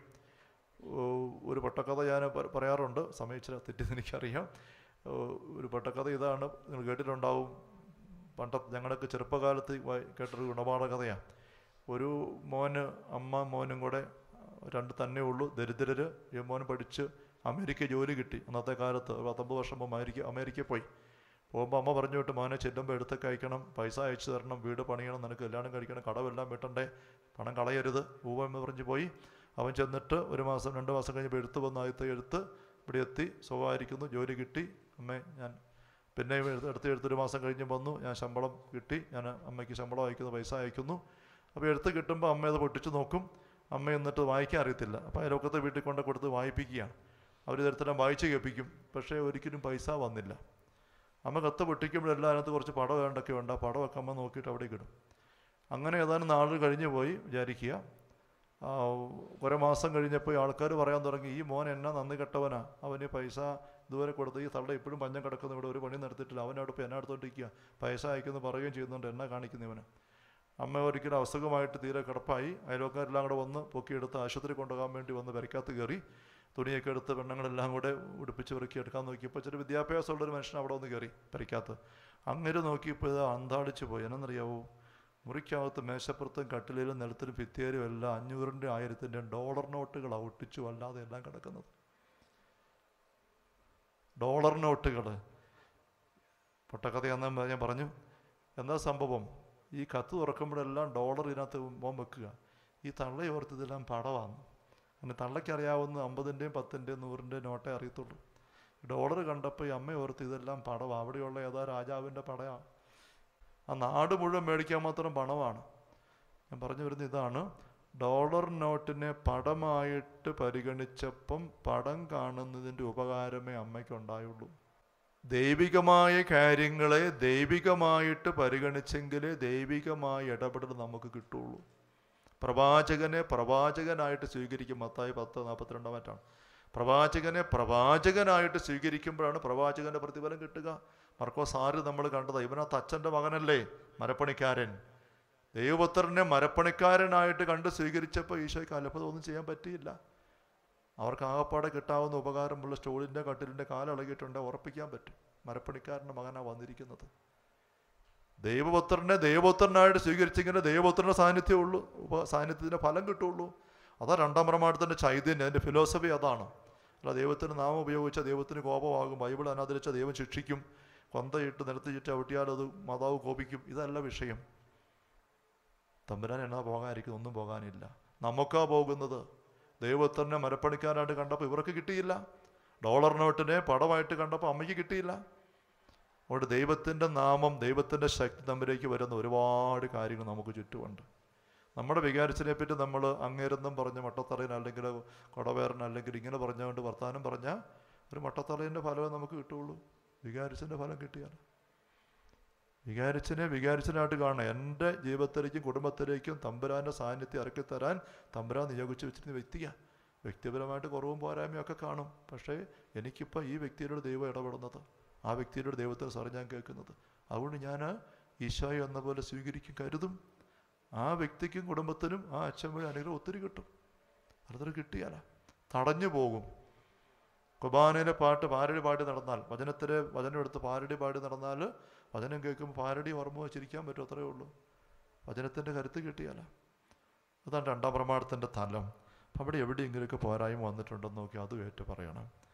ഓ, ഒരു പൊട്ടക്കഥ ഞാൻ പ- പറയാറുണ്ട് സമയിച്ചില്ല തെറ്റെന്ന് എനിക്കറിയാം ഓ, ഒരു പൊട്ടക്കഥ ഇതാണ് നിങ്ങൾ കേട്ടിട്ടുണ്ടാവും പണ്ട ഞങ്ങളൊക്കെ ചെറുപ്പകാലത്ത് വായി- കേട്ടൊരു ഗുണപാഠ കഥയാണ് ഒരു മോന് അമ്മ മോനും കൂടെ രണ്ട് തന്നെ ഉള്ളൂ ദരിദ്രര് ഈ മോൻ പഠിച്ച് അമേരിക്ക ജോലി കിട്ടി അന്നത്തെ കാലത്ത് ഒരു പത്തൊമ്പത് വർഷം മുമ്പ് അമേരിക്ക അമേരിക്കയിൽ പോയി പോകുമ്പോൾ അമ്മ പറഞ്ഞു വിട്ട് മോനെ ചെല്ലുമ്പോൾ എടുത്തൊക്കെ അയക്കണം പൈസ അയച്ചു തരണം വീട് പണിയണം നിനക്ക് കല്യാണം കഴിക്കണം കടമെല്ലാം വീട്ടണ്ടേ പണം കളയരുത് ഊവ എന്ന് പറഞ്ഞ് പോയി അവൻ ചെന്നിട്ട് ഒരു മാസം രണ്ട് മാസം കഴിഞ്ഞപ്പോൾ എടുത്ത് വന്ന് ആദ്യത്തെ എഴുത്ത് ഇവിടെ എത്തി സുഖമായിരിക്കുന്നു ജോലി കിട്ടി അമ്മേ ഞാൻ പിന്നെ എടുത്ത് എടുത്ത് എടുത്തൊരു മാസം കഴിഞ്ഞ് വന്നു ഞാൻ ശമ്പളം കിട്ടി ഞാൻ അമ്മയ്ക്ക് ശമ്പളം അയക്കുന്നു പൈസ അയക്കുന്നു അപ്പോൾ എടുത്ത് കിട്ടുമ്പോൾ അമ്മ അത് പൊട്ടിച്ച് നോക്കും അമ്മ എന്നിട്ട് വായിക്കാൻ അറിയത്തില്ല അപ്പോൾ അയൽവക്കത്തെ വീട്ടിൽ കൊണ്ട് കൊടുത്ത് വായിപ്പിക്കുകയാണ് അവർ തരത്തിലും വായിച്ച് കേൾപ്പിക്കും പക്ഷേ ഒരിക്കലും പൈസ വന്നില്ല അമ്മ കത്ത് പൊട്ടിക്കുമ്പോഴെല്ലാം അതിനകത്ത് കുറച്ച് പടം വേണ്ടൊക്കെ ഉണ്ട് ആ പടമൊക്കെ അമ്മ നോക്കിയിട്ട് അവിടേക്ക് ഇടും അങ്ങനെ ഏതാനും നാളുകൾ കഴിഞ്ഞ് പോയി വിചാരിക്കുക ആ, കുറേ മാസം കഴിഞ്ഞപ്പോൾ ആൾക്കാർ പറയാൻ തുടങ്ങി ഈ മോൻ എന്നാ നന്ദി കെട്ടവനാ അവന് പൈസ ഇതുവരെ കൊടുത്ത് ഈ തള്ള ഇപ്പോഴും പഞ്ഞം കിടക്കുന്നു ഇവിടെ ഒരു പണി നടത്തിയിട്ടില്ല അവനോട് ഇപ്പോൾ എന്നെ അടുത്തോണ്ടിരിക്കുക പൈസ അയക്കുന്നു പറയുകയും ചെയ്യുന്നുണ്ട് എന്നാ കാണിക്കുന്നു ഇവന് അമ്മ ഒരിക്കലും അസുഖമായിട്ട് തീരെ കിടപ്പായി അയൽവക്കാരെല്ലാം കൂടെ വന്ന് പൊക്കിയെടുത്ത് ആശുപത്രി കൊണ്ടുപോകാൻ വേണ്ടി വന്ന് പെരക്കകത്ത് കയറി തുണിയൊക്കെ എടുത്ത് പെണ്ണുങ്ങളെല്ലാം കൂടെ ഉടുപ്പിച്ച് പെറുക്കി എടുക്കാൻ നോക്കിയപ്പോൾ ചെറിയ വിദ്യാഭ്യാസമുള്ളൊരു മനുഷ്യൻ അവിടെ വന്ന് കയറി പെരക്കകത്ത് അങ്ങനെ നോക്കിയപ്പോൾ ഇത് അന്താളിച്ച് പോയി എന്നറിയാവോ മുറിക്കകത്ത് മേശപ്പുറത്തും കട്ടിലും നിലത്തിലും ഭിത്തിയേരും എല്ലാം അഞ്ഞൂറിൻ്റെ ആയിരത്തിൻ്റെ ഡോളർ നോട്ടുകൾ ഒട്ടിച്ചു അല്ലാതെ എല്ലാം കിടക്കുന്നത് ഡോളർ നോട്ടുകൾ പൊട്ടക്കഥയാന്ന് ഞാൻ പറഞ്ഞു എന്താ സംഭവം ഈ കത്ത് തുറക്കുമ്പോഴെല്ലാം ഡോളർ ഇതിനകത്ത് മോൻ വെക്കുക ഈ തള്ളയോർത്ത് ഇതെല്ലാം പടമാണ് അങ്ങനെ തള്ളയ്ക്കറിയാവുന്ന അമ്പതിൻ്റെയും പത്തിൻ്റെയും നൂറിൻ്റെയും നോട്ടേ അറിയത്തുള്ളൂ ഡോളർ കണ്ടപ്പോൾ ഈ അമ്മ ഓർത്ത് ഇതെല്ലാം പടമാണ് അവിടെയുള്ള ഏതാ രാജാവിൻ്റെ പടയാണ് ആ നാട് മുഴുവൻ മേടിക്കാൻ മാത്രം പണമാണ് ഞാൻ പറഞ്ഞു വരുന്ന ഇതാണ് ഡോളർ നോട്ടിനെ പടമായിട്ട് പരിഗണിച്ചപ്പം പടം കാണുന്നതിൻ്റെ ഉപകാരമേ അമ്മയ്ക്കുണ്ടായുള്ളൂ ദൈവികമായ കാര്യങ്ങളെ ദൈവികമായിട്ട് പരിഗണിച്ചെങ്കിലേ ദൈവികമായ ഇടപെടൽ നമുക്ക് കിട്ടുള്ളൂ പ്രവാചകനെ പ്രവാചകനായിട്ട് സ്വീകരിക്കും മത്തായി പത്ത് നാൽപ്പത്തിരണ്ടാം മറ്റാണ് പ്രവാചകനെ പ്രവാചകനായിട്ട് സ്വീകരിക്കുമ്പോഴാണ് പ്രവാചകന്റെ പ്രതിഫലം കിട്ടുക മർക്കോസ് ആറ് നമ്മൾ കണ്ടത് ഇവനകത്ത് അച്ഛൻ്റെ മകനല്ലേ മരപ്പണിക്കാരൻ ദൈവപുത്രനെ മരപ്പണിക്കാരനായിട്ട് കണ്ട് സ്വീകരിച്ചപ്പോൾ ഈശോയ്ക്ക് അത്ഭുതം ഒന്നും ചെയ്യാൻ പറ്റിയില്ല അവർക്ക് ആകപ്പാടെ കിട്ടാവുന്ന ഉപകാരമുള്ള സ്റ്റോളിൻ്റെ കട്ടിലിൻ്റെ കാലിളകിയിട്ടുണ്ട് ഉറപ്പിക്കാൻ പറ്റും മരപ്പണിക്കാരൻ്റെ മകനാണ് വന്നിരിക്കുന്നത് ദൈവപുത്രനെ ദൈവപുത്രനായിട്ട് സ്വീകരിച്ചെങ്കിലേ ദൈവപുത്രൻ്റെ സാന്നിധ്യമേ ഉള്ളൂ ഉപ സാന്നിധ്യത്തിൻ്റെ ഫലം കിട്ടുള്ളൂ അതാ രണ്ടാം പ്രമാണത്തിൻ്റെ ചൈതന്യം അതിൻ്റെ ഫിലോസഫി അതാണ് അല്ല ദൈവത്തിന് നാമം ഉപയോഗിച്ച ദൈവത്തിന് കോപമാകും ബൈബിൾ അനാദരിച്ച ദൈവം ശിക്ഷിക്കും കൊന്തയിട്ട് നിലത്തിട്ട് ചവിട്ടിയാൽ അത് മാതാവ് കോപിക്കും ഇതല്ല വിഷയം തമ്പുരാൻ എന്നാ പോകാനിരിക്കുന്നു ഒന്നും പോകാനില്ല നമുക്കാ പോകുന്നത് ദൈവത്തിനെ മരപ്പണിക്കാനായിട്ട് കണ്ടപ്പോൾ ഇവർക്ക് കിട്ടിയില്ല ഡോളർ നോട്ടിനെ പടമായിട്ട് കണ്ടപ്പോൾ അമ്മയ്ക്ക് കിട്ടിയില്ല അതുകൊണ്ട് ദൈവത്തിൻ്റെ നാമം ദൈവത്തിൻ്റെ ശക്തി തമ്മിലേക്ക് വരുന്ന ഒരുപാട് കാര്യങ്ങൾ നമുക്ക് ചുറ്റുമുണ്ട് നമ്മുടെ വികാരിച്ചിനെ പറ്റി നമ്മൾ അങ്ങേരെന്നും പറഞ്ഞ മട്ടത്തറയൻ അല്ലെങ്കിൽ കൊടവേറൻ അല്ലെങ്കിൽ ഇങ്ങനെ പറഞ്ഞുകൊണ്ട് വർത്താനം പറഞ്ഞാൽ ഒരു മട്ടത്തറയൻ്റെ ഫലമേ നമുക്ക് കിട്ടുള്ളൂ വികാരിച്ചിൻ്റെ ഫലം കിട്ടിയാൽ വികാരിച്ചിനെ വികാരിച്ചനായിട്ട് കാണണം എൻ്റെ ജീവിതത്തിലേക്കും കുടുംബത്തിലേക്കും തമ്പുരാൻ്റെ സാന്നിധ്യം ഇറക്കി തരാൻ തമ്പുരാൻ നിയോഗിച്ച് വെച്ചിരുന്ന വ്യക്തിയാണ് വ്യക്തിപരമായിട്ട് കുറവും പോരായ്മയും ഒക്കെ കാണും പക്ഷേ എനിക്കിപ്പോൾ ഈ വ്യക്തിയിലൂടെ ദൈവം ഇടപെടുന്നത് ആ വ്യക്തിയിലൂടെ ദൈവത്തെ സാറ് ഞാൻ കേൾക്കുന്നത് അതുകൊണ്ട് ഞാൻ ഈശോയെ എന്ന പോലെ സ്വീകരിക്കും കരുതും ആ വ്യക്തിക്കും കുടുംബത്തിനും ആ അച്ഛൻ വഴി അനുഗ്രഹം ഒത്തിരി കിട്ടും അത്ര കിട്ടിയാലാ തടഞ്ഞു പോകും കുർബാനയിലെ പാട്ട് പാരടി പാടി നടന്നാൽ വചനത്തിലെ വചനം എടുത്ത് പാരടി പാടി നടന്നാൽ വചനം കേൾക്കുമ്പോൾ പാരടി ഓർമ്മ വെച്ചിരിക്കാൻ പറ്റും അത്രയേ ഉള്ളൂ വചനത്തിൻ്റെ കരുത്ത് കിട്ടിയാല അതാണ് രണ്ടാം പ്രമാണത്തിൻ്റെ തലം അപ്പം അവിടെ എവിടെയെങ്കിലുമൊക്കെ പോരായ്മ വന്നിട്ടുണ്ടെന്ന് നോക്കി അതും ഏറ്റു പറയണം